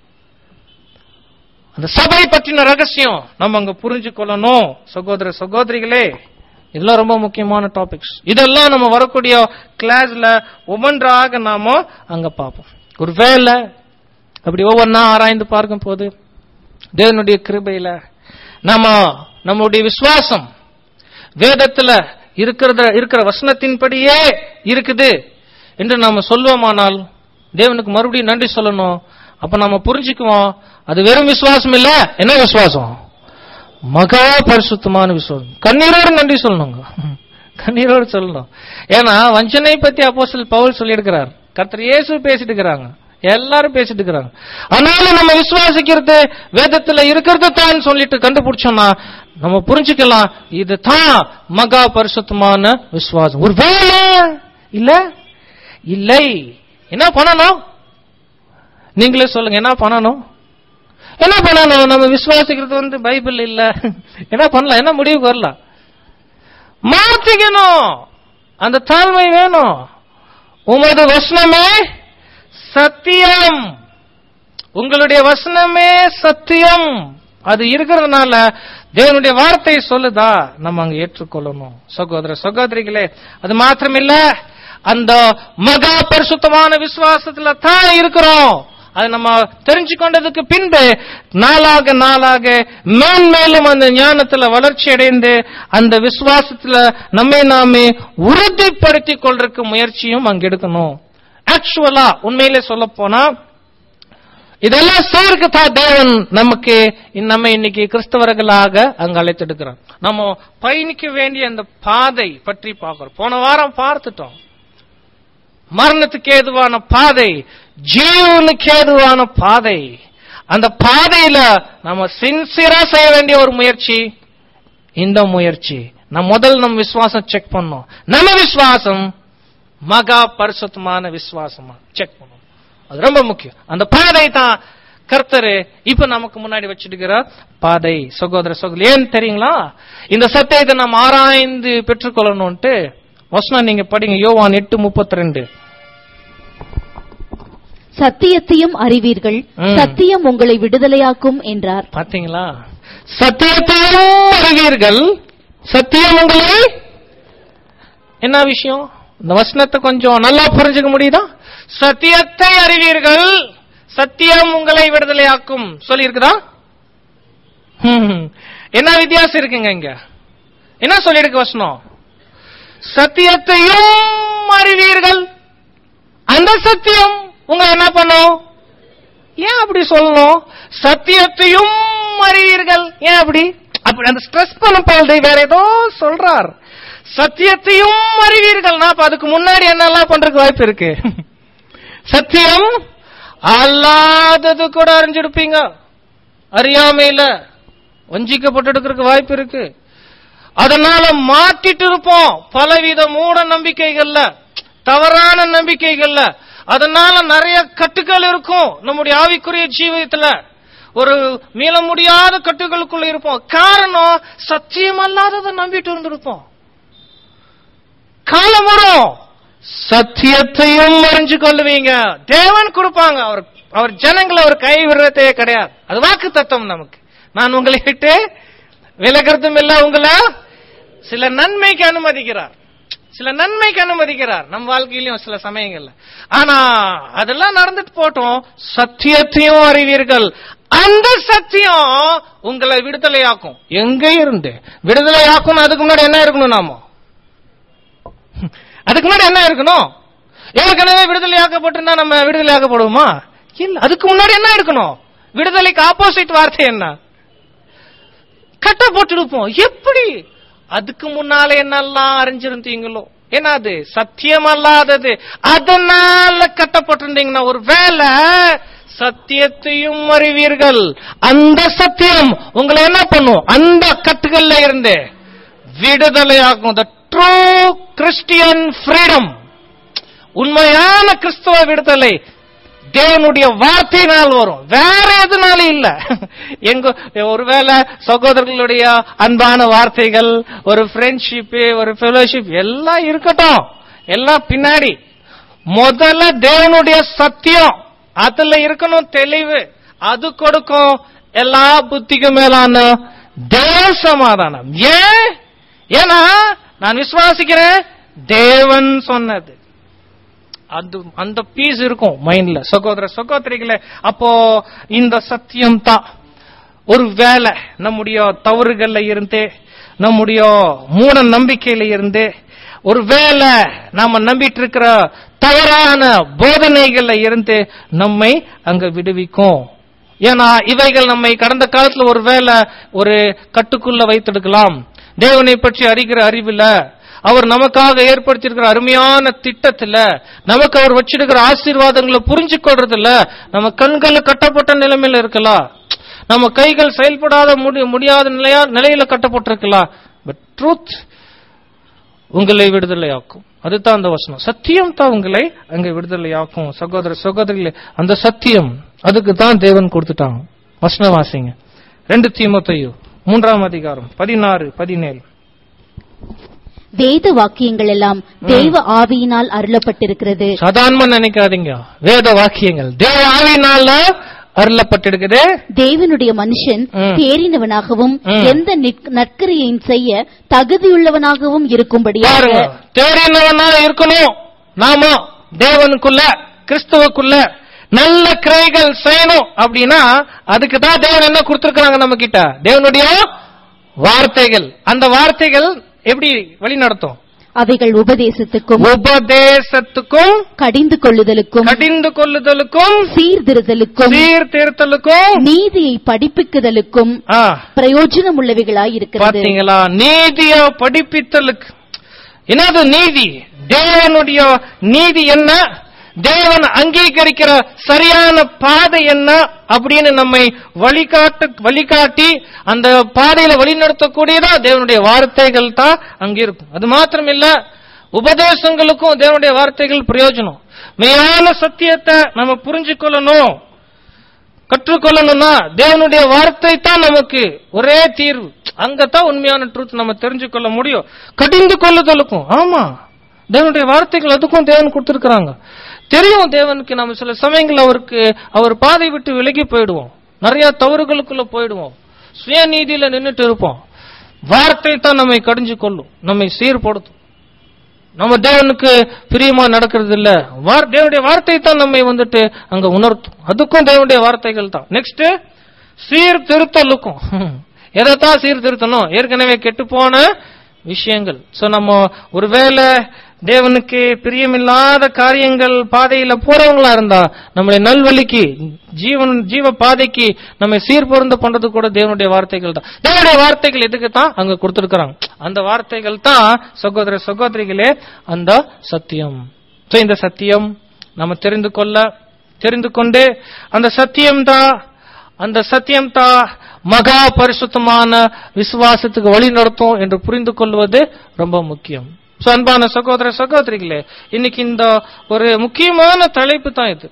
அந்த சபை பற்றின ரகசியம் நம்ம அங்க புரிஞ்சு கொள்ளணும் சகோதர சகோதரிகளே இதெல்லாம் ரொம்ப முக்கியமான டாபிக்ஸ் இதெல்லாம் நம்ம வரக்கூடிய கிளாஸ்ல ஒவ்வொன்றாக நாம அங்க பார்ப்போம் ஒரு வேலை அப்படி ஒவ்வொன்றா ஆராய்ந்து பார்க்கும் போது தேவனுடைய கிருபையில நம்ம நம்முடைய விசுவாசம் வேதத்துல இருக்கிறத இருக்கிற வசனத்தின்படியே இருக்குது என்று நாம சொல்வோமானால் தேவனுக்கு மறுபடியும் நன்றி சொல்லணும் அப்ப நாம புரிஞ்சுக்குவோம் அது வெறும் விசுவாசம் இல்ல என்ன விசுவாசம் மகா பரிசுத்தமான விசுவாசம் கண்ணீரோடு நன்றி சொல்லணுங்க கண்ணீரோடு சொல்லணும் ஏன்னா வஞ்சனை பத்தி அப்போஸ்தலர் பவுல் சொல்லியிருக்கிறார் கர்த்தர் இயேசு பேசிட்டு இருக்கிறாங்க எல்லாரும் பேசிட்டு இருக்கிறாங்க ஆனாலும் நம்ம விசுவாசிக்கிறது வேதத்துல இருக்கிறது தான் சொல்லிட்டு கண்டுபிடிச்சோம்னா நம்ம புரிஞ்சுக்கலாம் இது தான் மகா பரிசுத்தமான விசுவாசம் ஒரு வேலை இல்ல இல்லை என்ன பண்ணணும் நீங்களே சொல்லுங்க என்ன பண்ணணும் என்ன பண்ணணும் நம்ம விசுவாசிக்கிறது வந்து பைபிள் இல்ல என்ன பண்ணலாம் என்ன முடிவுக்கு வரலாம் மாத்திக்கணும் அந்த தாழ்மை வேணும் உமது வசனமே சத்தியம் உங்களுடைய வசனமே சத்தியம் அது இருக்கிறதுனால தேவனுடைய வார்த்தை சொல்லுதா நம்ம அங்க ஏற்றுக்கொள்ளணும் சகோதர சகோதரிகளே அது மாத்திரம் இல்ல அந்த மகா பரிசுத்தமான விசுவாசத்துல தான் இருக்கிறோம் அது நம்ம தெரிஞ்சு கொண்டதுக்கு பின்பு நாளாக நாளாக மேன்மேலும் அந்த ஞானத்துல வளர்ச்சி அடைந்து அந்த விசுவாசத்துல நம்மை நாமே உறுதிப்படுத்திக் கொள்றதுக்கு முயற்சியும் அங்க எடுக்கணும் ஆக்சுவலா உண்மையிலே சொல்ல போனா இதெல்லாம் செய்யறதுக்கு தான் தேவன் நமக்கு நம்ம இன்னைக்கு கிறிஸ்தவர்களாக அங்க அழைத்தெடுக்கிறோம் நம்ம பயணிக்க வேண்டிய அந்த பாதை பற்றி பார்க்கிறோம் போன வாரம் பார்த்துட்டோம் மரணத்துக்கு ஏதுவான பாதை ஜீவனுக்கு ஏதுவான பாதை அந்த பாதையில நம்ம சின்சியரா செய்ய வேண்டிய ஒரு முயற்சி இந்த முயற்சி நம்ம முதல் நம்ம விசுவாசம் செக் பண்ணோம் நம்ம விசுவாசம் மகா பரிசுத்தமான விசுவாசமா செக் பண்ணணும் அது ரொம்ப முக்கியம் அந்த பாதை தான் கர்த்தரு இப்ப நமக்கு முன்னாடி வச்சிருக்கிற பாதை சகோதர சகோதரி ஏன் தெரியுங்களா இந்த சத்தியத்தை நாம் ஆராய்ந்து பெற்றுக்கொள்ளணும்ட்டு வசனம் நீங்க படிங்க யோவான் எட்டு முப்பத்தி ரெண்டு சத்தியத்தையும் அறிவீர்கள் ம். சத்தியம் உங்களை விடுதலையாக்கும் என்றார் பாத்தீங்களா சத்தியத்தையும் அறிவீர்கள் சத்தியம் உங்களை என்ன விஷயம் இந்த வசனத்தை கொஞ்சம் நல்லா புரிஞ்சுக்க முடியுதா சத்தியத்தை அறிவீர்கள் சத்தியம் உங்களை விடுதலையாக்கும் சொல்லி இருக்குதா என்ன வித்தியாசம் இருக்குங்க இங்க என்ன சொல்லிருக்கு வசனம் சத்தியத்தையும் அறிவீர்கள் அந்த சத்தியம் உங்களை என்ன பண்ணும் ஏன் அப்படி சொல்லணும் சத்தியத்தையும் அறிவீர்கள் ஏன் அப்படி அப்படி அந்த ஸ்ட்ரெஸ் பண்ண பால்தை வேற ஏதோ சொல்றார் சத்தியத்தையும் அறிவீர்கள் நான் அப்ப அதுக்கு முன்னாடி என்னெல்லாம் பண்றதுக்கு வாய்ப்பு இருக்கு சத்தியம் அல்லாதது கூட அறிஞ்சிருப்பீங்க அறியாமையில வஞ்சிக்கப்பட்டு வாய்ப்பு இருக்கு அதனால மாட்டிட்டு இருப்போம் பலவித மூட நம்பிக்கைகள்ல தவறான நம்பிக்கைகள்ல அதனால நிறைய கட்டுகள் இருக்கும் நம்முடைய ஆவிக்குரிய ஜீவிதத்துல ஒரு மீள முடியாத கட்டுகளுக்குள்ள இருப்போம் காரணம் சத்தியம் அல்லாததை நம்பிட்டு இருந்திருப்போம் காலம் வரும் சத்தியத்தையும் அறிஞ்சு கொள்ளுவீங்க தேவன் கொடுப்பாங்க அவர் அவர் ஜனங்களை அவர் கை விடுறதே கிடையாது அது வாக்கு தத்துவம் நமக்கு நான் உங்களை விட்டு விலகிறதும் இல்ல உங்களை சில நன்மைக்கு அனுமதிக்கிறார் சில நன்மைக்கு அனுமதிக்கிறார் நம் வாழ்க்கையிலும் சில சமயங்கள்ல ஆனா அதெல்லாம் நடந்துட்டு போட்டோம் சத்தியத்தையும் அறிவீர்கள் அந்த சத்தியம் உங்களை விடுதலையாக்கும் எங்க இருந்து விடுதலையாக்கும் அதுக்கு முன்னாடி என்ன இருக்கணும் நாம அதுக்கு முன்னாடி என்ன இருக்கணும் ஏற்கனவே விடுதலையாக்கப்பட்டிருந்தா நம்ம விடுதலையாக்கப்படுவோமா இல்ல அதுக்கு முன்னாடி என்ன இருக்கணும் விடுதலைக்கு ஆப்போசிட் வார்த்தை என்ன கட்ட போட்டுருப்போம் எப்படி அதுக்கு முன்னால என்னெல்லாம் அறிஞ்சிருந்தீங்களோ ஏன்னா அது சத்தியம் அல்லாதது அதனால கட்டப்பட்டிருந்தீங்கன்னா ஒரு வேலை சத்தியத்தையும் அறிவீர்கள் அந்த சத்தியம் உங்களை என்ன பண்ணும் அந்த கட்டுகள்ல இருந்து விடுதலையாகும் த ட்ரூ கிறிஸ்டியன் ஃப்ரீடம் உண்மையான கிறிஸ்துவ விடுதலை தேவனுடைய வார்த்தையினால் வரும் வேற எதுனால இல்ல எங்க ஒருவேளை சகோதரர்களுடைய அன்பான வார்த்தைகள் ஒரு ஃப்ரெண்ட்ஷிப் ஒரு ஃபெலோஷிப் எல்லாம் இருக்கட்டும் எல்லாம் பின்னாடி முதல்ல தேவனுடைய சத்தியம் அதுல இருக்கணும் தெளிவு அது கொடுக்கும் எல்லா புத்திக்கும் மேலான தேவ சமாதானம் ஏன் ஏன்னா நான் விசுவாசிக்கிறேன் தேவன் சொன்னது அது அந்த பீஸ் இருக்கும் மைண்ட்ல சகோதர சகோதரிகளே அப்போ இந்த சத்தியம் தான் ஒரு வேலை நம்முடைய தவறுகள்ல இருந்து நம்முடைய மூட நம்பிக்கையில இருந்து ஒரு வேலை நாம நம்பிட்டு இருக்கிற தவறான போதனைகள்ல இருந்து நம்மை அங்க விடுவிக்கும் ஏன்னா இவைகள் நம்மை கடந்த காலத்துல ஒரு வேலை ஒரு கட்டுக்குள்ள வைத்தெடுக்கலாம் தேவனை பற்றி அறிகிற அறிவுல அவர் நமக்காக ஏற்படுத்தியிருக்கிற அருமையான திட்டத்துல நமக்கு அவர் வச்சிருக்கிற ஆசீர்வாதங்களை புரிஞ்சு கொள்றதுல நம்ம கண்கள் கட்டப்பட்ட நிலைமையில இருக்கலாம் நம்ம கைகள் செயல்படாத முடி- முடியாத நிலையா நிலையில கட்டப்பட்டிருக்கலாம் பட் ட்ரூத் உங்களை விடுதலையாக்கும் அதுதான் அந்த வசனம் சத்தியம் தான் உங்களை அங்க விடுதலையாக்கும் சகோதர சகோதரிகளே அந்த சத்தியம் அதுக்கு தான் தேவன் கொடுத்துட்டாங்க வசனம் வாசிங்க ரெண்டு தீமத்தையோ மூன்றாம் அதிகாரம் பதினாறு பதினேழு வேத வாக்கியங்கள் எல்லாம் தெய்வ ஆவியினால் அருளப்பட்டிருக்கிறது சாதாரணமா நினைக்காதீங்க வேத வாக்கியங்கள் தேவ ஆவியினால அருளப்பட்டிருக்குது தேவனுடைய மனுஷன் ம். தேறினவனாகவும் ம். எந்த நிற்- நற்கிரியையும் செய்ய தகுதியுள்ளவனாகவும் இருக்கும்படியாக பாருங்க தேறினவனா இருக்கணும் நாம தேவனுக்குள்ள கிறிஸ்துவுக்குள்ள நல்ல கிரைகள் செய்யணும் அப்படின்னா அதுக்கு தான் தேவன் என்ன கொடுத்திருக்கிறாங்க நம்ம கிட்ட தேவனுடைய வார்த்தைகள் அந்த வார்த்தைகள் எப்படி வழி நடத்தும் அவைகள் உபதேசத்துக்கும் உபதேசத்துக்கும் கடிந்து கொள்ளுதலுக்கும் கடிந்து கொள்ளுதலுக்கும் சீர்திருத்தலுக்கும் சீர்திருத்தலுக்கும் நீதியை படிப்பிக்குதலுக்கும் ஆ, பிரயோஜனம் உள்ளவைகளாய் இருக்கிறது பாத்தீங்களா நீதிய படிப்பித்தலுக்கு என்னது நீதி தேவனுடைய நீதி என்ன தேவன் அங்கீகரிக்கிற சரியான பாதை என்ன அப்படின்னு நம்மை வழிகாட்டு வழிகாட்டி அந்த பாதையில வழிநடத்தக்கூடியதா தேவனுடைய வார்த்தைகள் தான் அங்க இருக்கும் அது மாத்திரம் இல்ல உபதேசங்களுக்கும் தேவனுடைய வார்த்தைகள் பிரயோஜனம் மெய்யான சத்தியத்தை நம்ம புரிஞ்சுக்கொள்ளணும் கற்றுக்கொள்ளணும்னா தேவனுடைய வார்த்தை தான் நமக்கு ஒரே தீர்வு அங்கதான் உண்மையான ட்ரூத் நம்ம தெரிஞ்சுக்கொள்ள முடியும் கடிந்து கொள்ளுதலுக்கும் ஆமா தேவனுடைய வார்த்தைகள் அதுக்கும் தேவன் கொடுத்திருக்கிறாங்க தெரியும் தேவனுக்கு நம்ம சில சமயங்கள் அவருக்கு அவர் பாதை விட்டு விலகி போயிடுவோம் நிறைய தவறுகளுக்குள்ள போயிடுவோம் சுயநீதியில நின்னுட்டு இருப்போம் வார்த்தை தான் நம்மை கடிஞ்சு கொள்ளும் நம்மை சீர்படுத்தும் நம்ம தேவனுக்கு பிரியமா நடக்கிறது இல்ல வார்- தேவனுடைய வார்த்தை தான் நம்மை வந்துட்டு அங்க உணர்த்தும் அதுக்கும் தேவனுடைய வார்த்தைகள் தான் நெக்ஸ்ட் சீர்திருத்தலுக்கும் எதைத்தான் சீர்திருத்தணும் ஏற்கனவே கெட்டு போன விஷயங்கள் சோ நம்ம ஒருவேளை தேவனுக்கு பிரியமில்லாத காரியங்கள் பாதையில போறவங்களா இருந்தா நம்மளை நல்வழிக்கு ஜீவன் ஜீவ பாதைக்கு நம்ம சீர்பொருந்த பண்றது கூட தேவனுடைய வார்த்தைகள் தான் தேவனுடைய வார்த்தைகள் எதுக்கு தான் அங்க கொடுத்திருக்கிறாங்க அந்த வார்த்தைகள் தான் சகோதர சகோதரிகளே அந்த சத்தியம் So, இந்த சத்தியம் நம்ம தெரிந்து கொள்ள தெரிந்து கொண்டு அந்த சத்தியம் தான் அந்த சத்தியம் தான் மகா பரிசுத்தமான விசுவாசத்துக்கு வழி நடத்தும் என்று புரிந்து கொள்வது ரொம்ப முக்கியம் So, அன்பான சகோதர சகோதரிகளே இன்னைக்கு இந்த ஒரு முக்கியமான தலைப்பு தான் இது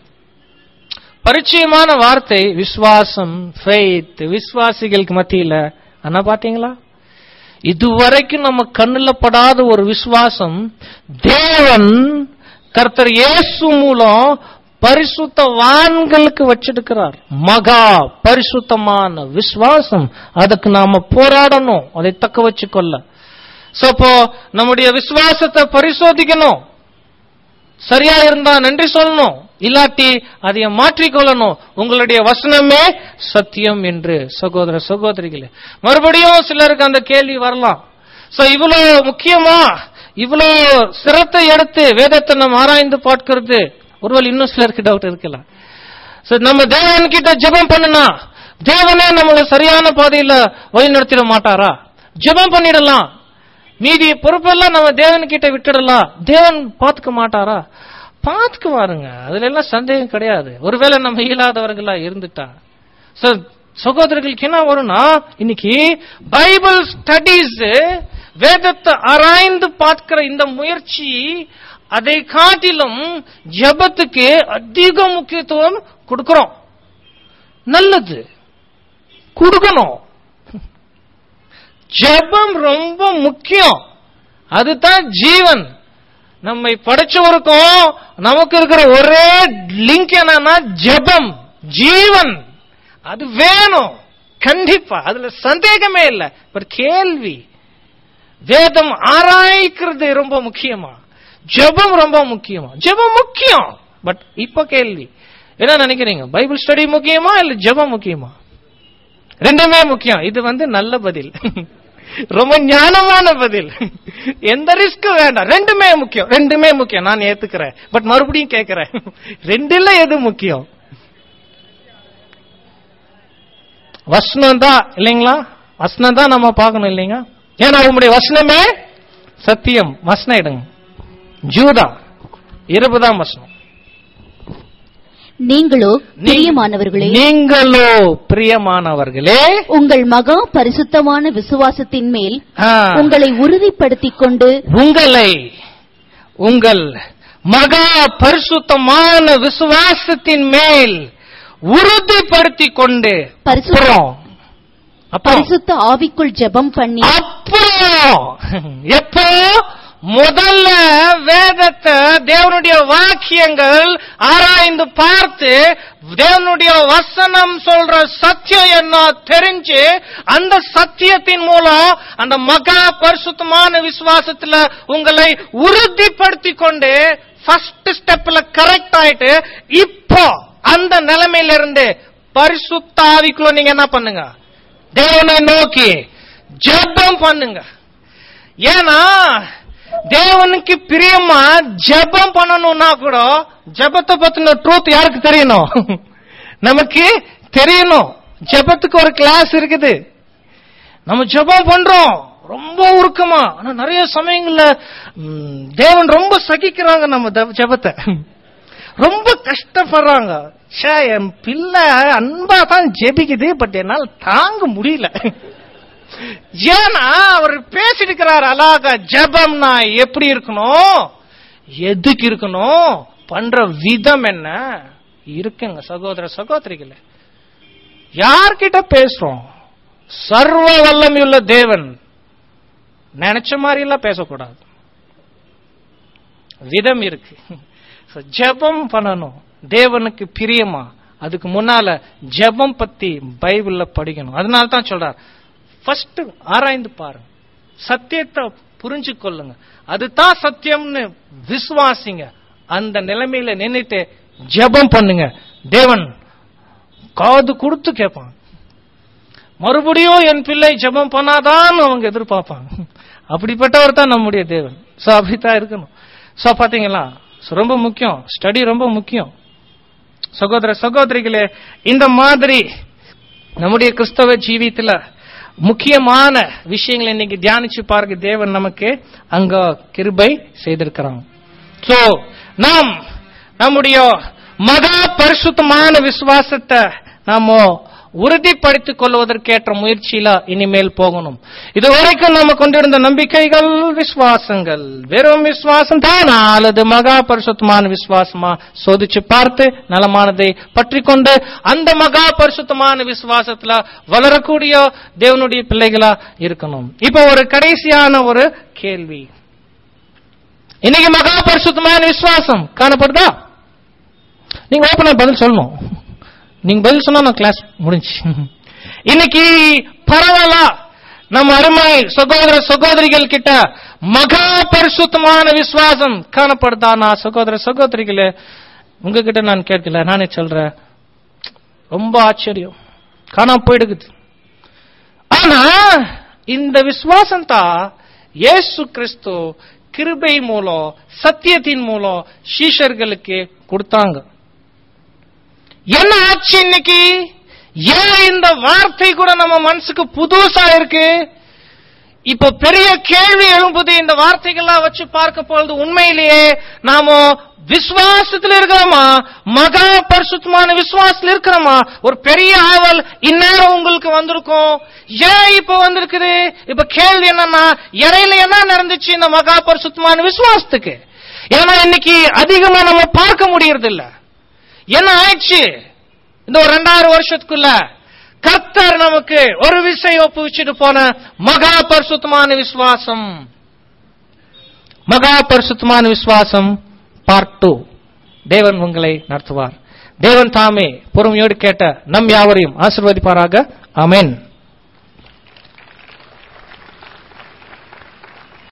பரிச்சயமான வார்த்தை விசுவாசம் ஃபெய்த் விசுவாசிகளுக்கு மத்தியில ஆனா பாத்தீங்களா இதுவரைக்கும் நம்ம கண்ணுல படாத ஒரு விசுவாசம் தேவன் கர்த்தர் இயேசு மூலம் பரிசுத்தவான்களுக்கு வச்சிருக்கிறார் மகா பரிசுத்தமான விசுவாசம் அதுக்கு நாம போராடணும் அதை தக்க வச்சுக்கொள்ள சோ அப்போ நம்முடைய விசுவாசத்தை பரிசோதிக்கணும் சரியா இருந்தா நன்றி சொல்லணும் இல்லாட்டி அதை மாற்றிக்கொள்ளணும் உங்களுடைய வசனமே சத்தியம் என்று சகோதர சகோதரிகளே மறுபடியும் சிலருக்கு அந்த கேள்வி வரலாம் சோ இவ்வளவு முக்கியமா இவ்வளவு சிரத்தை எடுத்து வேதத்தை நம்ம ஆராய்ந்து பார்க்கிறது ஒருவேளை இன்னும் சிலருக்கு டவுட் இருக்கலாம் சோ நம்ம தேவன் கிட்ட ஜெபம் பண்ணுனா தேவனே நம்மள சரியான பாதையில வழி நடத்திட மாட்டாரா ஜெபம் பண்ணிடலாம் மீதி பொறுப்பெல்லாம் நம்ம தேவன் கிட்ட விட்டுடலாம் தேவன் பாத்துக்க மாட்டாரா பாத்துக்குவாருங்க அதுல எல்லாம் சந்தேகம் கிடையாது ஒருவேளை நம்ம இயலாதவர்களா இருந்துட்டா So, சகோதரர்களுக்கு என்ன வரும்னா இன்னைக்கு பைபிள் ஸ்டடீஸ் வேதத்தை ஆராய்ந்து பார்க்கிற இந்த முயற்சி அதை காட்டிலும் ஜெபத்துக்கு அதிக முக்கியத்துவம் கொடுக்கிறோம் நல்லது கொடுக்கணும் ஜெபம் ரொம்ப முக்கியம் அதுதான் ஜீவன் நம்மை படைச்சவருக்கும் நமக்கு இருக்கிற ஒரே லிங்க் என்னன்னா ஜெபம் ஜீவன் அது வேணும் கண்டிப்பா அதுல சந்தேகமே இல்லை ஒரு கேள்வி வேதம் ஆராய்க்கிறது ரொம்ப முக்கியமா ஜெபம் ரொம்ப முக்கியமா ஜெபம் முக்கியம் பட் இப்ப கேள்வி என்ன நினைக்கிறீங்க பைபிள் ஸ்டடி முக்கியமா இல்ல ஜெபம் முக்கியமா ரெண்டுமே முக்கியம் இது வந்து நல்ல பதில் ரொம்ப ஞானமான பதில் எந்த ரிஸ்க் வேண்டாம் ரெண்டுமே முக்கியம் ரெண்டுமே முக்கியம் நான் ஏத்துக்கிறேன் பட் மறுபடியும் கேட்கிறேன் ரெண்டுல எது முக்கியம் வசனம் தான் இல்லைங்களா வசனம் தான் நம்ம பார்க்கணும் இல்லைங்க ஏன்னா உங்களுடைய வசனமே சத்தியம் வசனம் எடுங்க ஜூதா இருபதாம் வசனம் நீங்களோ பிரியமானவர்களே நீங்களோ பிரியமானவர்களே உங்கள் மகா பரிசுத்தமான விசுவாசத்தின் மேல் ஆ, உங்களை உறுதிப்படுத்திக் கொண்டு உங்களை உங்கள் மகா பரிசுத்தமான விசுவாசத்தின் மேல் உறுதிப்படுத்திக் கொண்டு பரிசுத்த அப்புறம் அப்புறம் பரிசுத்த ஆவிக்குள் ஜெபம் பண்ணி அப்புறம் எப்போ முதல்ல வேதத்தை தேவனுடைய வாக்கியங்கள் ஆராய்ந்து பார்த்து தேவனுடைய வசனம் சொல்ற சத்தியம் என்ன தெரிஞ்சு அந்த சத்தியத்தின் மூலம் அந்த மகா பரிசுத்தமான விசுவாசத்துல உங்களை உறுதிப்படுத்தி கொண்டு ஃபர்ஸ்ட் ஸ்டெப்ல கரெக்ட் ஆயிட்டு இப்போ அந்த நிலைமையில இருந்து பரிசுத்த ஆவிக்குள்ள நீங்க என்ன பண்ணுங்க தேவனை நோக்கி ஜெபம் பண்ணுங்க ஏன்னா தேவனுக்கு பிரியமா ஜெபம் பண்ணணும்னா கூட ஜெபத்தை பத்தின ட்ரூத் யாருக்கு தெரியணும் நமக்கு தெரியணும் ஜெபத்துக்கு ஒரு கிளாஸ் இருக்குது நம்ம ஜெபம் பண்றோம் ரொம்ப உருக்கமா ஆனா நிறைய சமயங்கள்ல ம், தேவன் ரொம்ப சகிக்கிறாங்க நம்ம த- ஜெபத்தை ரொம்ப கஷ்டப்படுறாங்க ச்சே என் பிள்ளை அன்பா தான் ஜெபிக்குது பட் என்னால தாங்க முடியல ஏன்னா அவர் பேசிருக்கிறார் அழகா ஜெபம்னா எப்படி இருக்கணும் எதுக்கு இருக்கணும் பண்ற விதம் என்ன இருக்குங்க சகோதர சகோதரிகளே யார்கிட்ட பேசுறோம் சர்வ வல்லமையுள்ள தேவன் நினைச்ச மாதிரி எல்லாம் பேசக்கூடாது விதம் இருக்கு So, ஜெபம் பண்ணணும் தேவனுக்கு பிரியமா அதுக்கு முன்னால ஜெபம் பத்தி பைபிள்ல படிக்கணும் அதனால தான் சொல்றார் ஃபர்ஸ்ட் ஆராய்ந்து பாருங்க சத்தியத்தை புரிஞ்சு கொள்ளுங்க அதுதான் சத்தியம்னு விசுவாசிங்க அந்த நிலைமையில நின்னுட்டு ஜெபம் பண்ணுங்க தேவன் காது கொடுத்து கேட்பான் மறுபடியும் என் பிள்ளை ஜெபம் பண்ணாதான் அவங்க எதிர்பார்ப்பாங்க அப்படிப்பட்டவர் தான் நம்முடைய தேவன் சோ அப்படித்தான் இருக்கணும் சோ பாத்தீங்களா So, ரொம்ப முக்கியம் ஸ்டடி ரொம்ப முக்கியம் சகோதர சகோதரிகளே இந்த மாதிரி நம்முடைய கிறிஸ்தவ ஜீவியத்துல முக்கியமான விஷயங்களை இன்னைக்கு தியானிச்சு பாருங்க தேவன் நமக்கு அங்க கிருபை செய்திருக்கிறாங்க சோ நாம் நம்முடைய மகா பரிசுத்தமான விசுவாசத்தை நாம உறுதிப்படுத்திக் கொள்வதற்கேற்ற முயற்சியில இனிமேல் போகணும் இதுவரைக்கும் நம்ம கொண்டிருந்த நம்பிக்கைகள் விசுவாசங்கள் வெறும் விசுவாசம் தானா அல்லது மகா பரிசுத்தமான விசுவாசமா சோதிச்சு பார்த்து நலமானதை பற்றி கொண்டு அந்த மகா பரிசுத்தமான விசுவாசத்துல வளரக்கூடிய தேவனுடைய பிள்ளைகளா இருக்கணும் இப்போ ஒரு கடைசியான ஒரு கேள்வி இன்னைக்கு மகா பரிசுத்தமான விசுவாசம் காணப்படுதா நீங்க ஓப்பனா பதில் சொல்லணும் நீங்க பதில் சொன்னா நான் கிளாஸ் முடிஞ்சு இன்னைக்கு பரவாயில்ல நம்ம அருமை சகோதர சகோதரிகள் கிட்ட மகா பரிசுத்தமான விசுவாசம் காணப்படுதா நான் சகோதர சகோதரிகளே உங்ககிட்ட நான் கேட்கல நானே சொல்றேன் ரொம்ப ஆச்சரியம் காணாம போயிடுக்குது ஆனா இந்த விசுவாசம் தான் இயேசு கிறிஸ்து கிருபை மூலம் சத்தியத்தின் மூலம் சீஷர்களுக்கு கொடுத்தாங்க என்ன ஆச்சு இன்னைக்கு ஏன் இந்த வார்த்தை கூட நம்ம மனசுக்கு புதுசா இருக்கு இப்ப பெரிய கேள்வி எழும்புது இந்த வார்த்தைகள்லாம் வச்சு பார்க்க பொழுது உண்மையிலேயே நாம விசுவாசத்துல இருக்கிறோமா மகா பரிசுத்தமான விசுவாசத்துல இருக்கிறோமா ஒரு பெரிய ஆவல் இந்நேரம் உங்களுக்கு வந்திருக்கும் ஏன் இப்ப வந்திருக்குது இப்ப கேள்வி என்னன்னா இடையில என்ன நடந்துச்சு இந்த மகா பரிசுத்தமான விசுவாசத்துக்கு ஏன்னா இன்னைக்கு அதிகமா நம்ம பார்க்க முடியறது இல்ல என்ன ஆயிடுச்சு இந்த ஒரு ரெண்டாயிரம் வருஷத்துக்குள்ள கர்த்தர் நமக்கு ஒரு விஷயம் ஒப்புவிச்சுட்டு போன மகா பரிசுத்தமான விசுவாசம் மகா பரிசுத்தமான விசுவாசம் பார்ட் டூ தேவன் உங்களை நடத்துவார் தேவன் தாமே பொறுமையோடு கேட்ட நம் யாவரையும் ஆசிர்வதிப்பாராக அமேன்